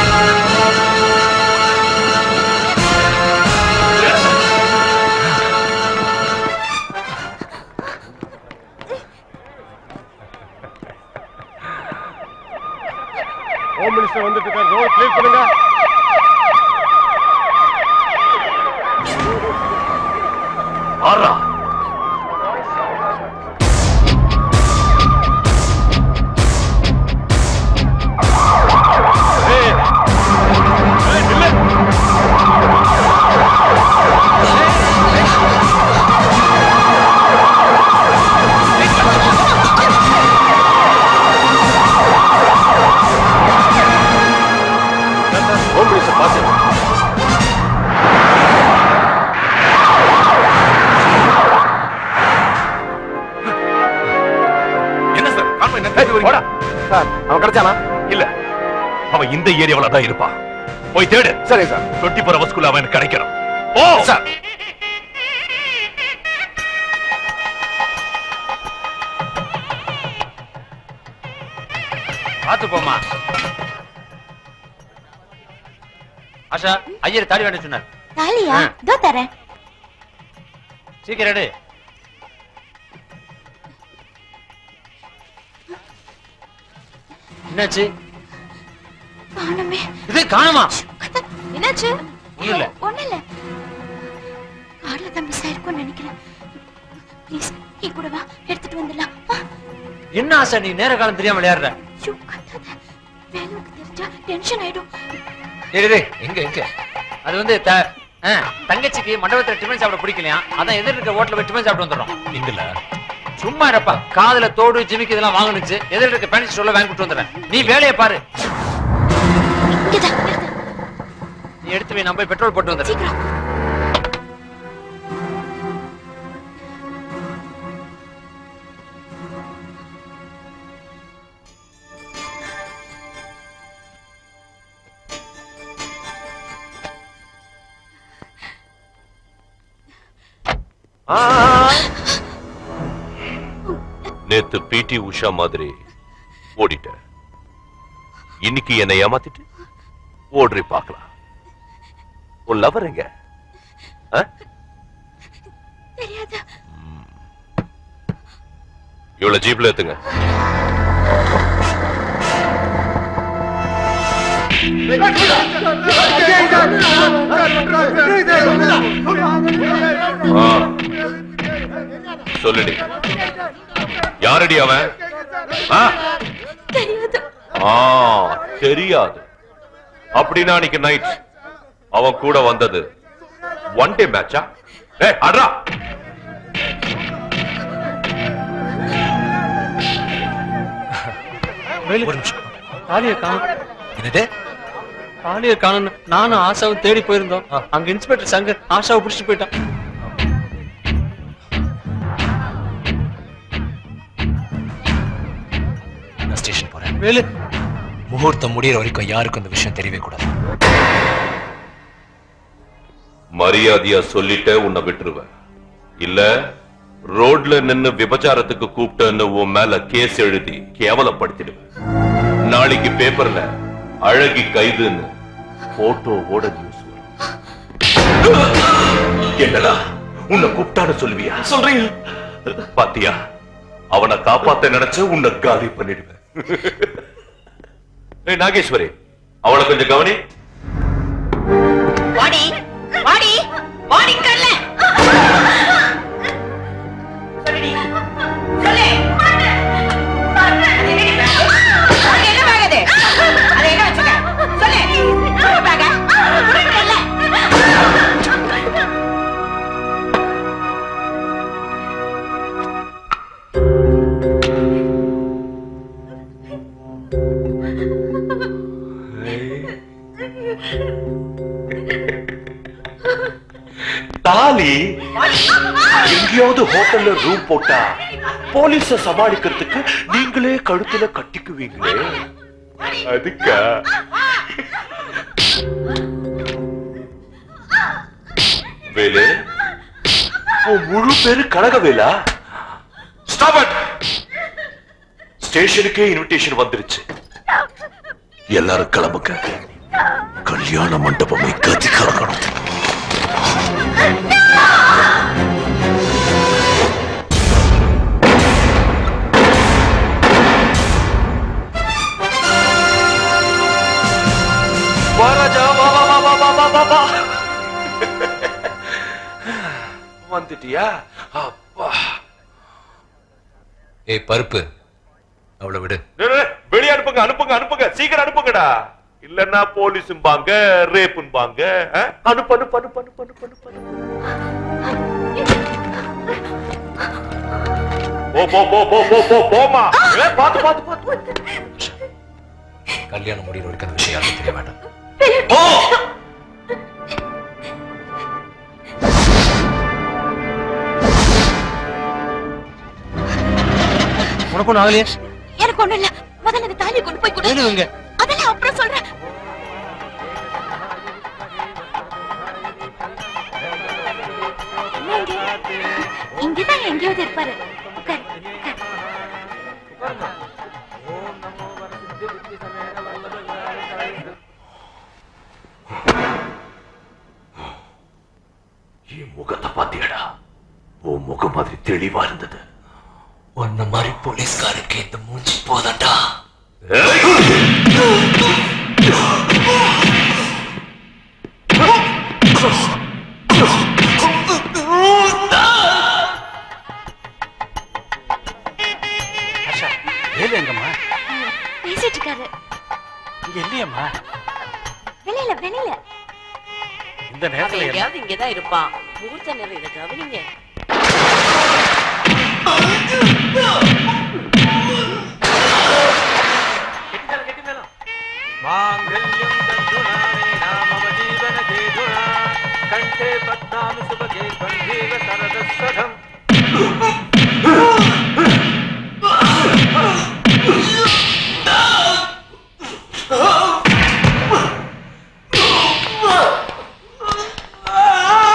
ஹோம் மினிஸ்டர் வந்துட்டு இருக்காரு ரோட் கிளியர் பண்ணுங்க ஆறா ஏய் ஏய் நில்லு ஹோம் மினிஸ்டர் பாத்து என்ன சார் கான்வாய் என்ன போடா சார் அவன் கிடைச்சானா இல்ல அவன் இந்த ஏரியாவுல தான் இருப்பான் போய் தேடு சரி சார் டுவெண்ட்டி ஃபோர் ஹவர்ஸ்க்குள்ள அவன் எனக்கு கிடைக்கணும் ஓ சார் பாத்து போமா ஆஷா ஐயர் தாடி வேண்ட சொன்னார் தாலியா ஆ. இதோ தரேன் சீக்கிரம் எடு என்னாச்சு காணுமே இது காணுமா என்னாச்சு ஒண்ணும் இல்ல. ஒண்ணு இல்ல கார்ல தான் மிஸ் ஆயிருக்கும்னு நினைக்கிறேன் ப்ளீஸ் நீ கூட வா எடுத்துட்டு வந்துடலாம் வா. என்ன ஆசா நீ நேர காலம் தெரியாம விளையாடுற ஐயோ, கத்தாத. வேலுவுக்கு தெரிஞ்சா டென்ஷன் ஆயிடும் டேய், டேய், எங்க எங்க அது வந்து த- ஆ, தங்கச்சிக்கு மண்டபத்துல டிஃபன் சாப்பிட பிடிக்கலையா அதான் எதிர் இருக்க ஹோட்டல்ல போய் டிஃபன் சாப்பிட்டு வந்துடுறோம் எங்கல சும்மா இருப்பா காதுல தோடு ஜிமிக்கு இதெல்லாம் வாங்கணுச்சு எதிர் இருக்க பேண்ட் ஸ்டோர்ல வாங்கி கொடுத்து வந்துடுறேன் நீ வேலையை பாரு நீ எடுத்து போய் நான் போய் பெட்ரோல் போட்டு வந்துடுறேன் நேத்து பிடி உஷா மாதிரி ஓடிட்ட இன்னைக்கு என்னை ஏமாத்திட்டு ஓடுறி பார்க்கலாம் உன் லவர் எங்க ஆ? தெரியாது இவ்வளவு ஜீப்ல ஏத்துங்க ஆ. சொல்லுடி யாரடி அவன் ஆ? தெரியாது ஆ தெரியாது அப்படின்னா அன்னைக்கு நைட் அவன் கூட வந்தது ஒன் டே மேட்சா ஏ அட்ரா ஒரு நிமிஷம் ஆலிய காணும் என்னது ஆலிய காணும் நானும் ஆஷாவும் தேடி போயிருந்தோம் அங்க இன்ஸ்பெக்டர் சங்கர் ஆஷாவை பிடிச்சிட்டு போயிட்டான் நான் ஸ்டேஷன் போறேன் வேலு முகூர்த்தம் முடியற வரைக்கும் யாருக்கும் இந்த விஷயம் தெரியவே கூடாது மரியாதையா சொல்லிட்ட உன்னை விட்டுருவேன் இல்ல ரோட்ல நின்னு விபச்சாரத்துக்கு கூப்பிட்டேன்னு உன் மேல கேஸ் எழுதி கேவலப்படுத்திடுவேன் நாளைக்கு பேப்பர்ல அழகி கைதுன்னு போட்டோவோட நியூஸ் என்னடா உன்னை கூப்பிட்டான்னு சொல்லுவியா சொல்றீங்க பாத்தியா அவனை காப்பாத்த நினைச்ச உன்னை காலி பண்ணிடுவேன் ஏய் நாகேஸ்வரி அவளை கொஞ்சம் கவனி வாடி வாடி வாடி கல்ல சொல்லுடி சொல்லு அது என்னடி bag? அது என்ன bag அது? அது என்ன வச்சுக்க? சொல்லு. என்ன bag? உருட்டுல்ல. தாலி எங்கேயாவது ஹோட்டல்ல ரூம் போட்டா போலீஸ சமாளிக்கிறதுக்கு நீங்களே கழுத்துல கட்டிக்குவீங்களே அதுக்கா வேலு உன் முழு பேரு கனகவேலா ஸ்டாப் இட் ஸ்டேஷனுக்கே இன்விடேஷன் வந்துருச்சு எல்லாரும் கிளம்புங்க கல்யாண மண்டபமே கதி கலக்கணும் வா ராஜா வா வா வா வா வா வா வா வா வந்துட்டியா அப்பா ஏய் பருப்பு அவளை விடு டேய், டேய், வெளிய அனுப்புங்க அனுப்புங்க அனுப்புங்க சீக்கிரம் அனுப்புங்கடா இல்லன்னா போலீஸும்பாங்க ரேப்பும்பாங்க ஆ? அனுப்பு அனுப்பு அனுப்பு அனுப்பு அனுப்பு அனுப்பு போ போ போ போ போ போ போமா ஏ, பாத்து பாத்து பாத்து கல்யாணம் முடிகிற வரைக்கும் அந்த விஷயம் யாருக்கும் தெரிய வேண்டாம் போ உனக்கு ஒன்றும் ஆகலையே எனக்கு ஒண்ணும் இல்ல முதல்ல இந்த தாலியை கொண்டு போய் கொடு வேணுங்க அதெல்லாம் அப்புறம் சொல்றேன் என்ன இங்க? இங்கதான் எங்கேயாவது இருப்பாரு உட்காரு, உட்காரு. என் முகத்தை பாத்தியாடா உன் முகம் மாதிரி தெளிவா இருந்தது உன்ன மாதிரி போலீஸ்காருக்கு இந்த மூஞ்சி போதண்டா வேலு எங்கம்மா பேசிட்டு இருக்காரு இங்க இல்லையம்மா வெளியில வெளியில இந்த அவன் நேரத்துல என்ன- எங்கேயாவது இங்கதான் இருப்பான் முகூர்த்த நேரம் இதை கவனிங்க माङ्गल्यं तद्धुनामे नामवजीवन केतुना कण्ठे पद्मामि सुभगे कण्ठेव सरदस्वधम्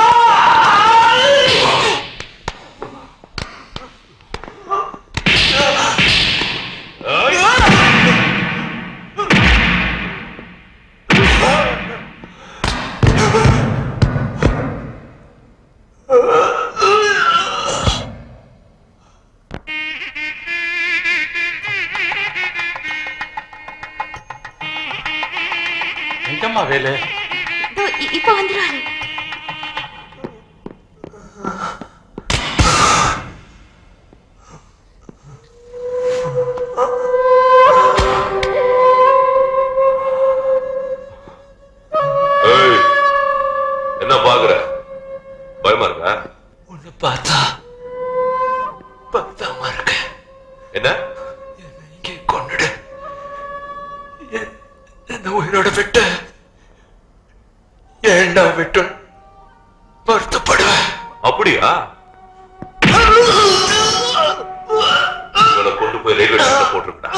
ஆ வேலு இதோ இ- இப்ப வந்துருவாரு ஏய், என்ன பாக்குற பயமா இருக்கா உன்னை பார்த்தா பதமா இருக்கு என்ன இங்கே கொண்டுடு என்- என்ன உயிரோட விட்டு ஏண்டா விட்டு வருத்தப்படுவேன் அப்படியா இவனை கொண்டு போய் ரயில்வே ஸ்டேஷன்ல போட்டிருக்கா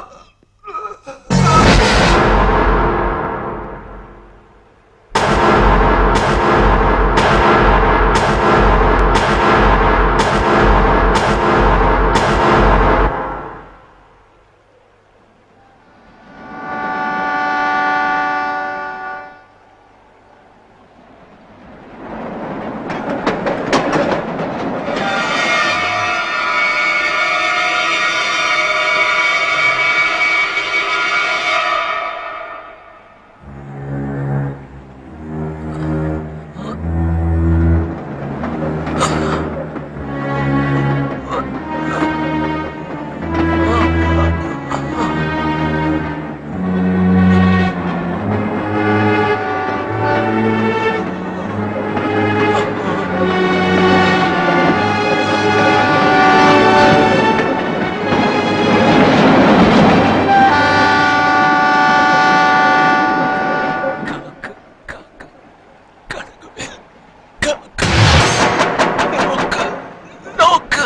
நோக்கு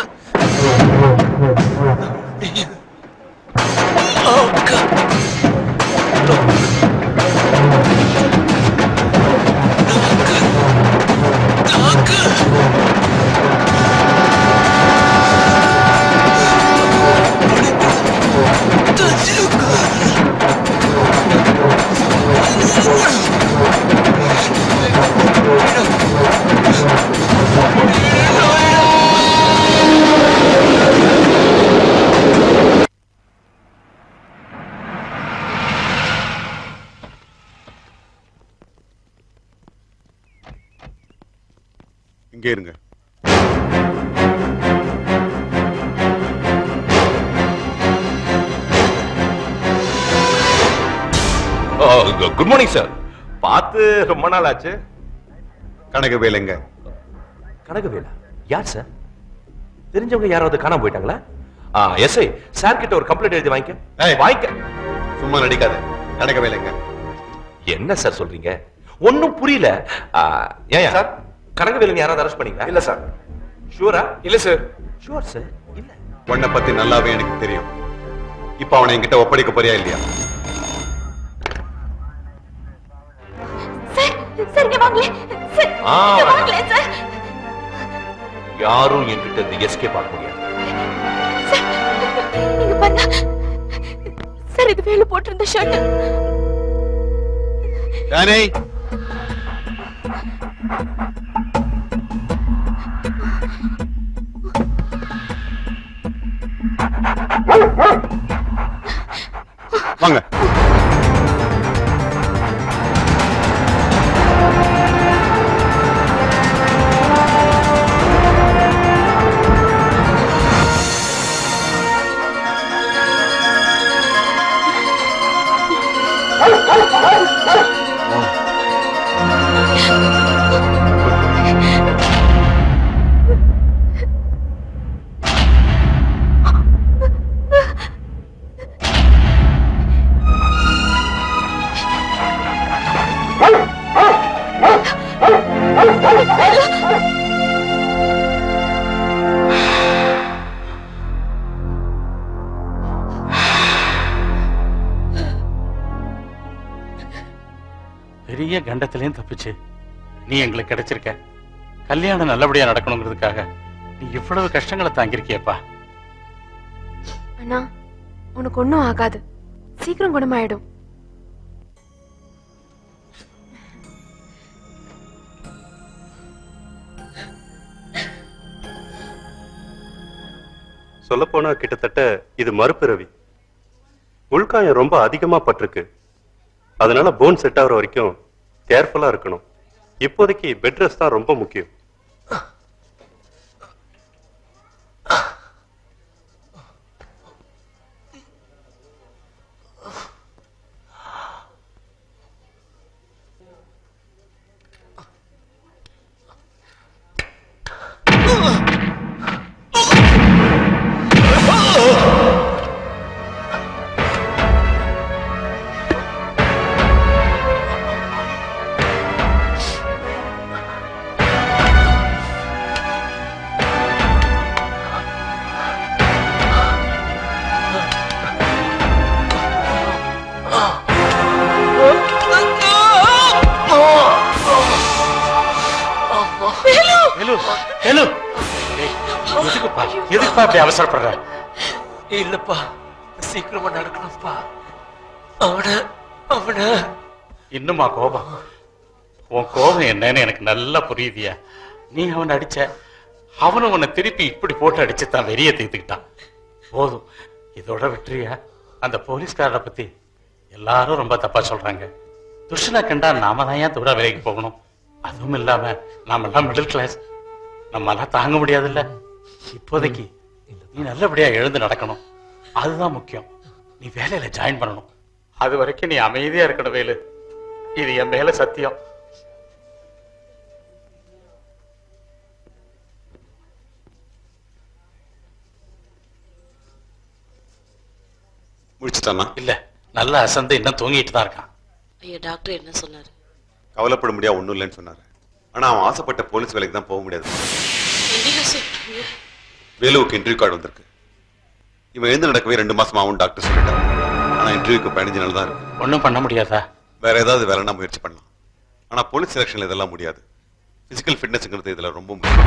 நோக்கு இங்கே இருங்க குட் மார்னிங் சார் பார்த்து ரொம்ப நாள் ஆச்சு கனகவேலுங்க கனகவேலா யார் சார் தெரிஞ்சவங்க யாராவது காணாம போயிட்டாங்களா ஆ எஸ்ஐ சார் கிட்ட ஒரு கம்ப்ளைண்ட் எழுதி வாங்கிக்க வாங்கிக்க சும்மா நடிக்காத கனகவேலுங்க என்ன சார் சொல்றீங்க ஒண்ணும் புரியல ஆ, ஏன் சார் கனகவேலன் யாராவது அரெஸ்ட் பண்ணீங்களா இல்ல சார் ஷூரா இல்ல சார் ஷூர் சார் உன்னை பத்தி நல்லாவே எனக்கு தெரியும் இப்ப அவனை என்கிட்ட ஒப்படைக்க போறியா இல்லையா சார் சார் இங்க வாங்களே சார் ஆ, இங்க வரேன். வாங்களே சார் யாரும் என்கிட்ட இருந்து எஸ்கேப் ஆக முடியாது நீங்க பண்ண சார் இது வேலு போட்டிருந்த ஷர்ட் தானே வாங்க பெரிய கண்டத்திலையும் தப்பிச்சு நீ எங்களுக்கு கிடைச்சிருக்க கல்யாணம் நல்லபடியா நடக்கணுங்கிறதுக்காக நீ இவ்வளவு கஷ்டங்களை தாங்கியிருக்கியப்பா அண்ணா உனக்கு ஒண்ணும் ஆகாது சீக்கிரம் குணமாயிடும் சொல்லப்போனா கிட்டத்தட்ட இது மறுபிறவி உள்காயம் ரொம்ப அதிகமா பட்டிருக்கு அதனால போன் செட் ஆகுற வரைக்கும் கேர்ஃபுல்லா இருக்கணும் இப்போதைக்கு பெட் ரெஸ்ட் தான் ரொம்ப முக்கியம் வேலு வேலு ஏய், எதுக்குப்பா எதுக்குப்பா இப்படி அவசரப்படுற இல்லப்பா சீக்கிரமா நடக்கணும்ப்பா அவன அவன இன்னுமா கோபம் உன் கோபம் என்னன்னு எனக்கு நல்லா புரியுதியா நீ அவனை அடிச்ச அவனும் உன்னை திருப்பி இப்படி போட்டு அடிச்சு தான் வெறிய தீர்த்துக்கிட்டான் போதும் இதோட விட்டுறியா அந்த போலீஸ்காரரை பத்தி எல்லாரும் ரொம்ப தப்பா சொல்றாங்க துஷ்டனை கண்டா நாம தான் ஏன் தூர விலைக்கு போகணும் அதுவும் இல்லாம நாமெல்லாம் மிடில் கிளாஸ் நம்மளாம் தாங்க முடியாதுல்ல இப்போதைக்கு நீ நல்லபடியா எழுந்து நடக்கணும் அதுதான் முக்கியம் நீ வேலையில ஜாயின் பண்ணணும் அது வரைக்கும் நீ அமைதியா இருக்கணும் வேலு இது என் மேல சத்தியம் முடிச்சுட்டானா இல்ல நல்லா அசந்து இன்னும் தூங்கிட்டு தான் இருக்கான் ஐயா டாக்டர் என்ன சொன்னாரு கவலைப்பட முடியாது ஒண்ணும் இல்லைன்னு சொன்னாரு ஆனா அவன் ஆசைப்பட்ட போலீஸ் வேலைக்கு தான் போக முடியாது என்னங்க சொல்றீங்க வேலுவுக்கு இன்டர்வியூ கார்டு வந்திருக்கு இவன் எழுந்து நடக்கவே ரெண்டு மாசம் ஆகும் டாக்டர் சொல்லிட்டாங்க ஆனா இன்டர்வியூக்கு பதினஞ்சு நாள் தான் இருக்கு ஒண்ணும் பண்ண முடியாதா வேற ஏதாவது வேலைன்னா முயற்சி பண்ணலாம் ஆனா போலீஸ் செலக்ஷன்ல இதெல்லாம் முடியாது பிசிக்கல் ஃபிட்னஸ்ங்கிறது இதுல ரொம்ப முக்கியம்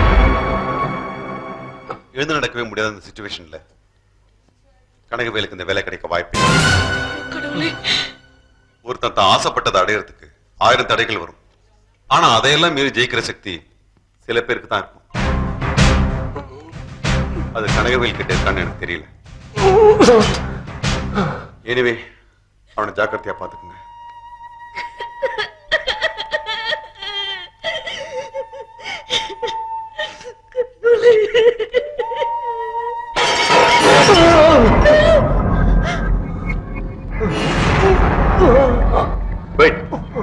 எழுந்து நடக்கவே முடியாத இந்த சுச்சுவேஷன்ல கனகவேலுக்கு இந்த வேலை கிடைக்க வாய்ப்பு இல்லை. ஒருத்தன் தான் ஆசைப்பட்டதை அடையறதுக்கு ஆயிரம் தடைகள் வரும் ஆனா அதையெல்லாம் மீறி ஜெயிக்கிற சக்தி சில பேருக்கு தான் இருக்கும் அது கனகவேல் கிட்ட இருக்கான்னு எனக்கு தெரியல எனிவே அவனை ஜாக்கிரதையா பாத்துக்குங்க வெயிட்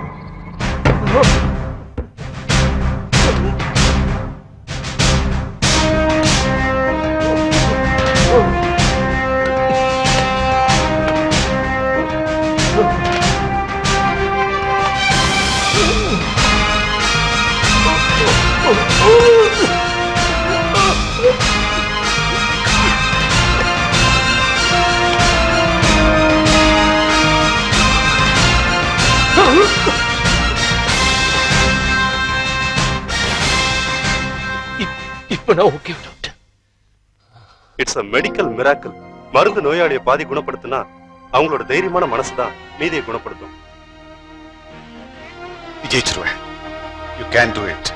இப்ப நான் okay doctor it's a medical miracle மருந்து நோயாளியை பாதி குணப்படுத்தினா அவங்களோட தைரியமான மனசு தான் மீதியை குணப்படுத்தும் ஜெயிச்சிருவேன் யூ கேன் டூ இட்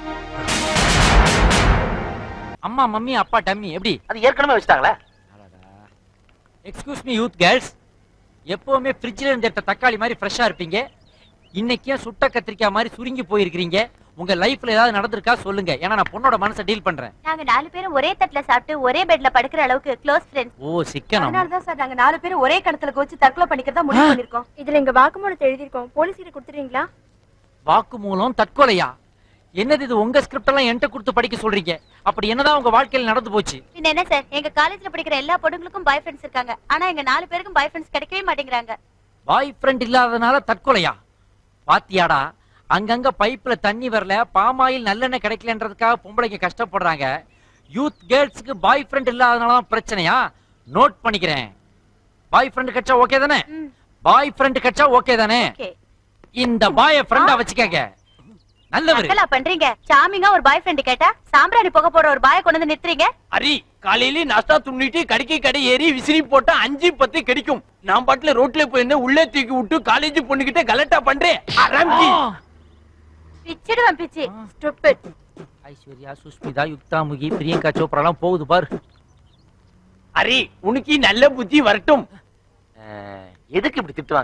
அம்மா மம்மி அப்பா டம்மி எப்படி அது ஏற்கனவே வச்சுட்டாங்களே எக்ஸ்கியூஸ் மீ யூத் கேர்ள்ஸ் எப்பவுமே ஃப்ரிட்ஜ்ல இருந்து எடுத்த தக்காளி மாதிரி ஃப்ரெஷ்ஷா இருப்பீங்க இன்னைக்கே சுட்ட கத்திரிக்காய் மாதிரி சுருங்கி போயிருக்கிறீங்க உங்க லைஃப்ல ஏதாவது நடந்திருக்கா சொல்லுங்க ஏன்னா நான் பொண்ணோட மனசை டீல் பண்றேன் நாங்க நாலு பேரும் ஒரே தட்டுல சாப்பிட்டு ஒரே பெட்ல படுக்கிற அளவுக்கு க்ளோஸ் ஃப்ரெண்ட்ஸ் ஓ சிக்கனம் அதனாலதான் சார் நாங்க நாலு பேரும் ஒரே கணத்துல கோச்சு தற்கொலை பண்ணிக்கிறதா முடிவு பண்ணிருக்கோம் இதுல எங்க வாக்குமூலத்தை எழுதிருக்கோம் போலீஸ் கிட்ட கொடுத்துறீங்களா வாக்குமூலம் தற்கொலையா என்னது இது உங்க ஸ்கிரிப்ட் எல்லாம் என்கிட்ட கொடுத்து படிக்க சொல்றீங்க அப்படி என்னதான் உங்க வாழ்க்கையில நடந்து போச்சு பின்ன என்ன சார் எங்க காலேஜ்ல படிக்கிற எல்லா பொண்ணுங்களுக்கும் பாய் ஃப்ரெண்ட்ஸ் இருக்காங்க ஆனா எங்க நாலு பேருக்கும் பாய் ஃப்ரெண்ட்ஸ் கிடைக்கவே மாட்டேங்கிறாங்க பாய் ஃப்ரெண்ட் இல்லாதனால தற்கொலையா பாத்தியாடா அங்கங்க பைப்ல தண்ணி வரல பாமாயில் நல்லெண்ணெய் கிடைக்கலன்றதுக்காக பொம்பளைங்க கஷ்டப்படுறாங்க யூத் கேர்ள்ஸ்க்கு பாய் ஃப்ரெண்ட் இல்லாதனால தான் பிரச்சனையா நோட் பண்ணிக்கிறேன் பாய் ஃப்ரெண்ட் கிடைச்சா ஓகே தானே பாய் ஃப்ரெண்ட் கிடைச்சா ஓகே தானே இந்த பாய ஃப்ரெண்டா வச்சுக்கங்க நல்லவரு நக்கலா பண்றீங்க சாமிங்கா ஒரு பாய் ஃப்ரெண்ட் கேட்டா சாம்பிராணி புகை போற ஒரு பாய கொண்டு வந்து நிறுத்துறீங்க அரி காலையில நாஸ்தா துண்ணிட்டு கடைக்கு கடை ஏறி விசிறி போட்டா அஞ்சு பத்து கிடைக்கும் நான் பாட்டுல ரோட்ல போயிருந்தேன் உள்ளே தூக்கி விட்டு காலேஜ் பொண்ணுகிட்ட கலட்டா பண்றேன் அராம்கி பிச்சிடுவேன் பிச்சி ஸ்டூபிட் ஐஸ்வர்யா சுஷ்மிதா யுக்தாமுகி பிரியங்கா சோப்ரா எல்லாம் போகுது பாரு அரி உனக்கு நல்ல புத்தி வரட்டும் எதுக்கு இப்படி திட்டு வாங்குற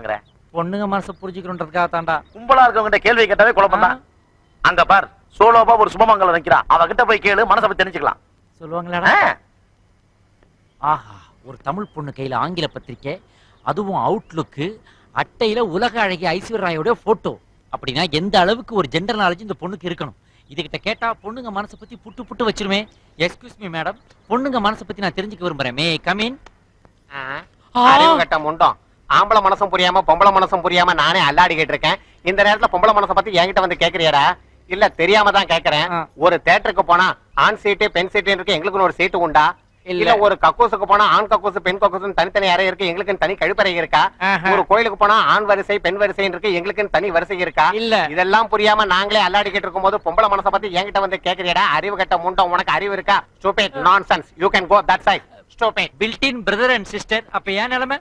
பொண்ணுங்க மனசை புரிஞ்சுக்கணுன்றதுக்காக தாண்டா கும்பலா இருக்கவங்க கேள்வி கேட்டாவே குழப்பம் தான் அங்க பார் சோலோபா ஒரு சுபமங்கலம் நிக்கிறா அவகிட்ட போய் கேளு மனசை பத்தி தெரிஞ்சுக்கலாம் சொல்லுவாங்களாடா ஆஹா ஒரு தமிழ் பொண்ணு கையில ஆங்கில பத்திரிக்கை அதுவும் அவுட்லுக்கு அட்டையில உலக அழகி ஐஸ்வர்யா ராயோட போட்டோ அப்படின்னா எந்த அளவுக்கு ஒரு ஜெண்டர் நாலேஜ் இந்த பொண்ணுக்கு இருக்கணும் இதுகிட்ட கேட்டா பொண்ணுங்க மனசை பத்தி புட்டு புட்டு வச்சிருமே எக்ஸ்கியூஸ் மீ மேடம் பொண்ணுங்க மனசை பத்தி நான் தெரிஞ்சுக்க விரும்புறேன் மே கமின் அறிவு கட்ட முண்டம் ஆம்பளை மனசும் புரியாம பொம்பளை மனசும் புரியாம நானே அல்லாடிக்கிட்டு இருக்கேன் இந்த நேரத்துல பொம்பளை மனசை பத்தி என்கிட்ட வந்து கேக்குறியாடா இல்ல தெரியாம தான் கேக்குறேன் ஒரு தேட்டருக்கு போனா ஆண் சீட்டு பெண் சீட்டு இருக்கு எங்களுக்குன்னு ஒரு சீட்டு உண்டா இல்ல. இல்ல ஒரு கக்கூசுக்கு போனா ஆண் கக்கூசு பெண் கக்கூசு தனித்தனி அறை இருக்கு எங்களுக்குன்னு தனி கழிப்பறை இருக்கா ஆஹா. ஒரு கோயிலுக்கு போனா ஆண் வரிசை பெண் வரிசை இருக்கு எங்களுக்குன்னு தனி வரிசை இருக்கா இல்ல. இதெல்லாம் புரியாம நாங்களே அல்லாடிக்கிட்டு இருக்கும்போது பொம்பளை மனசை பத்தி என்கிட்ட வந்து கேக்குறியாடா அறிவு கட்ட முண்டம் உனக்கு அறிவு இருக்கா stupid nonsense you can go that side stupid building brother and sister அப்ப ஏன் நிலைமை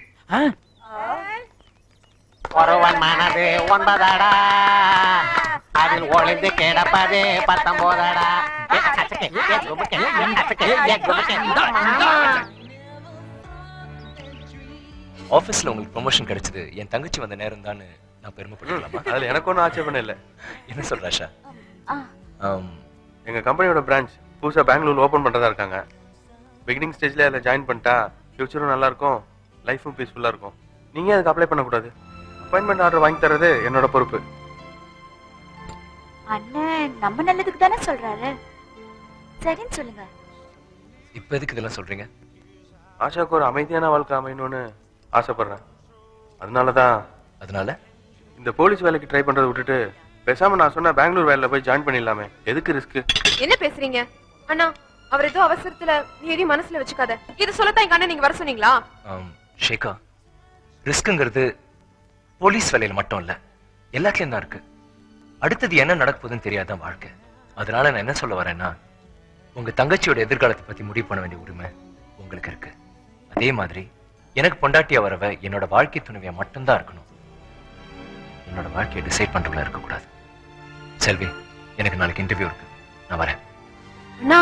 ஒருவன் மனது ஒன்பதடா அதில் ஒளிந்து கிடப்பது பத்தொன்பதடா ஏ, அச்சக்கே, ஏ, குமுக்கே, ஏ, அச்சக்கே, ஏ, குமுக்கே. ஆபீஸ்ல உங்களுக்கு ப்ரொமோஷன் கிடைச்சது என் தங்கச்சி வந்த நேரம் தான் நான் பெருமைப்பட்டுக்கலாமா அதுல எனக்கு ஒன்றும் ஆட்சேபணம் இல்லை என்ன சொல்ற ஆஷா ஆம், எங்க கம்பெனியோட பிரான்ச் புதுசா பெங்களூர்ல ஓபன் பண்றதா இருக்காங்க பிகினிங் ஸ்டேஜ்ல அதில் ஜாயின் பண்ணிட்டா ஃபியூச்சரும் நல்லா இருக்கும் லைஃபும் பீஸ்ஃபுல்லா இருக்கும் நீங்க அதுக்கு அப்ளை பண்ணக்கூடாது அப்பாயின்மெண்ட் ஆர்டர் வாங்கி தரது என்னோட பொறுப்பு அண்ணன் நம்ம நல்லதுக்கு தானே சொல்றாரு சரின்னு சொல்லுங்க இப்ப எதுக்கு இதெல்லாம் சொல்றீங்க ஆஷாக்கு ஒரு அமைதியான வாழ்க்கை அமையணும்னு ஆசைப்படுறேன் அதனால தான் அதனால இந்த போலீஸ் வேலைக்கு ட்ரை பண்றதை விட்டுட்டு பேசாம நான் சொன்ன பெங்களூர் வேலையில போய் ஜாயின் பண்ணிடலாமே எதுக்கு ரிஸ்க் என்ன பேசுறீங்க அண்ணா அவர் ஏதோ அவசரத்துல நீ எதையும் மனசுல வச்சுக்காத இது சொல்லத்தான் எங்க அண்ணன் நீங்க வர சொன்னீங்களா ஆம், ஷேகா ரிஸ்க்குங்கிறது போலீஸ் வேலையில மட்டும் இல்ல எல்லாத்துலயும் தான் இருக்கு அடுத்தது என்ன நடக்க போகுதுன்னு தெரியாதான் வாழ்க்கை அதனால நான் என்ன சொல்ல வரேன்னா உங்க தங்கச்சியோட எதிர்காலத்தை பத்தி முடிவு பண்ண வேண்டிய உரிமை உங்களுக்கு இருக்கு அதே மாதிரி எனக்கு பொண்டாட்டியா வரவ என்னோட வாழ்க்கை துணைவியா மட்டும்தான் இருக்கணும் என்னோட வாழ்க்கையை டிசைட் பண்றவங்களா இருக்கக்கூடாது செல்வி எனக்கு நாளைக்கு இன்டர்வியூ இருக்கு நான் வரேன் அண்ணா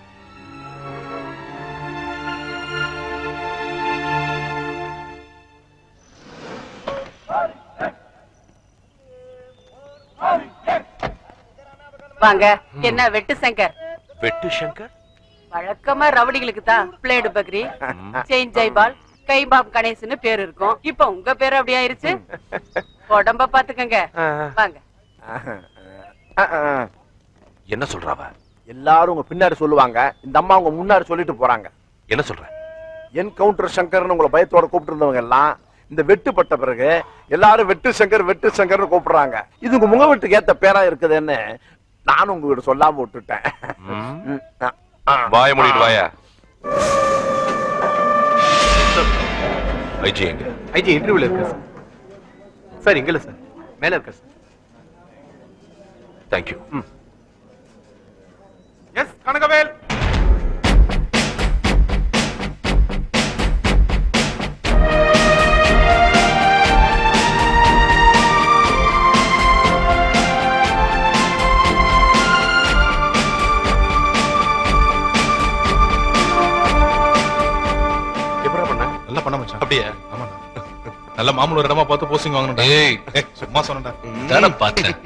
வாங்க என்ன வெட்டு சங்கர் வெட்டு சங்கர் வழக்கமா ரவுடிகளுக்கு தான் பிளேடு பக்ரி செயின் ஜெய்பால் கைபாப் கணேசன்னு பேர் இருக்கும் இப்ப உங்க பேர் அப்படி ஆயிருச்சு உடம்ப பாத்துக்கங்க வாங்க என்ன சொல்றாவ எல்லாரும் உங்க பின்னாடி சொல்லுவாங்க இந்த அம்மா உங்க முன்னாடி சொல்லிட்டு போறாங்க என்ன சொல்ற என்கவுண்டர் சங்கர்னு உங்களை பயத்தோட கூப்பிட்டு இருந்தவங்க எல்லாம் இந்த வெட்டுப்பட்ட பிறகு எல்லாரும் வெட்டு சங்கர் வெட்டு சங்கர்னு கூப்பிடுறாங்க இது உங்க முக வெட்டுக்கு ஏத்த பேரா இருக்குதுன்னு நானும் உங்ககிட்ட சொல்லாம விட்டுட்டேன் ம், ஆ, ஆ. வாய மூடிட்டு வாயா ஐஜி எங்க ஐஜி இன்டர்வியூல இருக்கு சார் சார் இங்க இல்ல சார் மேல இருக்க சார் தேங்க்யூ எஸ் கனகவேல் எப்படா பண்ண நல்லா பண்ண மச்சான் அப்படியே ஆமாண்ணா நல்ல மாமூல் ஒரு இடமா பார்த்து போஸ்டிங் வாங்கணும்டா ஏய் சும்மா சொன்னடா தானே பார்த்தேன்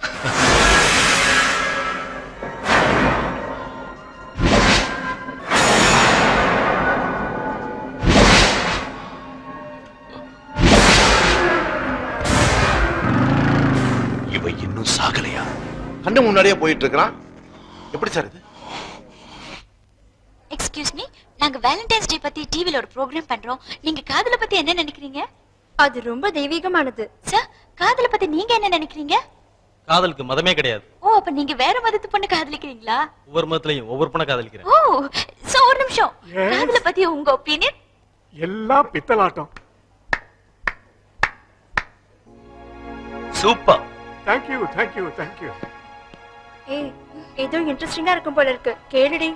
இவ இன்னும் சாகலையா கண்ணு முன்னாடியே போயிட்டு இருக்கிறான் எப்படி சார் இது எக்ஸ்கியூஸ் மீ நாங்க வேலண்டைன்ஸ் டே பத்தி டிவில ஒரு ப்ரோக்ராம் பண்றோம் நீங்க காதல பத்தி என்ன நினைக்கிறீங்க அது ரொம்ப தெய்வீகமானது சார் காதல பத்தி நீங்க என்ன நினைக்கிறீங்க காதலுக்கு மதமே கிடையாது ஓ அப்ப நீங்க வேற மதத்து பொண்ணு காதலிக்கிறீங்களா ஒவ்வொரு மதத்திலையும் ஒவ்வொரு பொண்ணை காதலிக்கிறேன் ஓ சோ ஒரு நிமிஷம் காதல பத்தி உங்க ஒப்பீனியன் எல்லாம் பித்தலாட்டம் சூப்பர் தேங்க்யூ தேங்க்யூ தேங்க்யூ ஏய் ஏதோ இன்ட்ரெஸ்டிங்கா இருக்கும் போல இருக்கு கேளுடி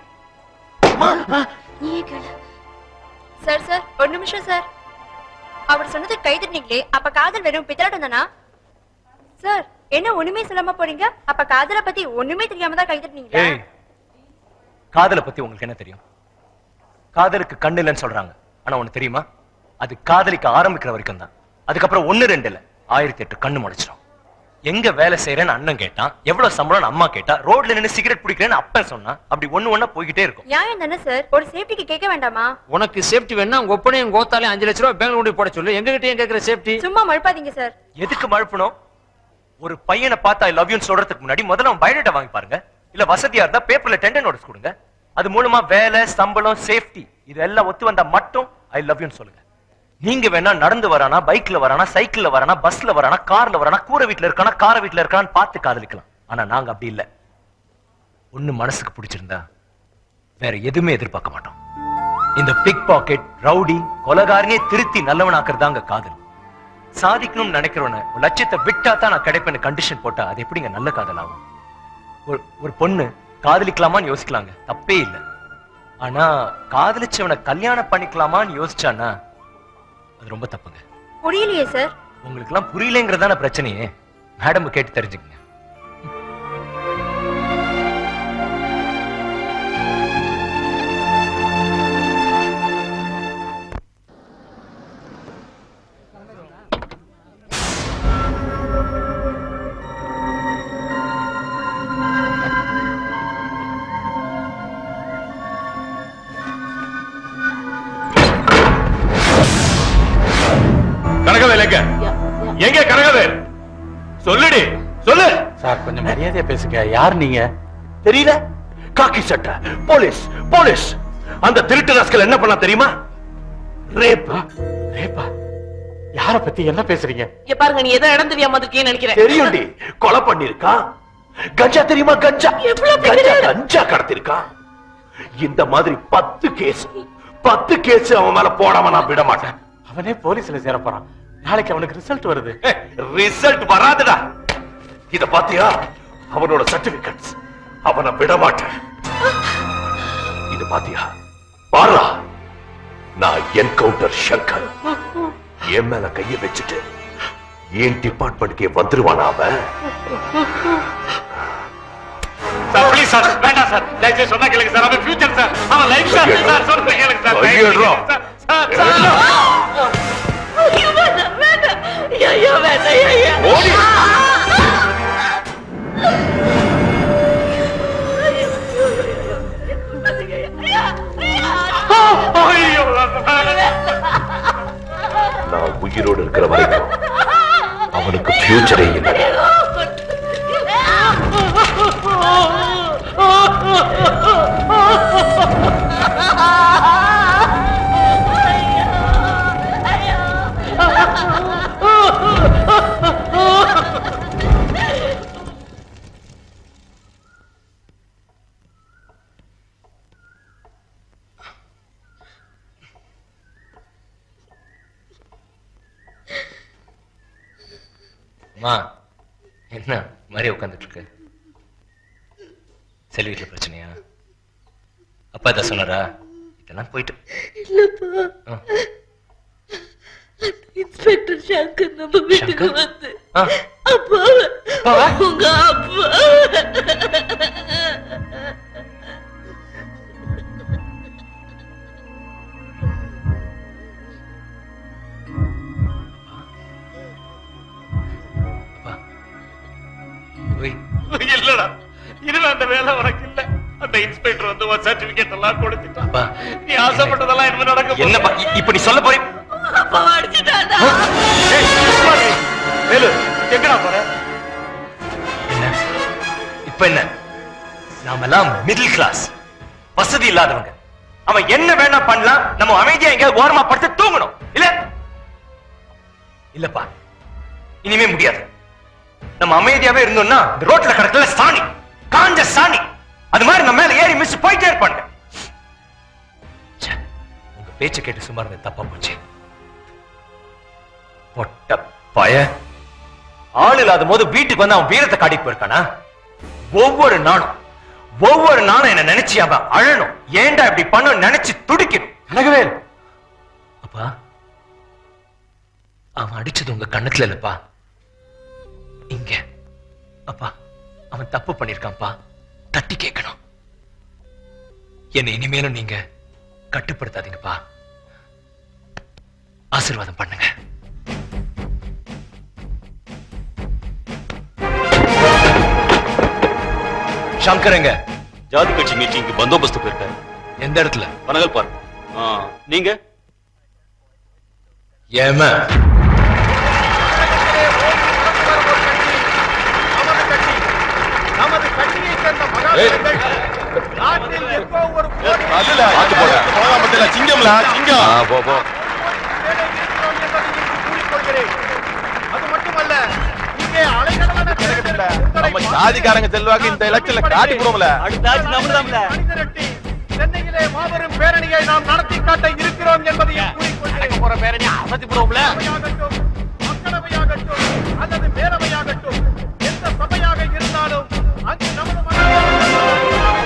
நீயே கேளு சார் சார் ஒரு நிமிஷம் சார் அவர் சொன்னது கை தட்டினீங்களே அப்ப காதல் வெறும் பித்தலாட்டம் தானா சார் என்ன ஒண்ணுமே சொல்லாம போறீங்க அப்ப காதலை பத்தி ஒண்ணுமே தெரியாம தான் கை தட்டினீங்களா ஏய் காதலை பத்தி உங்களுக்கு என்ன தெரியும் காதலுக்கு கண்ணு இல்லைன்னு சொல்றாங்க ஆனா உனக்கு தெரியுமா அது காதலிக்க ஆரம்பிக்கிற வரைக்கும் தான் அதுக்கப்புறம் ஒண்ணு ரெண்டு இல்ல ஆயிரத்தி எட்டு கண்ணு முளைச்சிடும் எங்க வேலை செய்யறேன்னு அண்ணன் கேட்டான் எவ்வளவு சம்பளம்னு அம்மா கேட்டா ரோட்ல நின்னு சிகரெட் பிடிக்கிறேன்னு அப்பன் சொன்னா அப்படி ஒண்ணு ஒண்ணா போய்கிட்டே இருக்கும் நியாயம் தானே சார் ஒரு சேஃப்டிக்கு கேட்க வேண்டாமா உனக்கு சேஃப்டி வேணா உங்க ஒப்பனையும் கோத்தாலே அஞ்சு லட்ச ரூபாய் பெங்களூர் கொண்டு போட சொல்லு எங்க கிட்டயும் கேக்குற சேஃப்டி சும்மா மழுப்பாதீங்க சார் எதுக்கு மழுப்பணும் ஒரு பையனை பார்த்து ஐ லவ் யூ சொல்றதுக்கு முன்னாடி முதல்ல அவன் பயோடேட்டா வாங்கி பாருங்க இல்ல வசதியா இருந்தா பேப்பர்ல டெண்டர் நோட்டீஸ் கொடுங்க அது மூலமா வேலை சம்பளம் சேஃப்டி இது எல்லாம் ஒத்து வந்தா மட்டும் ஐ லவ் யூன்னு சொல்லுங்க நீங்க வேணா நடந்து வரானா பைக்ல வரானா சைக்கிள்ல வரானா பஸ்ல வரானா கார்ல வரானா கூரை வீட்ல இருக்கானா கார வீட்ல இருக்கான்னு பார்த்து காதலிக்கலாம் ஆனா நாங்க அப்படி இல்ல ஒண்ணு மனசுக்கு பிடிச்சிருந்தா வேற எதுவுமே எதிர்பார்க்க மாட்டோம் இந்த பிக் பாக்கெட் ரவுடி கொலகாரனே திருத்தி நல்லவனாக்குறதாங்க காதல் சாதிக்கணும்னு நினைக்கிறவன ஒரு லட்சியத்தை விட்டா தான் நான் கிடைப்பேன்னு கண்டிஷன் போட்டா அது எப்படிங்க நல்ல காதல் ஆகும் ஒரு ஒரு பொண்ணு காதலிக்கலாமான்னு யோசிக்கலாங்க தப்பே இல்லை ஆனா காதலிச்சவனை கல்யாணம் பண்ணிக்கலாமான்னு யோசிச்சானா அது ரொம்ப தப்புங்க புரியலையே சார் உங்களுக்கு எல்லாம் புரியலங்கிறதான பிரச்சனையே மேடம் கேட்டு தெரிஞ்சுக்கங்க கனகவேல் எங்க எங்க கனகவேல் சொல்லுடி சொல்லு சார் கொஞ்சம் மரியாதையா பேசுங்க யார் நீங்க தெரியல காக்கி சட்டை போலீஸ் போலீஸ் அந்த திருட்டு ரஸ்கல் என்ன பண்ணா தெரியுமா ரேப் ரேப்பா யார பத்தி என்ன பேசுறீங்க இங்க பாருங்க நீ ஏதோ இடம் தெரியாம இருக்கீங்கன்னு நினைக்கிறேன் தெரியும்டி கொலை பண்ணிருக்கா கஞ்சா தெரியுமா கஞ்சா கஞ்சா கஞ்சா கடத்திருக்கா இந்த மாதிரி பத்து கேஸ் பத்து கேஸ் அவன் மேல போடாம நான் விட மாட்டேன் அவனே போலீஸ்ல சேர போறான் நாளைக்கு அவனுக்கு ரிசல்ட் வருது ரிசல்ட் வராதுடா இத பாத்தியா அவனோட சர்டிபிகேட்ஸ் அவனை விட மாட்டேன் இது பாத்தியா பாரா நான் என்கவுண்டர் சங்கர் என் மேல கைய வச்சுட்டு என் டிபார்ட்மெண்ட்கே வந்துருவானா அவன் சார் ப்ளீஸ் சார் வேண்டாம் சார் தயவுசெய்து சொன்னா கேளுங்க சார் அவன் ஃபியூச்சர் சார் அவன் லைஃப் சார் சார் சொல்றேன் கேளுங்க சார் கையேடுறா. சார் சார் ஐயோ வேண்டாம் வேண்டாம் ஐயோ வேண்டாம் ஐயோ ஓடி. ஐயோ நான் உயிரோடு இருக்கிற வரைக்கும் அவனுக்கு ஃபியூச்சரே இல்லை அம்மா என்ன மாதிரி உட்காந்துட்டு இருக்கு செல்வி வீட்டுல பிரச்சனையா அப்பா இதை சொன்னாரா இதெல்லாம் போயிட்டு இல்லப்பா ஆ. இன்ஸ்பெக்டர் சங்கர் நம்ம வீட்டுக்கு சங்கர்? வந்து ஆ. அப்பாவை உங்க அப்பா ஓய் இல்லடா இனிமே அந்த வேலை உனக்கு இல்ல அந்த இன்ஸ்பெக்டர் வந்து உன் சர்டிபிகேட் எல்லாம் கொடுத்துட்டான் அப்பா நீ ஆசைப்பட்டதெல்லாம் இனிமே நடக்க என்னப்பா இ- இப்ப நீ சொல்ல போறீ அப்பா அடிச்சுட்டாடா வேலு எங்கடா போற என்ன இப்ப என்ன நாமெல்லாம் மிடில் கிளாஸ் வசதி இல்லாதவங்க அவன் என்ன வேணா பண்ணலாம் நம்ம அமைதியா எங்கேயாவது ஓரமா படுத்து தூங்கணும் இல்ல இல்லப்பா இனிமே முடியாது நம்ம அமைதியாவே இருந்தோம்னா இந்த ரோட்ல கிடக்கல சாணி காஞ்ச சாணி அது மாதிரி நம்ம மேல ஏறி மிஸ் போயிட்டே இருப்பாங்க ச்சே, உங்க பேச்சை கேட்டு சும்மா இருந்தது தப்பா போச்சு பொட்ட பய ஆள் இல்லாத போது வீட்டுக்கு வந்து அவன் வீரத்தை காட்டிட்டு போயிருக்கானா ஒவ்வொரு நாளும் ஒவ்வொரு நாளும் என்ன நினைச்சு அவன் அழணும் ஏன்டா இப்படி பண்ண நினைச்சு துடிக்கணும் கனகவேல் அப்பா அவன் அடிச்சது உங்க கண்ணத்துல இல்லப்பா இங்க அப்பா அவன் தப்பு பண்ணிருக்கான்ப்பா தட்டி கேட்கணும் என்னை இனிமேலும் நீங்க கட்டுப்படுத்தாதீங்கப்பா ஆசீர்வாதம் பண்ணுங்க சங்கர் எங்க ஜாதி கட்சி மீட்டிங்க்கு பந்தோபஸ்து போயிருக்காரு எந்த இடத்துல பனகல் பார்க் ஆ, நீங்க ஏமா நமது கட்சியை சேர்ந்த மகாஜனங்கள் நாட்டில் எங்கோ ஒரு அதுல ஆத்து போட போகாம தெரியல சிங்கம்ல சிங்கம் போ போ கூறிக்கொள்கிறேன் அது மட்டுமல்ல இங்கே அலைகடலான தேர்தலில் நம்ம ஜாதிக்காரங்க செல்வாக்கு இந்த எலெக்ஷன்ல காட்டி போடுவோம்ல அணிதிரட்டி சென்னையிலே மாபெரும் பேரணியை நாம் நடத்தி காட்ட இருக்கிறோம் என்பதையும் கூறிக்கொள்கிறேன் போற பேரணி அமர்த்தி விடுவோம்ல மக்களவையாகட்டும் அல்லது பேரவையாகட்டும் எந்த சபையாக இருந்தாலும் அங்கு நமது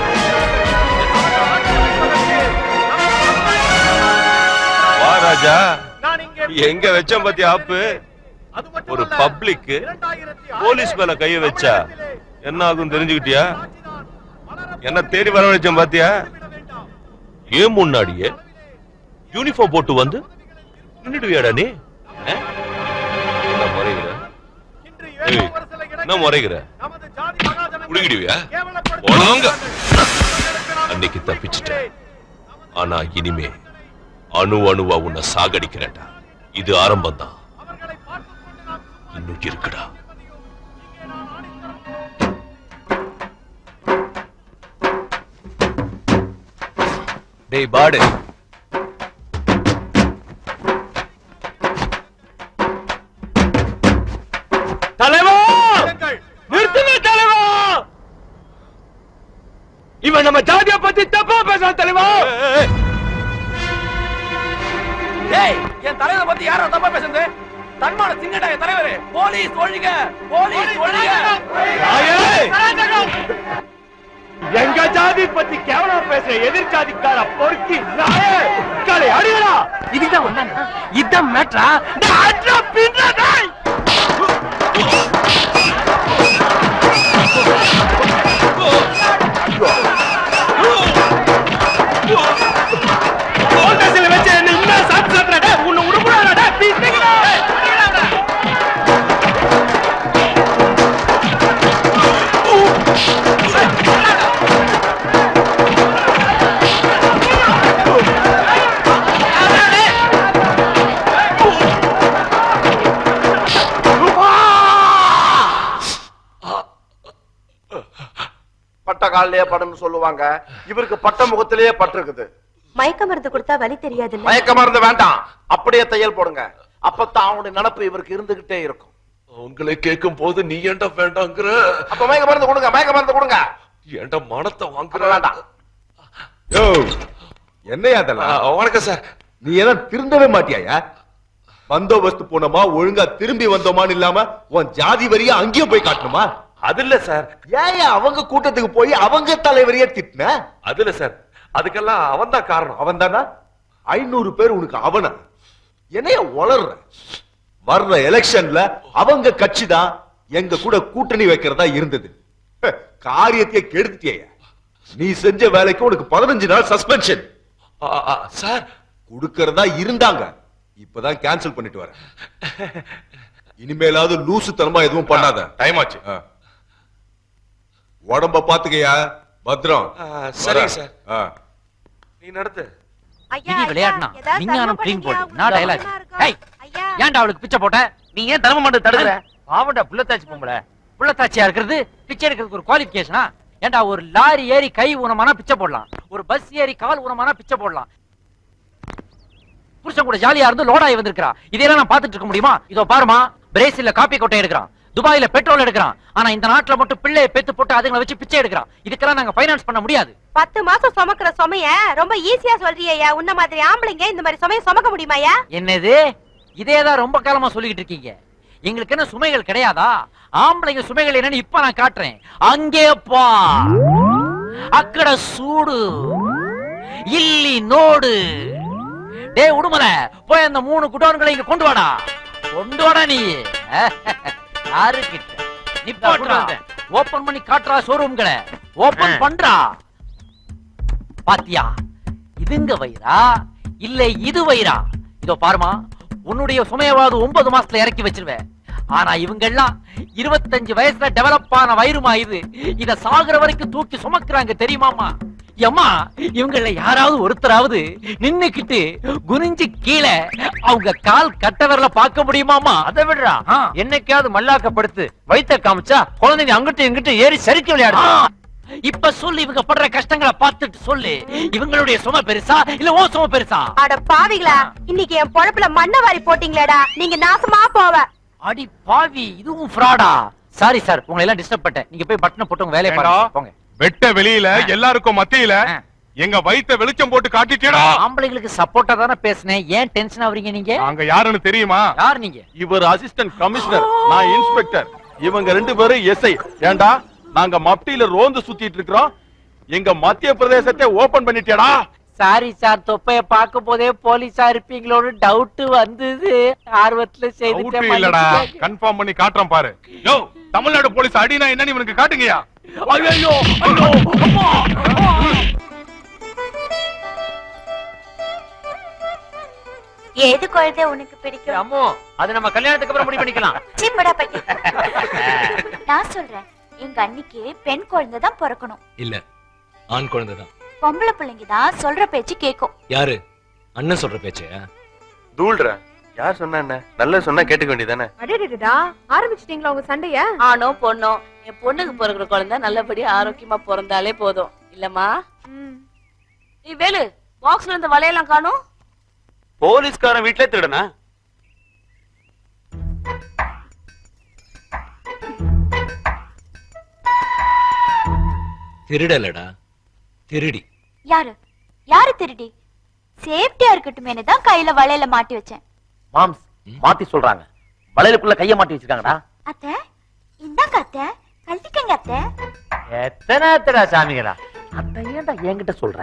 வா ராஜா எங்க வச்சோம் பத்தி ஆப்பு ஒரு பப்ளிக் போலீஸ் மேல கைய வச்சா என்ன ஆகும் தெரிஞ்சுக்கிட்டியா என்ன தேடி வரவழைச்சோம் பாத்தியா ஏன் முன்னாடியே யூனிஃபார்ம் போட்டு வந்து நின்னுடுவியாடா நீ ஆ? என்ன முறைகிற ஏய், என்ன முறைகிற குடிக்கிடுவியா போனாங்க அன்னைக்கு தப்பிச்சிட்டேன் ஆனா இனிமே அணு அணுவா உன்னை சாகடிக்கிறேன்டா இது ஆரம்பம் தான் இன்னும் இருக்குடா டேய் பாடு தலைவா நிறுத்துங்க தலைவா இவன் நம்ம ஜாதிய பத்தி தப்பா பேசுறான் தலைவா டேய் என் தலைவரை பத்தி யாரோ தப்பா பேசுறது தன்மான சிங்கடா என் தலைவரே போலீஸ் ஒழிக போலீஸ் ஒழிக எங்க ஜாதி பத்தி கேவலமா பேசுற எதிர் ஜாதிக்கார பொறுக்கி நாயே களை அடிடா இதுதான் வந்தானா இதான் மேட்ரா அட்ரா பின்றா டேய் கோட்டசில வச்சு என்ன இன்னும் சாப்பிட்டு சாப்பிட்றா உன்னை உடுப்புறாடா பின்னுங்கடா பட்ட காலிலேயே படுன்னு சொல்லுவாங்க இவருக்கு பட்ட முகத்திலேயே பட்டிருக்குது மயக்க மருந்து கொடுத்தா வலி தெரியாது மயக்க மருந்து வேண்டாம் அப்படியே தையல் போடுங்க அப்பதான் அவனுடைய நினப்பு இவருக்கு இருந்துகிட்டே இருக்கும் உங்களை கேட்கும் போது நீ ஏன்டா வேண்டாங்கிற அப்ப மயக்க மருந்து கொடுங்க மயக்க மருந்து கொடுங்க ஏன்டா மனத்தை வாங்குற வேண்டாம் யோ என்னையா அதெல்லாம் வணக்கம் சார் நீ ஏதாவது திருந்தவே மாட்டியாயா பந்தோபஸ்து போனோமா ஒழுங்கா திரும்பி வந்தோமான்னு இல்லாம உன் ஜாதி வரியா அங்கேயும் போய் காட்டணுமா அது இல்ல சார் ஏன் அவங்க கூட்டத்துக்கு போய் அவங்க தலைவரையே திட்டின அது இல்ல சார் அதுக்கெல்லாம் அவன் தான் காரணம் அவன் தானா ஐநூறு பேர் உனக்கு அவனா என்னைய வளர்ற வர்ற எலெக்ஷன்ல அவங்க கட்சி தான் எங்க கூட கூட்டணி வைக்கிறதா இருந்தது ஹ, காரியத்தையே கெடுத்துட்டியா நீ செஞ்ச வேலைக்கு உனக்கு பதினஞ்சு நாள் சஸ்பென்ஷன் சார் கொடுக்கறதா இருந்தாங்க இப்பதான் கேன்சல் பண்ணிட்டு வரேன் இனிமேலாவது லூசுத்தனமா எதுவும் பண்ணாத டைம் ஆச்சு ஆ. உடம்ப பாத்துக்கயா பத்திரம் சரிங்க வரேன். சார். ஆ. நீ நடத்து விதி விளையாடுனா விஞ்ஞானம் க்ளீன் போட்டு நான் டயலாக் ஏய் ஏன்டா அவளுக்கு பிச்சை போட்ட நீ ஏன் தர்ம மண்டல தடுக்கிற பாவண்டா புள்ளத்தாச்சி பொம்பளை புள்ளத்தாச்சியா இருக்கிறது பிச்சை எடுக்கிறதுக்கு ஒரு குவாலிஃபிகேஷனா ஏன்டா ஒரு லாரி ஏறி கை ஊனமானா பிச்சை போடலாம் ஒரு பஸ் ஏறி கால் ஊனமானா பிச்சை போடலாம் புருஷன் கூட ஜாலியா இருந்து லோடாயி வந்திருக்கா இதெல்லாம் நான் பார்த்துட்டு இருக்க முடியுமா இதோ பாருமா பிரேசில்ல காப்பி கொட்டை எடுக்கிறான் துபாயில பெட்ரோல் எடுக்கிறான் ஆனா இந்த நாட்டுல மட்டும் பிள்ளையை பெத்து போட்டு அதுங்களை வச்சு பிச்சை எடுக்கிறான் இதுக்கெல்லாம் நாங்க ஃபைனான்ஸ் பண்ண முடியாது பத்து மாசம் சுமக்கிற சுமைய ரொம்ப ஈஸியா சொல்றியா உன்ன மாதிரி ஆம்பளைங்க இந்த மாதிரி சுமைய சுமக்க முடியுமாயா என்னது இதேதான் ரொம்ப காலமா சொல்லிக்கிட்டு இருக்கீங்க எங்களுக்கு என்ன சுமைகள் கிடையாதா ஆம்பளைங்க சுமைகள் என்னன்னு இப்ப நான் காட்டுறேன் அங்கே பா அக்கட சூடு இல்லி நோடு டேய் உடுமல போய் அந்த மூணு குடோன்களை இங்க கொண்டு வாடா கொண்டு வாடா நீ யாரு கிட்ட நிப்பாட்டுறா ஓபன் பண்ணி காட்டுறா ஷோரூம்களை ஓபன் பண்றா பாத்தியா இதுங்க வயிறா இல்ல இது வயிறா இதோ பாருமா உன்னுடைய சுமையவாது ஒன்பது மாசத்துல இறக்கி வச்சிருவேன் ஆனா இவங்க எல்லாம் இருபத்தஞ்சு வயசுல டெவலப் ஆன வயிறுமா இது இத சாகுற வரைக்கும் தூக்கி சுமக்குறாங்க தெரியுமாமா ஏம்மா இவங்கள யாராவது ஒருத்தராவது நின்னுக்கிட்டு குனிஞ்சு கீழே அவங்க கால் கட்டவரல பார்க்க முடியுமாமா அதை விடுறா என்னைக்காவது மல்லாக்கப்படுத்து வயித்த காமிச்சா குழந்தைங்க அங்கிட்டு இங்கிட்டு ஏறி சரிக்கு விளையாடு இப்ப சொல்லு இவங்க படுற கஷ்டங்களை பார்த்துட்டு சொல்லு இவங்களுடைய சும பெருசா இல்ல ஓ சும பெருசா அட பாவிகளா இன்னைக்கு என் பொழப்புல மண்ணை வாரி போட்டீங்களேடா நீங்க நாசமா போவ அடி பாவி இதுவும் ஃப்ராடா சாரி சார் உங்களை எல்லாம் டிஸ்டர்ப் பண்ணிட்டேன் நீங்க போய் பட்டனை போட்டு உங்க வேலையை ஏண்டா? பாருங்க போங்க வெட்ட வெளியில எல்லாருக்கும் மத்தியில எங்க வயித்த வெளிச்சம் போட்டு காட்டிட்டேடா ஆம்பளைங்களுக்கு சப்போர்ட்டா தானே பேசுனேன் ஏன் டென்ஷன் ஆவறீங்க நீங்க நாங்க யாருன்னு தெரியுமா யார் நீங்க இவர் அசிஸ்டன்ட் கமிஷனர் நான் இன்ஸ்பெக்டர் இவங்க ரெண்டு பேரும் எஸ்ஐ ஏண்டா நாங்க மப்டியில ரோந்து சுத்திட்டு இருக்கிறோம் எங்க மத்திய பிரதேசத்தை ஓபன் பண்ணிட்டியாடா சாரி சார் தொப்பைய பார்க்கும் போதே போலீஸா இருப்பீங்களோன்னு டவுட் வந்தது ஆர்வத்துல அவுட்டு இல்லடா செய்துட்டேன் கன்ஃபார்ம் பண்ணி காட்டுறேன் பாரு யோ தமிழ்நாடு போலீஸ் அடினா என்னன்னு இவனுக்கு காட்டுங்கயா ஐயோ ஐயோ அம்மா ஏது குழந்தை உனக்கு பிடிக்கும் அம்மோ அது நம்ம கல்யாணத்துக்கு அப்புறம் முடிவு பண்ணிக்கலாம் சிப்படா பட்டி நான் சொல்றேன் எங்க அன்னிக்கு பெண் குழந்தை தான் பிறக்கணும் இல்ல ஆண் குழந்தை தான் பொம்பளை பிள்ளைங்க தான் சொல்ற பேச்சு கேட்கும் யாரு அண்ணன் சொல்ற பேச்சு தூள்ற யார் சொன்னா என்ன நல்ல சொன்னா கேட்டுக்க வேண்டியதானே அடடடா ஆரம்பிச்சிட்டீங்களா உங்க சண்டைய ஆணோ பொண்ணோ என் பொண்ணுக்கு பிறகுற குழந்தை நல்லபடியா ஆரோக்கியமா பிறந்தாலே போதும் இல்லம்மா நீ வேலு பாக்ஸ்ல இருந்த வலையெல்லாம் காணும் போலீஸ்காரன் வீட்லயே திருடனா திருடலடா திருடி யாரு யாரு திருடி சேஃப்டியா இருக்கட்டுமேனு தான் கையில வளையல மாட்டி வச்சேன் மாம்ஸ் மாத்தி சொல்றாங்க வளையலுக்குள்ள கைய மாட்டி வச்சிருக்காங்கடா அத்தை இந்தாங்க அத்தை கழட்டிக்கங்க அத்தை எத்தனை எத்தனை சாமிகளா அத்தை ஏன்டா என்கிட்ட சொல்ற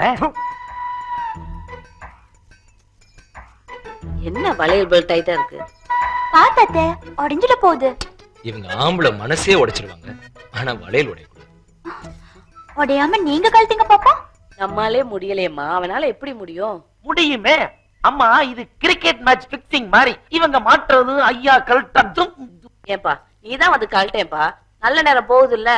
என்ன வளையல் பெல்ட் டைட்டா இருக்கு பாத்து அத்தை உடைஞ்சிட போகுது இவங்க ஆம்பளை மனசே உடைச்சிருவாங்க ஆனா வளையல் உடைய உடையாம நீங்க கழட்டிங்க பாப்போம் நம்மாலே முடியலையேம்மா அவனால எப்படி முடியும் முடியுமே அம்மா இது கிரிக்கெட் மேட்ச் பிக்சிங் மாதிரி இவங்க மாற்றுறது ஐயா கழட்டதும் ஏன்பா நீதான் வந்து கழட்டேன்பா நல்ல நேரம் போகுது இல்ல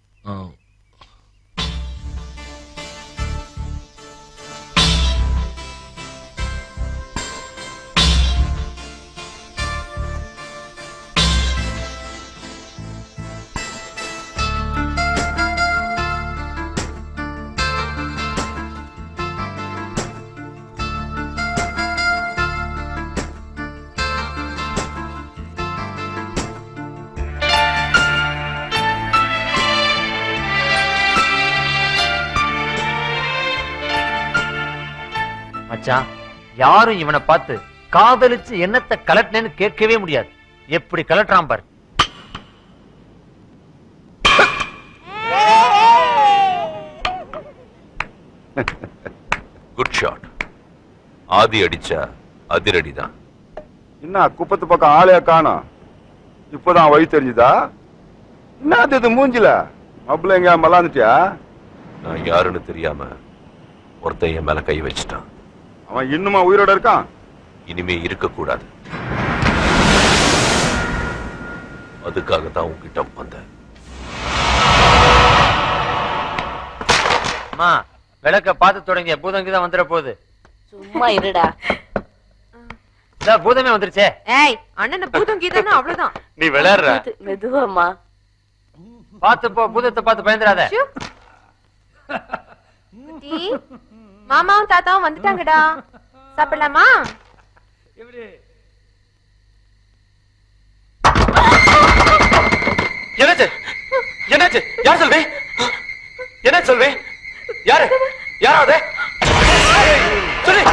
மச்சான் யாரும் இவனை பார்த்து காதலிச்சு என்னத்தை கலட்டினேன்னு கேட்கவே முடியாது எப்படி கலட்டுறான் பாரு குட் ஷாட் ஆதி அடிச்சா அதிரடி தான் என்ன குப்பத்து பக்கம் ஆளையா காணோம் இப்பதான் வழி தெரிஞ்சுதா என்னது இது மூஞ்சில மப்பிள்ள எங்க மலாந்துட்டியா நான் யாருன்னு தெரியாம ஒருத்தன் என் மேல கை வச்சிட்டான் அவன் இன்னுமா உயிரோட இருக்கான் இனிமே இருக்கக்கூடாது அதுக்காக தான் உங்ககிட்ட வந்தேன் அம்மா விளக்க பார்த்து தொடங்கிய பூதம் தான் வந்துட போகுது சும்மா இருடா இதா பூதமே வந்துருச்சே ஏய் அண்ணனை பூதம் கீதம்னா அவ்வளவுதான் நீ விளையாடுற மெது- மெதுவாம்மா பார்த்து போ பூதத்தை பார்த்து பயந்துடாத குட்டி, மாமாவும் தாத்தாவும் வந்துட்டாங்கடா சாப்பிடலாமா என்னாச்சு என்னாச்சு யார் சொல்வே என்ன சொல்வே யாரு யாராவது சொல்லு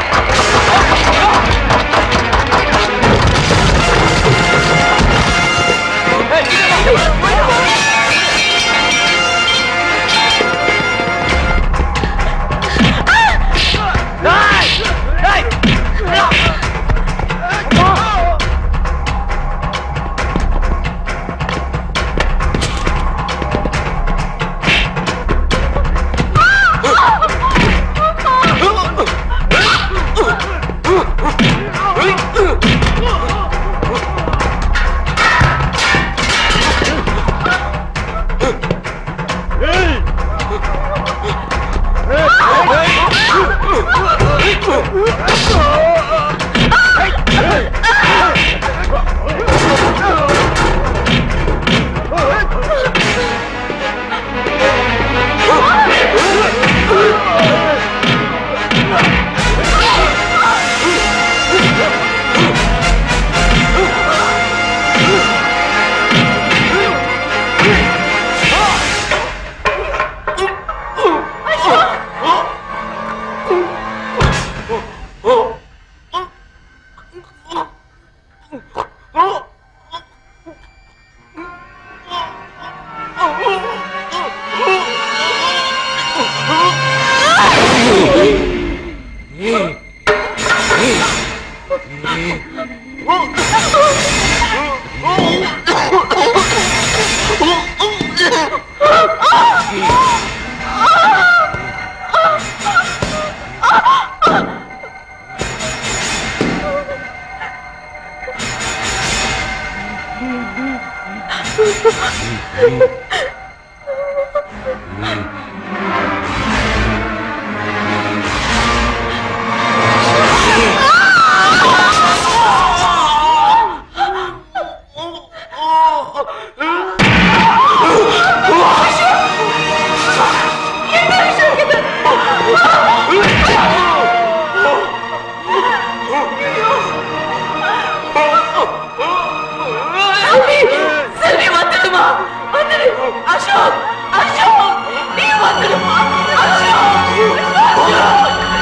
செல்வி வந்துடுமா வந்துடு அசோக் அசோக் நீ வந்துடுமா அசோக்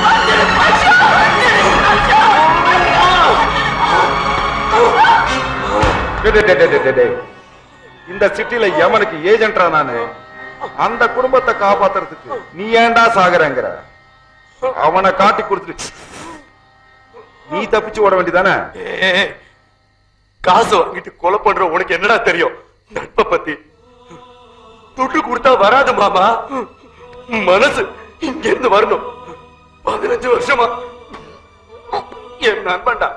டேய், டேய், டேய், டேய், டேய். இந்த சிட்டில எவனுக்கு ஏஜென்டா நானு அந்த குடும்பத்தை காப்பாத்துறதுக்கு நீ ஏன்டா சாகுறங்கிற அவனை காட்டி கொடுத்துட்டு நீ தப்பிச்சு ஓட வேண்டியதானே ஏய், காசு வாங்கிட்டு கொலை பண்ற உனக்கு என்னடா தெரியும் நட்பை பத்தி துட்டு கொடுத்தா வராது மாமா மனசு இங்க இருந்து வரணும் பதினஞ்சு வருஷமா என் நண்பன்டா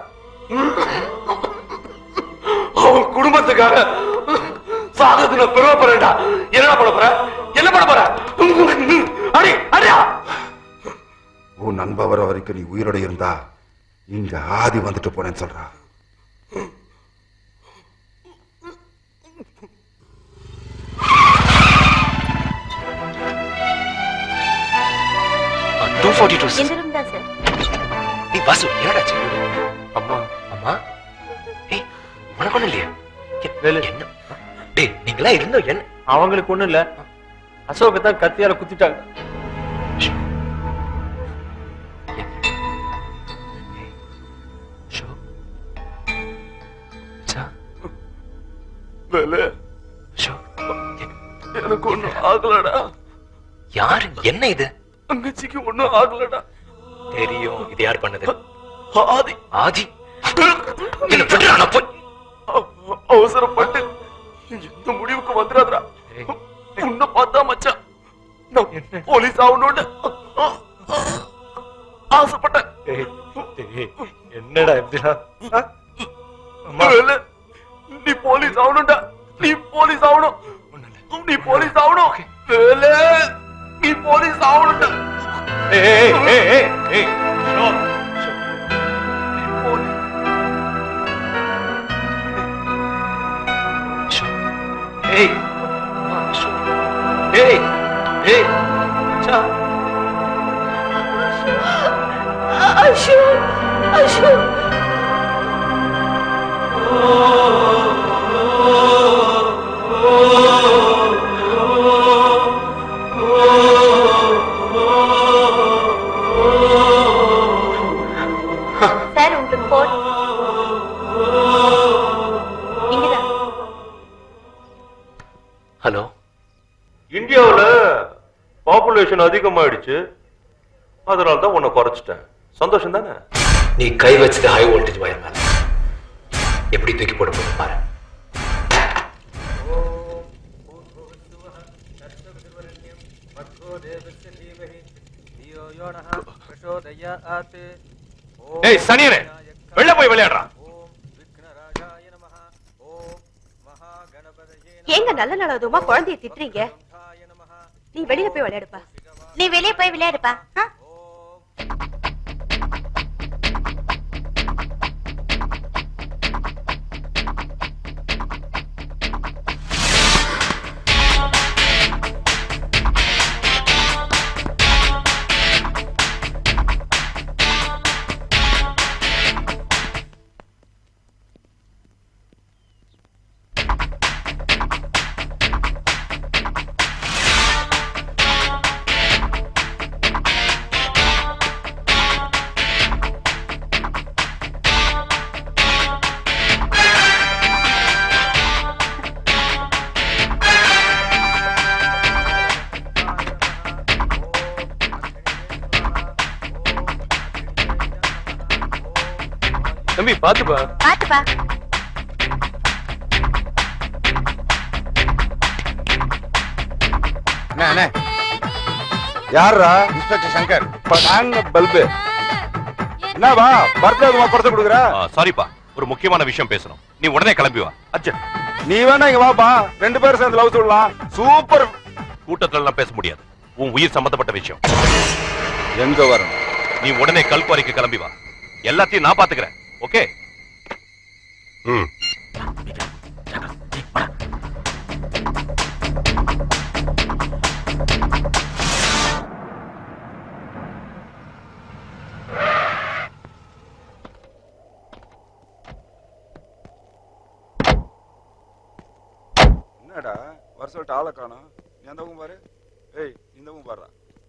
அவன் குடும்பத்துக்காக சாகத்து நான் பெருமைப்படுறேன்டா என்ன பண்ண போற என்ன பண்ண போற அடி அடியா உன் நண்ப வர வரைக்கும் நீ உயிரோட இருந்தா இங்க ஆதி வந்துட்டு போனேன்னு சொல்றா டூ ஃபார்ட்டி டூ இந்த ரூம் தான் சார் நீ வாசு என்னடாச்சு அம்மா அம்மா ஏய் உனக்கு ஒண்ணும் இல்லையா எ- என்ன டேய் நீங்களா இருந்தோம் என்ன அவங்களுக்கு ஒண்ணும் இல்ல அசோக தான் கத்தியால குத்திட்டாங்க வேலை எனக்கு ஒண்ணும் ஆகலடா யாரு என்ன இது தங்கச்சிக்கு ஒண்ணும் ஆகலடா தெரியும் இது யார் பண்ணது ஆதி ஆதி என்ன விடுறா நான் போய் அவ- அவசரப்பட்டு எந்த முடிவுக்கு வந்துடாதடா உன்னை பார்த்தா மச்சான் நான் போலீஸ் ஆகணும்னு ஆசைப்பட்டேன் என்னடா இப்படிலாம் வேலு, நீ போலீஸ் ஆகணும்டா நீ போலீஸ் ஆகணும் நீ போலீஸ் ஆகணும் வேலு, நீ போலீஸ் ஆகணும்டா ஏய் ஏய் ஏய் ஏய் ஏய் ஏய் ஏய் சா அசோக் அசோக் சார் உங்களுக்கு போன் இங்கதான் ஹலோ இந்தியாவுல பாப்புலேஷன் அதிகமாயிடுச்சு அதனால தான் உன்னை குறைச்சிட்டேன் சந்தோஷம் தானே நீ கை வச்சது ஹை வோல்டேஜ் வயர் மேல எப்படி தூக்கி போட போய் பாரு ஏய் சனியனே வெளில போய் விளையாடுறான் ஏங்க நல்ல நல்லதுமா குழந்தைய திட்டுறீங்க நீ வெளியில போய் விளையாடுப்பா நீ வெளியே போய் விளையாடுப்பா ஆ? தம்பி பாத்துப்பா பாத்துப்பா அண்ணே, அண்ணே. யாருடா இன்ஸ்பெக்டர் சங்கர் நாங்க பல்பு என்னவா பர்த்டே படத்தை கொடுக்குற சாரிப்பா ஒரு முக்கியமான விஷயம் பேசணும் நீ உடனே கிளம்பி வா அர்ஜென்ட் நீ வேணா இங்க வாப்பா ரெண்டு பேரும் சேர்ந்து லவ் சொல்லலாம் சூப்பர் கூட்டத்துல எல்லாம் பேச முடியாது உன் உயிர் சம்பந்தப்பட்ட விஷயம் எங்க வரணும் நீ உடனே கல்குவாரிக்கு கிளம்பி வா எல்லாத்தையும் நான் பாத்துக்கிறேன் ஓகே ம் என்னடா வர சொல்லிட்டு ஆளை காணோம் நீ அந்த பக்கம் பாரு ஏய் இந்த பக்கம் பாருடா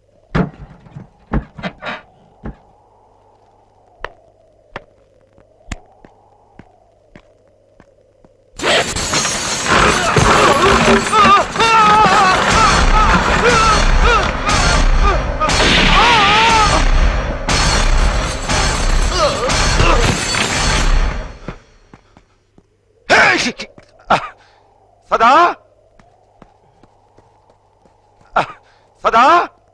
சதா சதா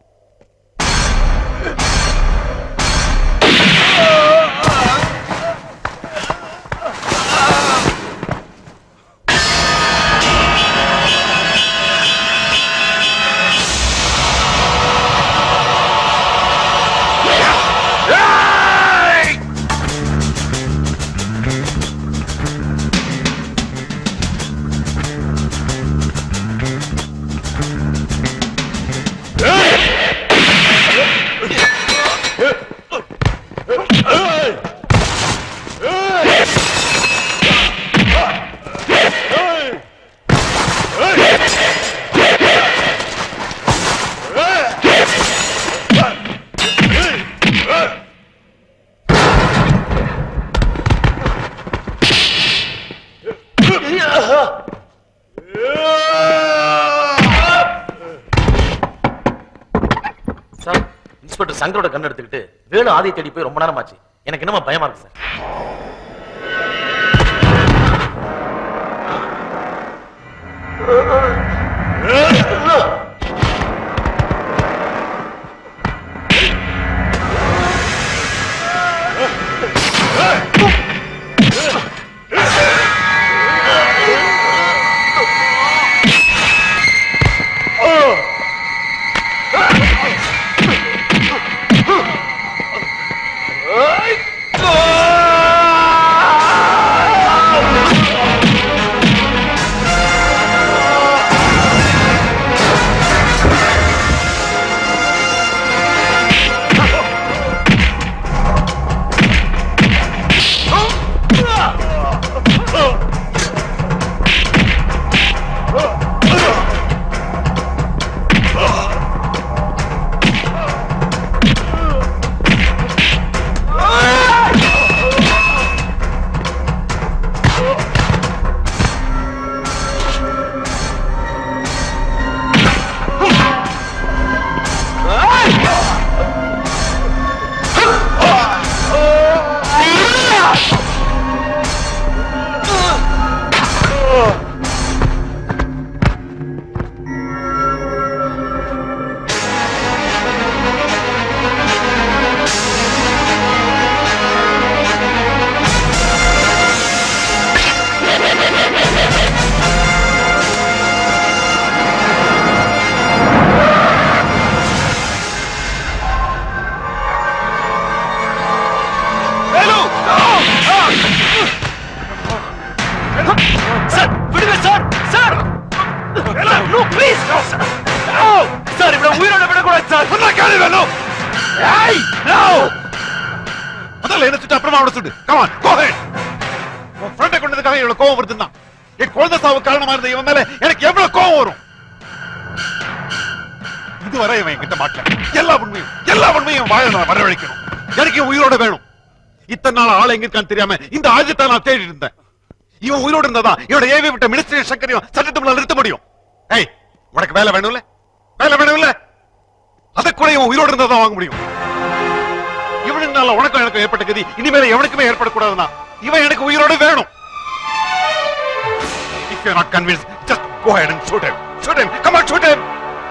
சார் இன்ஸ்பெக்டர் சங்கரோட கண் எடுத்துக்கிட்டு வேலு ஆதியை தேடி போய் ரொம்ப நேரம் ஆச்சு எனக்கு என்னமா பயமா இருக்கு சார் Oh! ஏய் நோ முதல்ல என்ன சுட்டு அப்புறமா அவனை சுட்டு கமான் கோ ஹெட் உன் ஃப்ரெண்டை கொண்டதுக்காக இவ்வளவு கோவம் வருதுன்னா என் குழந்தை சாவு காரணமா இருந்த இவன் மேல எனக்கு எவ்வளவு கோவம் வரும் இதுவரை இவன் என்கிட்ட மாட்டல எல்லா உண்மையும் எல்லா உண்மையும் இவன் வாழ நான் வரவழைக்கணும் எனக்கு இவன் உயிரோட வேணும் இத்தனை நாள் ஆள் எங்க இருக்கான்னு தெரியாம இந்த ஆயுதத்தை நான் தேடி இருந்தேன் இவன் உயிரோட இருந்தாதான் இவனோட ஏவி விட்ட மினிஸ்டர் சங்கரையும் சட்டத்துக்குள்ள நிறுத்த முடியும் ஏய் உனக்கு வேலை வேணும்ல வேலை வேணும்ல அதை கூட இவன் உயிரோட இருந்தா தான் வாங்க முடியும் இவனுனால உனக்கும் எனக்கும் ஏற்பட்ட கதி இனிமேல எவனுக்குமே ஏற்படக்கூடாதுன்னா இவன் எனக்கு உயிரோட வேணும் If you're not convinced, just go ahead and shoot him. Shoot him. Come on, shoot him.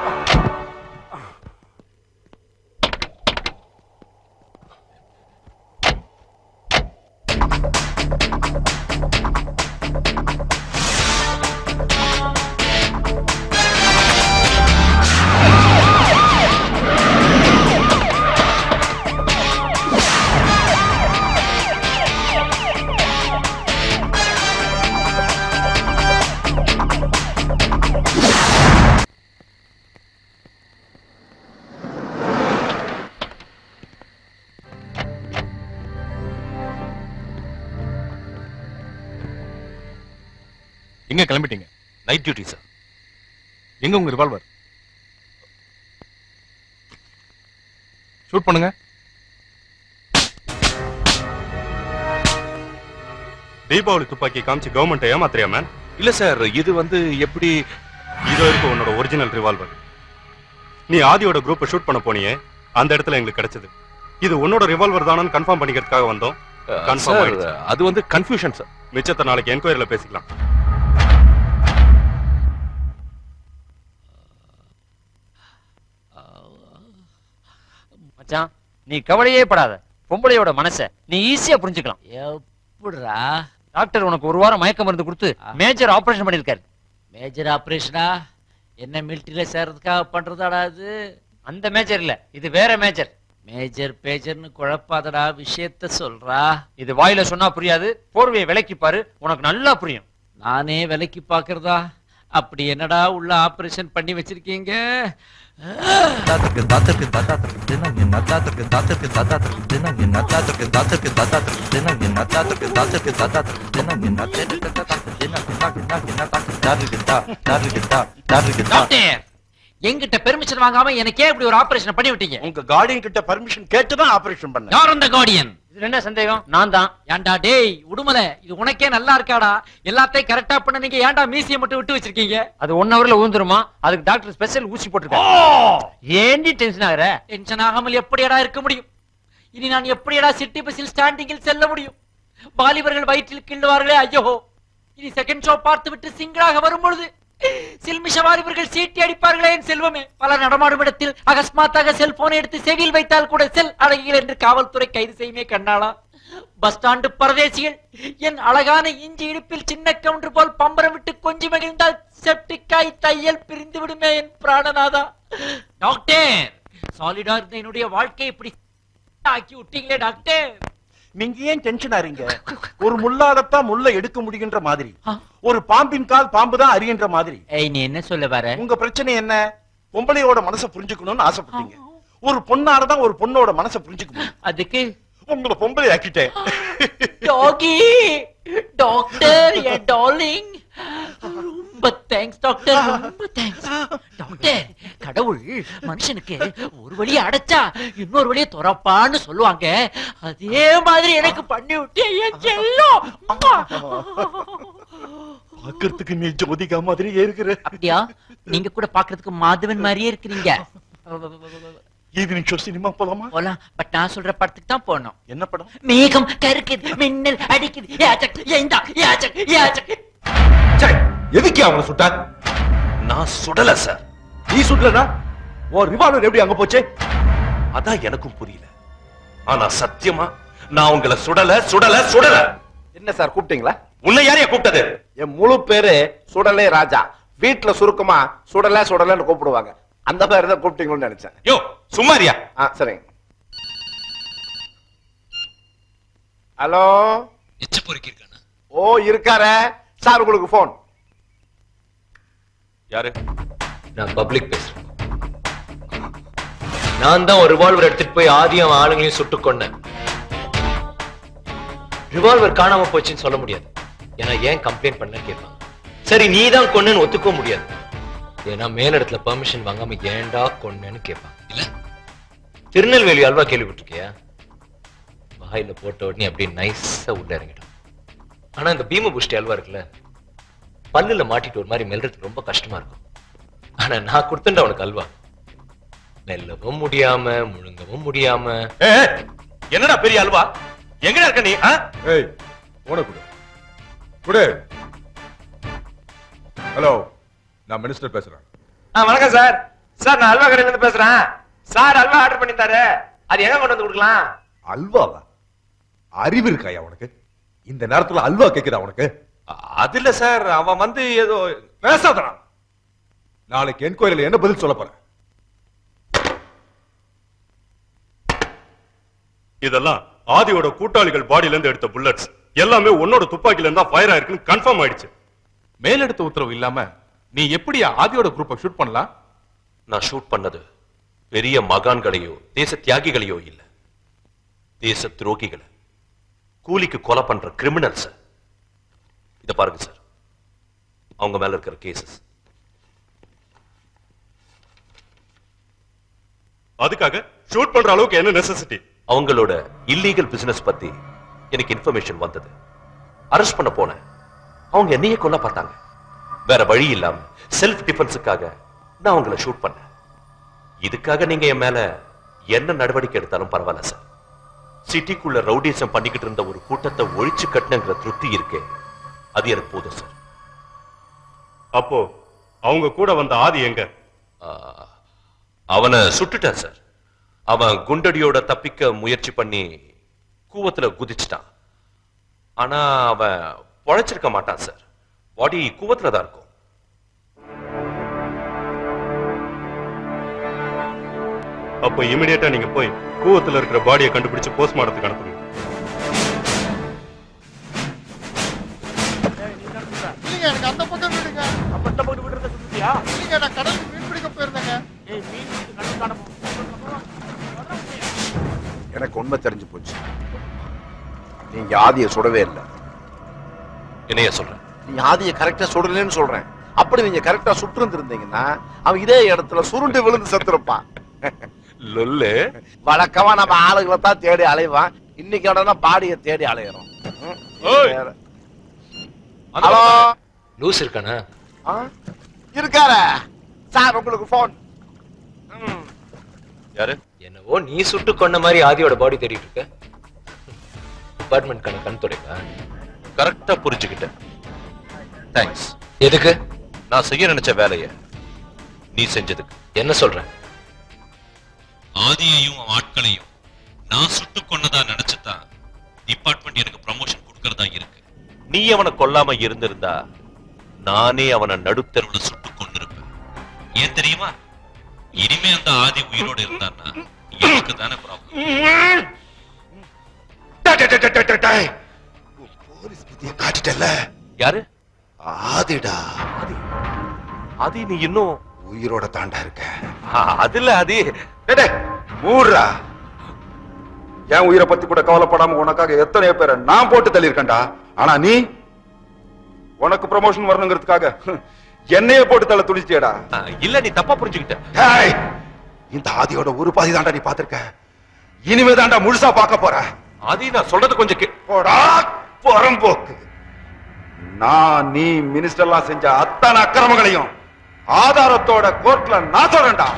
எங்க கிளம்பிட்டீங்க நைட் டியூட்டி சார் எங்க உங்க ரிவால்வர் ஷூட் பண்ணுங்க தீபாவளி துப்பாக்கி காமிச்சு கவர்மெண்ட் ஏமாத்திரியா மேன் இல்ல சார் இது வந்து எப்படி இதோ இருக்கு உன்னோட ஒரிஜினல் ரிவால்வர் நீ ஆதியோட குரூப்பை ஷூட் பண்ண போனியே அந்த இடத்துல எங்களுக்கு கிடைச்சது இது உன்னோட ரிவால்வர் தானு கன்ஃபார்ம் பண்ணிக்கிறதுக்காக வந்தோம் கன்ஃபார்ம் சார், ஆயிடுச்சு அது வந்து கன்ஃபியூஷன் சார் மிச்சத்தை நாளைக்கு என்கொயரியில பேசிக்கலாம் மச்சான் நீ கவலையே படாத பொம்பளையோட மனச நீ ஈஸியா புரிஞ்சுக்கலாம் எப்படிடா டாக்டர் உனக்கு ஒரு வாரம் மயக்க மருந்து கொடுத்து மேஜர் ஆபரேஷன் பண்ணிருக்காரு மேஜர் ஆபரேஷனா என்ன மிலிட்டரியில சேர்றதுக்காக பண்றதாடா அது அந்த மேஜர் இல்ல இது வேற மேஜர் மேஜர் பேஜர்னு குழப்பாதடா விஷயத்த சொல்றா இது வாயில சொன்னா புரியாது போர்வையை விலைக்கு பாரு உனக்கு நல்லா புரியும் நானே விலைக்கு பாக்குறதா அப்படி என்னடா உள்ள ஆபரேஷன் பண்ணி வச்சிருக்கீங்க தாத்தருக்கு தாத்தருக்கு தாத்தாத்திற்கு தினம் என்ன தாத்தருக்கு தாத்தருக்கு தாத்தாத்திற்கு தினம் என்ன தாத்தருக்கு தாத்தருக்கு தாத்தாத்திற்கு தினம் என்ன தாத்தருக்கு தாத்தருக்கு தாத்தாத்திற்கு தினம் என்ன தேட்டருக்கு தாத்தாத்திற்கு தினம் என்ன என்ன என்ன தாத்தருக்கு தாருக்கு தா தாருக்கு தா தாருக்கு தா டாக்டர் என்கிட்ட பெர்மிஷன் வாங்காம எனக்கே இப்படி ஒரு ஆபரேஷன் பண்ணி விட்டீங்க உங்க கார்டியன் கிட்ட பர்மிஷன் கேட்டு தான் ஆபரேஷன் பண்ண யார் அந்த கார்டியன் இதுல என்ன சந்தேகம் நான் தான் ஏன்டா டேய் உடுமலை இது உனக்கே நல்லா இருக்காடா எல்லாத்தையும் கரெக்டா பண்ண நீங்க ஏன்டா மீசியை மட்டும் விட்டு வச்சிருக்கீங்க அது ஒன் ஹவர்ல ஊந்துருமா அதுக்கு டாக்டர் ஸ்பெஷல் ஊசி போட்டுருக்காரு ஏண்டி டென்ஷன் ஆகுற டென்ஷன் ஆகாமல் எப்படியடா இருக்க முடியும் இனி நான் எப்படியடா சிட்டி பஸ்ஸில் ஸ்டாண்டிங்கில் செல்ல முடியும் வாலிபர்கள் வயிற்றில் கிள்ளுவார்களே ஐயோ இனி செகண்ட் ஷோ பார்த்து விட்டு சிங்களாக வரும் பொழுது சில்மிஷ வாலிபர்கள் சீட்டி அடிப்பார்களே என் செல்வமே பல நடமாடும் இடத்தில் அகஸ்மாத்தாக செல்போனை எடுத்து செவியில் வைத்தால் கூட செல் அழகிகள் என்று காவல்துறை கைது செய்யுமே கண்ணாளா பஸ் ஸ்டாண்டு பரதேசிகள் என் அழகான இஞ்சி இடுப்பில் சின்ன கவுண்டர் போல் பம்பரம் விட்டு கொஞ்சி மகிழ்ந்தால் செப்டிக்காய் தையல் பிரிந்து விடுமே என் பிராணநாதா டாக்டர் சாலிடா இருந்த என்னுடைய வாழ்க்கையை இப்படி ஆக்கி விட்டீங்களே டாக்டர் நீங்க ஏன் டென்ஷன் ஆறீங்க ஒரு முள்ளாலத்தான் முள்ள எடுக்க முடிகின்ற மாதிரி ஒரு பாம்பின் கால் பாம்பு தான் அறிகின்ற மாதிரி ஏய் நீ என்ன சொல்ல வர உங்க பிரச்சனை என்ன பொம்பளையோட மனசை புரிஞ்சுக்கணும்னு ஆசைப்பட்டீங்க ஒரு பொண்ணால தான் ஒரு பொண்ணோட மனசை புரிஞ்சுக்க முடியும் அதுக்கு உங்களை பொம்பளை ஆக்கிட்டேன் டாகி டாக்டர் என் டார்லிங் ரொம்ப தேங்க்ஸ் டாக்டர் ரொம்ப தேங்க்ஸ் டாக்டர் கடவுள் மனுஷனுக்கு ஒரு வழியை அடைச்சா இன்னொரு வழியை துறப்பான்னு சொல்லுவாங்க அதே மாதிரி எனக்கு பண்ணி விட்டு என் செல்லம் அம்மா. பாக்குறதுக்கு நீ ஜோதிகா மாதிரியே இருக்கிற அப்படியா நீங்க கூட பாக்குறதுக்கு மாதவன் மாதிரியே இருக்கிறீங்க ஈவினிங் ஷோ சினிமா போலாமா போலாம் பட் நான் சொல்ற படத்துக்கு தான் போகணும் என்ன படம் மேகம் கருக்குது மின்னல் அடிக்குது யாச்சக் ஏண்டா யாச்சக் யாச்சக் எதுக்கு அவனை சுட்டா நான் சுடல சார் நீ சுடலனா உன் ரிவால்வர் எப்படி அங்க போச்சு அதான் எனக்கும் புரியல ஆனா சத்தியமா நான் உங்களை சுடல சுடல சுடல என்ன சார் கூப்பிட்டீங்களா உன்னை யாரையா கூப்பிட்டது என் முழு பேரு சுடலே ராஜா வீட்டுல சுருக்கமா சுடல சுடலன்னு கூப்பிடுவாங்க அந்த மாதிரி தான் கூப்பிட்டீங்களோன்னு நினைச்சேன் யோ சும்மாரியா ஆ சரிங்க ஹலோ எச்ச பொறுக்கி இருக்கானா ஓ இருக்காரே சார் உங்களுக்கு போன் யாரு நான் பப்ளிக் பேசுறேன் நான் தான் ஒரு ரிவால்வர் எடுத்துட்டு போய் ஆதி அவன் ஆளுங்களையும் சுட்டு கொன்னேன் ரிவால்வர் காணாம போச்சுன்னு சொல்ல முடியாது ஏன்னா ஏன் கம்ப்ளைண்ட் பண்ண கேட்பாங்க சரி நீ தான் கொன்னேன்னு ஒத்துக்க முடியாது ஏன்னா மேலிடத்துல பெர்மிஷன் வாங்காம ஏன்டா கொன்னேன்னு கேட்பாங்க இல்ல திருநெல்வேலி அல்வா கேள்விப்பட்டிருக்கியா வாயில போட்ட உடனே அப்படியே நைஸா உள்ள இறங்கிடும் ஆனா இந்த பீம புஷ்டி அல்வா இருக்குல்ல பல்லுல மாட்டிட்டு ஒரு மாதிரி மெல்றதுக்கு ரொம்ப கஷ்டமா இருக்கும் ஆனா நான் கொடுத்தேன்டா உனக்கு அல்வா மெல்லவும் முடியாம முழுங்கவும் முடியாம என்னடா பெரிய அல்வா எங்கடா இருக்க நீ ஆ? ஏய் போன கொடு கொடு ஹலோ நான் மினிஸ்டர் பேசுறேன் ஆ வணக்கம் சார் சார் நான் அல்வா கடையில இருந்து பேசுறேன் சார் அல்வா ஆர்டர் பண்ணிருந்தாரு அது எங்க கொண்டு வந்து கொடுக்கலாம் அல்வாவா அறிவு இருக்காயா உனக்கு இந்த நேரத்துல அல்வா கேக்குதா உனக்கு அது இல்ல சார் அவன் வந்து ஏதோ பேசாதடா நாளைக்கு என்கொயரியில என்ன பதில் சொல்ல போற இதெல்லாம் ஆதியோட கூட்டாளிகள் பாடியில இருந்து எடுத்த புல்லட்ஸ் எல்லாமே உன்னோட துப்பாக்கில இருந்தா ஃபயர் ஆயிருக்குன்னு கன்ஃபார்ம் ஆயிடுச்சு மேலெடுத்த உத்தரவு இல்லாம நீ எப்படி ஆதியோட குரூப்பை ஷூட் பண்ணலாம் நான் ஷூட் பண்ணது பெரிய மகான்களையோ தேச தியாகிகளையோ இல்ல தேச துரோகிகளை கூலிக்கு கொலை பண்ற கிரிமினல்ஸ் இத பாருங்க சார் அவங்க மேல இருக்கிற கேசஸ் அதுக்காக ஷூட் பண்ற அளவுக்கு என்ன நெசசிட்டி அவங்களோட இல்லீகல் பிசினஸ் பத்தி எனக்கு இன்ஃபர்மேஷன் வந்தது அரெஸ்ட் பண்ண போனேன் அவங்க என்னையே கொல்ல பார்த்தாங்க வேற வழி இல்லாம செல்ஃப் டிஃபென்ஸுக்காக நான் அவங்கள ஷூட் பண்ணேன் இதுக்காக நீங்க என் மேல என்ன நடவடிக்கை எடுத்தாலும் பரவாயில்ல சார் சிட்டிக்குள்ள ரவுடிசம் பண்ணிக்கிட்டு இருந்த ஒரு கூட்டத்தை ஒழிச்சு கட்டணுங்கிற திருப்தி இருக்கே அது எனக்கு போதும் சார் அப்போ அவங்க கூட வந்த ஆதி எங்க அவனை சுட்டுட்டேன் சார் அவன் குண்டடியோட தப்பிக்க முயற்சி பண்ணி கூவத்துல குதிச்சிட்டான் ஆனா அவன் பொழைச்சிருக்க மாட்டான் சார் பாடி கூவத்துல தான் இருக்கும் அப்போ இமிடியேட்டா நீங்க போய் கூவத்துல இருக்கிற பாடியை கண்டுபிடிச்சு போஸ்ட்மார்ட்டத்துக்கு அனுப்புங்க இல்லைங்க எனக்கு அந்த பக்கம் விடுங்க அப்ப இந்த பக்கம் விடுறத சொல்லிட்டியா இல்லைங்க நான் கடலுக்கு மீன் பிடிக்க போயிருந்தேங்க ஏய் மீன் கடல் கடமை எனக்கு உண்மை தெரிஞ்சு போச்சு நீங்க ஆதியை சுடவே இல்லை என்னைய சொல்றேன் நீ ஆதியை கரெக்டா சுடலன்னு சொல்றேன் அப்படி நீங்க கரெக்டா சுட்டு இருந்திருந்தீங்கன்னா அவன் இதே இடத்துல சுருண்டு விழுந்து செத்துருப்பான் லொல்லு வழக்கமா நம்ம ஆளுகளை தான் தேடி அலைவான் இன்னைக்கு உடனே பாடியை தேடி அலையிறோம் வேற. ஹலோ லூஸ் இருக்கானா ஆ? இருக்காரா சார் உங்களுக்கு போன் யாரு என்னவோ நீ சுட்டு கொன்ன மாதிரி ஆதியோட பாடி தேடிட்டு இருக்க டிபார்ட்மெண்ட் கணக்கு கண் துடைப்பா கரெக்டா புரிஞ்சுக்கிட்டேன் தேங்க்ஸ் எதுக்கு நான் செய்ய நினைச்ச வேலைய நீ செஞ்சதுக்கு என்ன சொல்ற ஆதியையும் அவன் ஆட்களையும் நான் சுட்டு கொன்னதா நினைச்சுதான் டிபார்ட்மெண்ட் எனக்கு ப்ரமோஷன் கொடுக்கறதா இருக்கு நீ அவனை கொல்லாம இருந்திருந்தா நானே அவனை நடுத்தருவுல சுட்டு கொண்டிருப்பேன் ஏன் தெரியுமா இனிமே அந்த ஆதி உயிரோட இருந்தான்னா எனக்கு தானே ப்ராப்ளம் காட்டிட்டல யாரு ஆதிடா ஆதி நீ இன்னும் உயிரோட தாண்டா இருக்க அதுல ஆதி மூடுறா என் உயிரை பத்தி கூட கவலைப்படாம உனக்காக எத்தனையோ பேரை நான் போட்டு தள்ளியிருக்கேன்டா ஆனா நீ உனக்கு ப்ரமோஷன் வரணுங்கிறதுக்காக என்னையே போட்டு தள்ள துணிச்சியடா இல்ல நீ தப்பா புரிஞ்சுக்கிட்ட டேய், இந்த ஆதியோட ஒரு பாதி தாண்டா நீ பாத்திருக்க இனிமே தாண்டா முழுசா பார்க்க போற ஆதி நான் சொல்றது கொஞ்சம் கே- போடா புறம்போக்கு நான் நீ மினிஸ்டர்லாம் செஞ்ச அத்தனை அக்கிரமங்களையும் ஆதாரத்தோட கோர்ட்ல நான் சொல்றேன்டா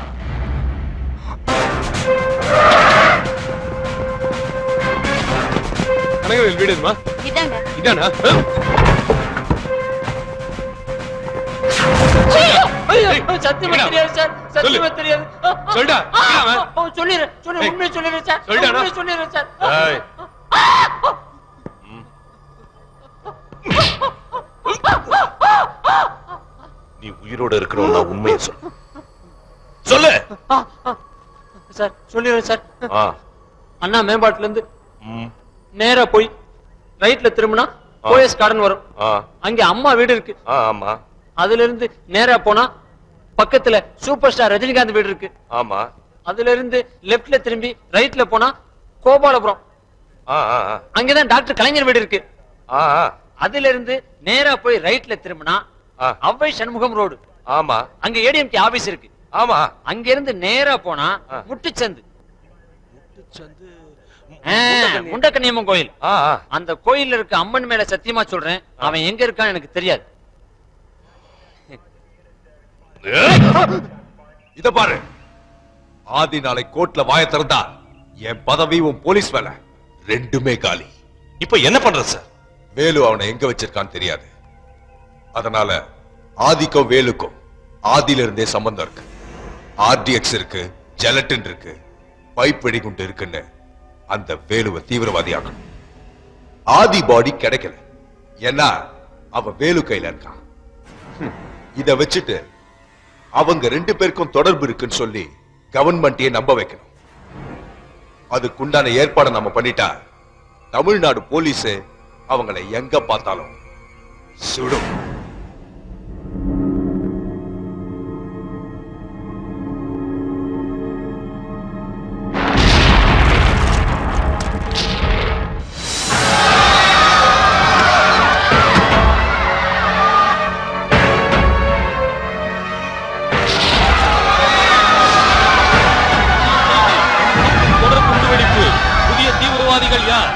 கனகவேல் வீடு எதுமா இதாங்க இதானா சத்தியமா தெரியாது சார் சத்தியமா தெரியாது சொல்டா, ஆ, எங்க அவன்? ஆ, சொல்லிடுறேன் சொல்லிடுறேன் ஏய், உண்மையை சொல்லிடுறேன் சார் சொல்லிட்டானா? உண்மையை சொல்லிடுறேன் சார் ஏய், நீ உயிரோட இருக்கிறவன் நான் உண்மையை சொல்லு சொல்லு ஆ, ஆ, சார் சொல்லிடுறேன் சார் ஆ, அண்ணா மேம்பாட்டுல இருந்து ம், நேரா போய் ரைட்ல திரும்பினா ஆ. ஓஎஸ் கார்டன் வரும் ஆ, அங்க அம்மா வீடு இருக்கு ஆ, ஆமா அதுல இருந்து நேரா போனா பக்கத்துல சூப்பர் ஸ்டார் ரஜினிகாந்த் வீடு இருக்கு ஆமா அதுல இருந்து லெப்ட்ல திரும்பி ரைட்ல போனா கோபாலபுரம் ஆ, ஆ, ஆ. அங்கதான் டாக்டர் கலைஞர் வீடு இருக்கு ஆ, ஆ. அதுல இருந்து நேரா போய் ரைட்ல திரும்பினா அவ்வை சண்முகம் ரோடு ஆமா அங்க ஏடிஎம்கே ஆபீஸ் இருக்கு ஆமா அங்க இருந்து நேரா போனா முட்டுச்சந்து ஆ, முண்டக்கண்ணியம்மன் கோயில் அந்த கோயில்ல இருக்க அம்மன் மேல சத்தியமா சொல்றேன் அவன் எங்க இருக்கான்னு எனக்கு தெரியாது இத பாரு ஆதி நாளை கோர்ட்ல வாய திறந்தா என் பதவி உன் போலீஸ் வேலை ரெண்டுமே காலி இப்ப என்ன பண்றது சார் வேலு அவனை எங்க வச்சிருக்கான்னு தெரியாது அதனால ஆதிக்கும் வேலுக்கும் ஆதியில இருந்தே சம்பந்தம் இருக்கு ஆர்டிஎக்ஸ் இருக்கு ஜெலட்டின் இருக்கு பைப் வெடிகுண்டு இருக்குன்னு அந்த வேலுவை தீவிரவாதியாக்கணும் ஆதி பாடி கிடைக்கல ஏன்னா அவ வேலு கையில இருக்கான் ஹம், இத வச்சுட்டு அவங்க ரெண்டு பேருக்கும் தொடர்பு இருக்குன்னு சொல்லி கவர்மெண்ட்டையே நம்ப வைக்கணும் அதுக்குண்டான ஏற்பாடை நம்ம பண்ணிட்டா தமிழ்நாடு போலீஸ் அவங்களை எங்க பார்த்தாலும் சுடும் தொடர் குண்டுவெடிப்பு புதிய தீவிரவாதிகள் யார்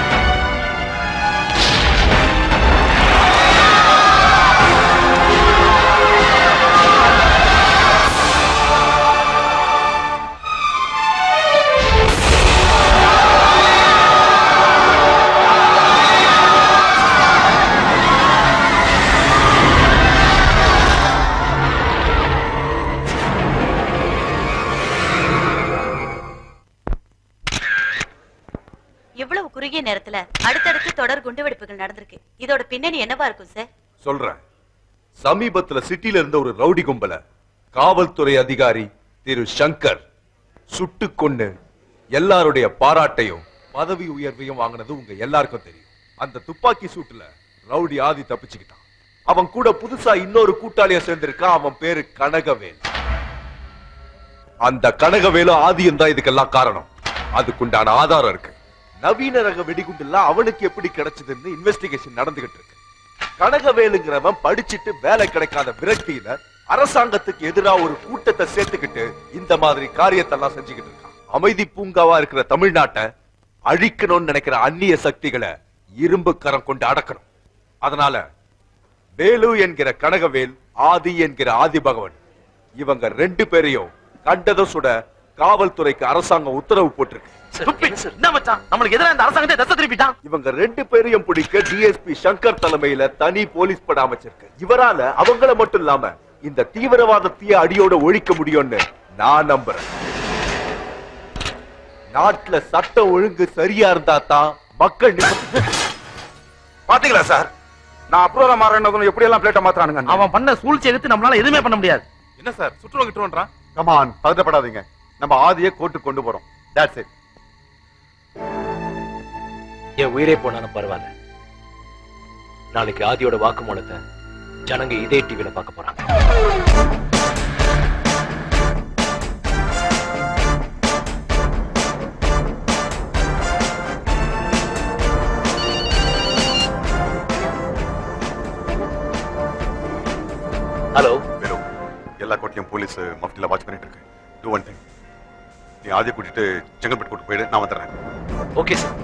இவ்வளவு குறுகிய நேரத்துல அடுத்தடுத்து தொடர் குண்டுவெடிப்புகள் நடந்திருக்கு இதோட பின்னணி என்னவா இருக்கும் சார் சொல்றேன் சமீபத்துல சிட்டில இருந்த ஒரு ரவுடி கும்பல காவல்துறை அதிகாரி திரு சங்கர் சுட்டு கொன்னு எல்லாருடைய பாராட்டையும் பதவி உயர்வையும் வாங்கினது உங்க எல்லாருக்கும் தெரியும் அந்த துப்பாக்கி சூட்டுல ரவுடி ஆதி தப்பிச்சுக்கிட்டான் அவன் கூட புதுசா இன்னொரு கூட்டாளியா சேர்ந்திருக்கான் அவன் பேரு கனகவேல் அந்த கனகவேலும் ஆதியும் தான் இதுக்கெல்லாம் காரணம் அதுக்குண்டான ஆதாரம் இருக்கு நவீன ரக வெடிகுண்டுலாம் அவனுக்கு எப்படி கிடைச்சதுன்னு இன்வெஸ்டிகேஷன் நடந்துகிட்டு இருக்கு கனகவேலுங்கிறவன் படிச்சிட்டு வேலை கிடைக்காத விரக்தியில அரசாங்கத்துக்கு எதிரா ஒரு கூட்டத்தை சேர்த்துக்கிட்டு இந்த மாதிரி காரியத்தெல்லாம் செஞ்சுக்கிட்டு இருக்கான் அமைதி பூங்காவா இருக்கிற தமிழ்நாட்டை அழிக்கணும்னு நினைக்கிற அந்நிய சக்திகளை இரும்பு கரம் கொண்டு அடக்கணும் அதனால வேலு என்கிற கனகவேல் ஆதி என்கிற ஆதி பகவன் இவங்க ரெண்டு பேரையும் கண்டதும் சுட காவல்துறைக்கு அரசாங்கம் உத்தரவு போட்டிருக்கு என்ன மச்சான் நம்மளுக்கு எதிராக இந்த அரசாங்கத்தை தசை திருப்பிட்டான் இவங்க ரெண்டு பேரையும் பிடிக்க டிஎஸ்பி சங்கர் தலைமையில தனி போலீஸ் பட அமைச்சிருக்கு இவரால அவங்கள மட்டும் இல்லாம இந்த தீவிரவாதத்தையே அடியோட ஒழிக்க முடியும்னு நான் நம்புறேன் நாட்டுல சட்டம் ஒழுங்கு சரியா இருந்தா தான் மக்கள் நிம்மதி- பாத்தீங்களா சார் நான் அப்ரூவல் மாறணும் எப்படி எல்லாம் பிளேட்ட மாத்துறானுங்க அவன் பண்ண சூழ்ச்சி எடுத்து நம்மளால எதுவுமே பண்ண முடியாது என்ன சார் சுற்றுவா கிட்டுவன்றான் கமான் பதட்டப்படாதீங்க நம்ம ஆதியை கோர்ட்டு கொண்டு போறோம் தட்ஸ் இட் என் உயிரே போனாலும் பரவாயில்ல நாளைக்கு ஆதியோட வாக்குமூலத்தை ஜனங்க இதே டிவில பார்க்க போறாங்க ஹலோ வேலு எல்லா கோட்டையும் போலீஸ் மஃப்டில வாட்ச் பண்ணிட்டு இருக்கு டூ ஒன் திங் நீ ஆதியை கூட்டிட்டு செங்கல்பட்டு கூட்டு போயிடு நான் வந்துடுறேன் ஓகே சார்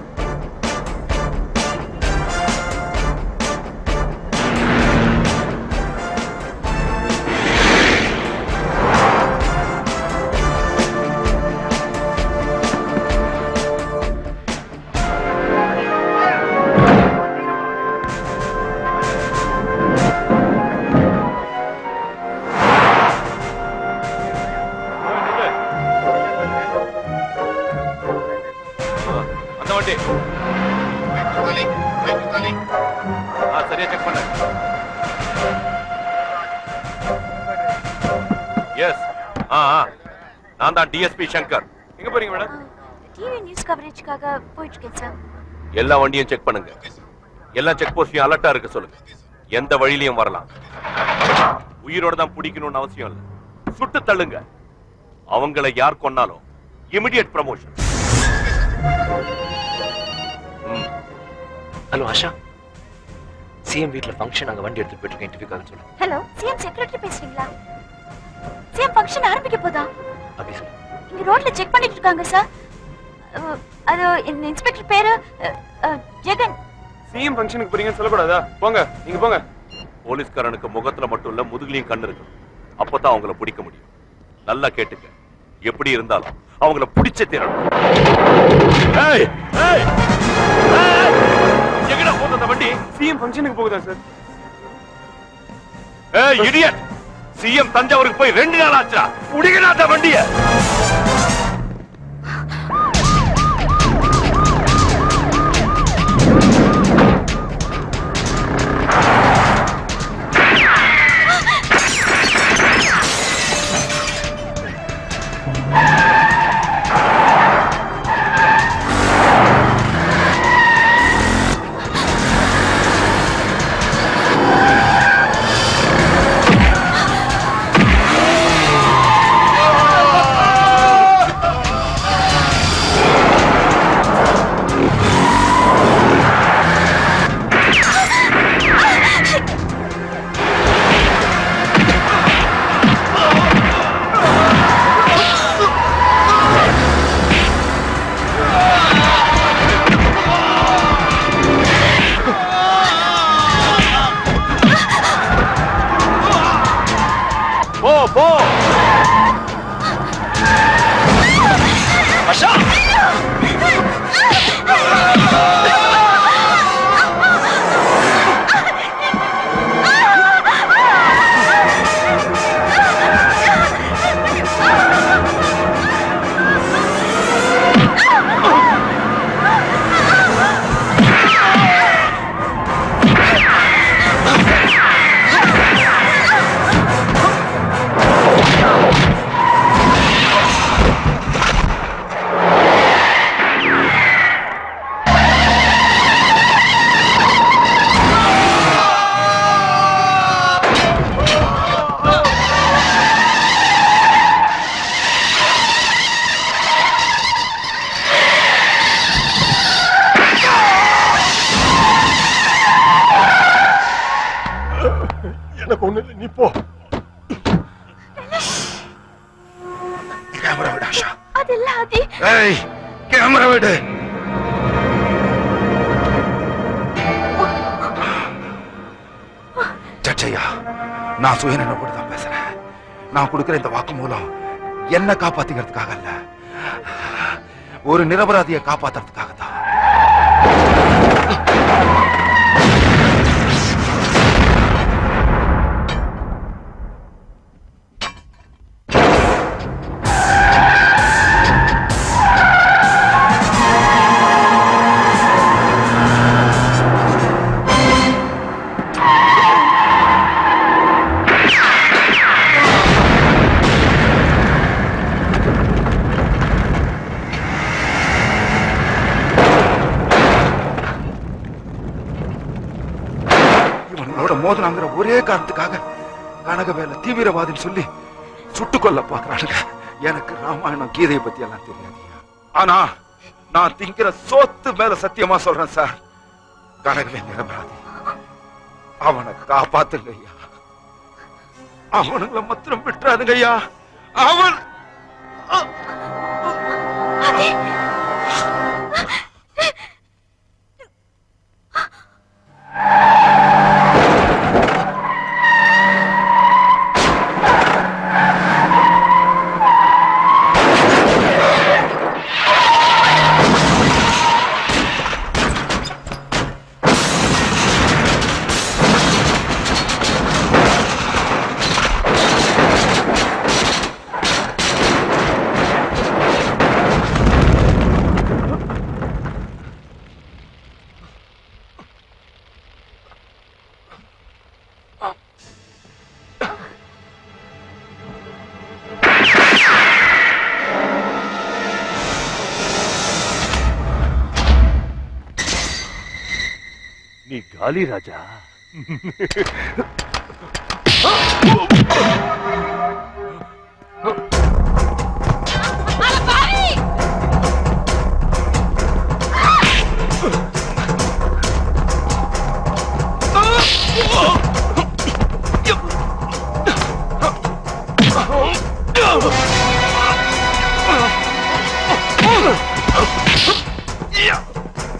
அந்த வண்டி ஆ, சரியா செக் பண்ண எஸ் ஆ ஆ. நான் தான் டிஎஸ்பி சங்கர் எங்க போறீங்க மேடம் டிவி நியூஸ் கவரேஜ்க்காக போயிட்டு இருக்கேன் சார் எல்லா வண்டியும் செக் பண்ணுங்க எல்லா செக் போஸ்டையும் அலர்ட்டா இருக்க சொல்லுங்க எந்த வழியிலையும் வரலாம் உயிரோட தான் பிடிக்கணும்னு அவசியம் இல்லை சுட்டு தள்ளுங்க அவங்கள யார் கொன்னாலும் immediate promotion hello Asha CM வீட்ல ஃபங்க்ஷன் அங்க வண்டி எடுத்துட்டு போயிட்டு இன்டர்வியூக்காக சொல்லு ஹலோ சிஎம் செக்ரட்டரி பேசுறீங்களா சிஎம் ஃபங்க்ஷன் ஆரம்பிக்க போதா அப்படி சொல்லு இங்க ரோட்ல செக் பண்ணிட்டு இருக்காங்க சார் அஹ், அது இந்த இன்ஸ்பெக்டர் பேரு அஹ், அஹ், ஜெகன் சிஎம் ஃபங்க்ஷனுக்கு போறீங்கன்னு சொல்லக்கூடாதா போங்க நீங்க போங்க போலீஸ்காரனுக்கு முகத்துல மட்டும் இல்ல முதுகுலயும் கண்ணு இருக்கு அப்பதான் அவங்கள பிடிக்க முடியும் நல்லா கேட்டுக்க எப்படி இருந்தாலும் அவங்கள பிடிச்ச தீரணும் ஏய், ஏய், ஏய், எங்கடா போகுது அந்த வண்டி சிஎம் ஃபங்க்ஷனுக்கு போகுதா சார் ஏய் இடியட் சிஎம் தஞ்சாவூருக்கு போய் ரெண்டு நாள் ஆச்சா புடிக்கடா அந்த வண்டிய போ போ ஆஷா எனக்கு ஒண்ணு இல்லை நீ போ கேமரா விடு ஆஷா அதெல்லாம் ஆதி ஏய் கேமரா விடு ஜட்ஜையா நான் சுயநினைவோடு தான் பேசுறேன் நான் கொடுக்கிற இந்த வாக்கு மூலம் என்ன காப்பாத்திக்கிறதுக்காக அல்ல ஒரு நிரபராதியை காப்பாத்துறதுக்காக தான் இவனோட மோதனாங்கிற ஒரே காரணத்துக்காக கனகவேல தீவிரவாதின்னு சொல்லி சுட்டுக் கொல்ல பாக்குறானுங்க எனக்கு ராமாயணம் கீதையை பத்தி எல்லாம் தெரியாது ஆனா நான் திங்கிற சோத்து மேல சத்தியமா சொல்றேன் சார் கனகவே நிரபராதி அவனை காப்பாத்துங்க ஐயா அவனுங்களை மாத்திரம் விட்டுறாதுங்க ஐயா அவன் நீ காலி ராஜா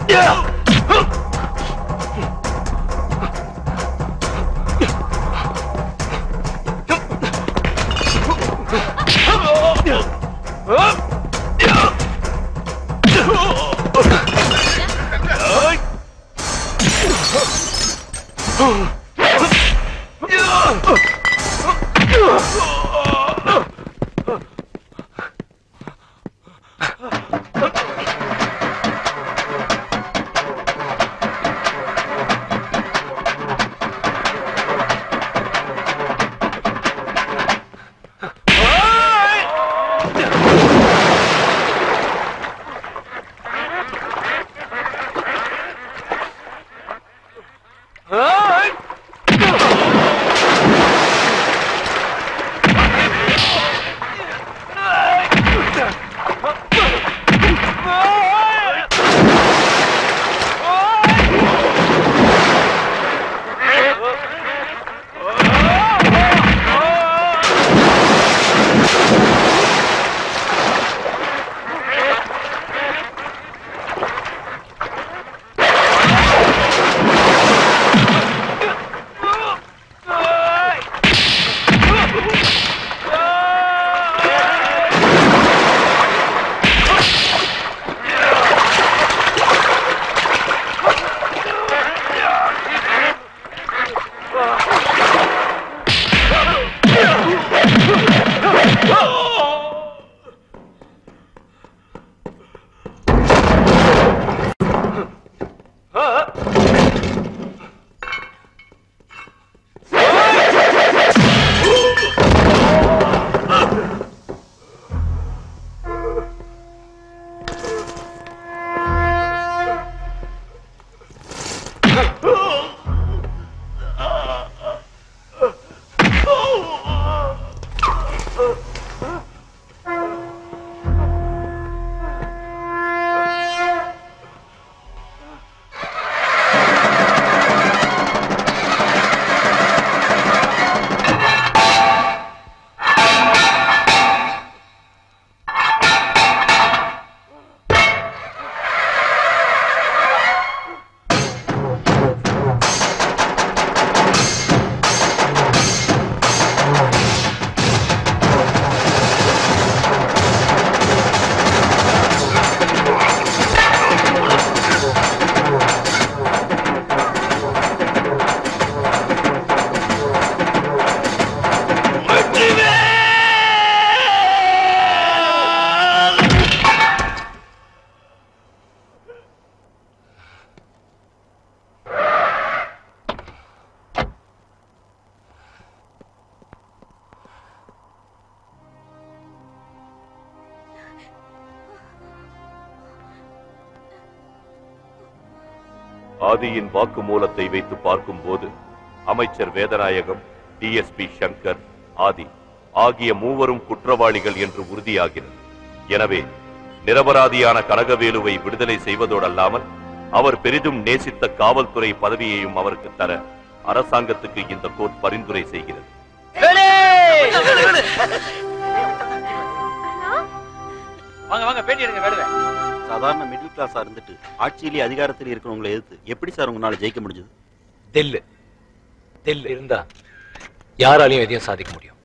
ஆதியின் வாக்குமூலத்தை வைத்து பார்க்கும்போது அமைச்சர் வேதநாயகம் டிஎஸ்பி சங்கர் ஆதி ஆகிய மூவரும் குற்றவாளிகள் என்று உறுதியாகிறது எனவே நிரபராதியான கனகவேலுவை விடுதலை செய்வதோடல்லாமல் அவர் பெரிதும் நேசித்த காவல்துறை பதவியையும் அவருக்கு தர அரசாங்கத்துக்கு இந்த கோர்ட் பரிந்துரை செய்கிறது வாங்க வாங்க பேட்டி எடுங்க வேடுவேன் சாதாரண மிடில் கிளாஸா இருந்துட்டு ஆட்சியிலே அதிகாரத்தில் இருக்கிறவங்களை எதிர்த்து எப்படி சார் உங்களால ஜெயிக்க முடிஞ்சது தெல்லு தெல்லு இருந்தா யாராலையும் எதையும் சாதிக்க முடியும்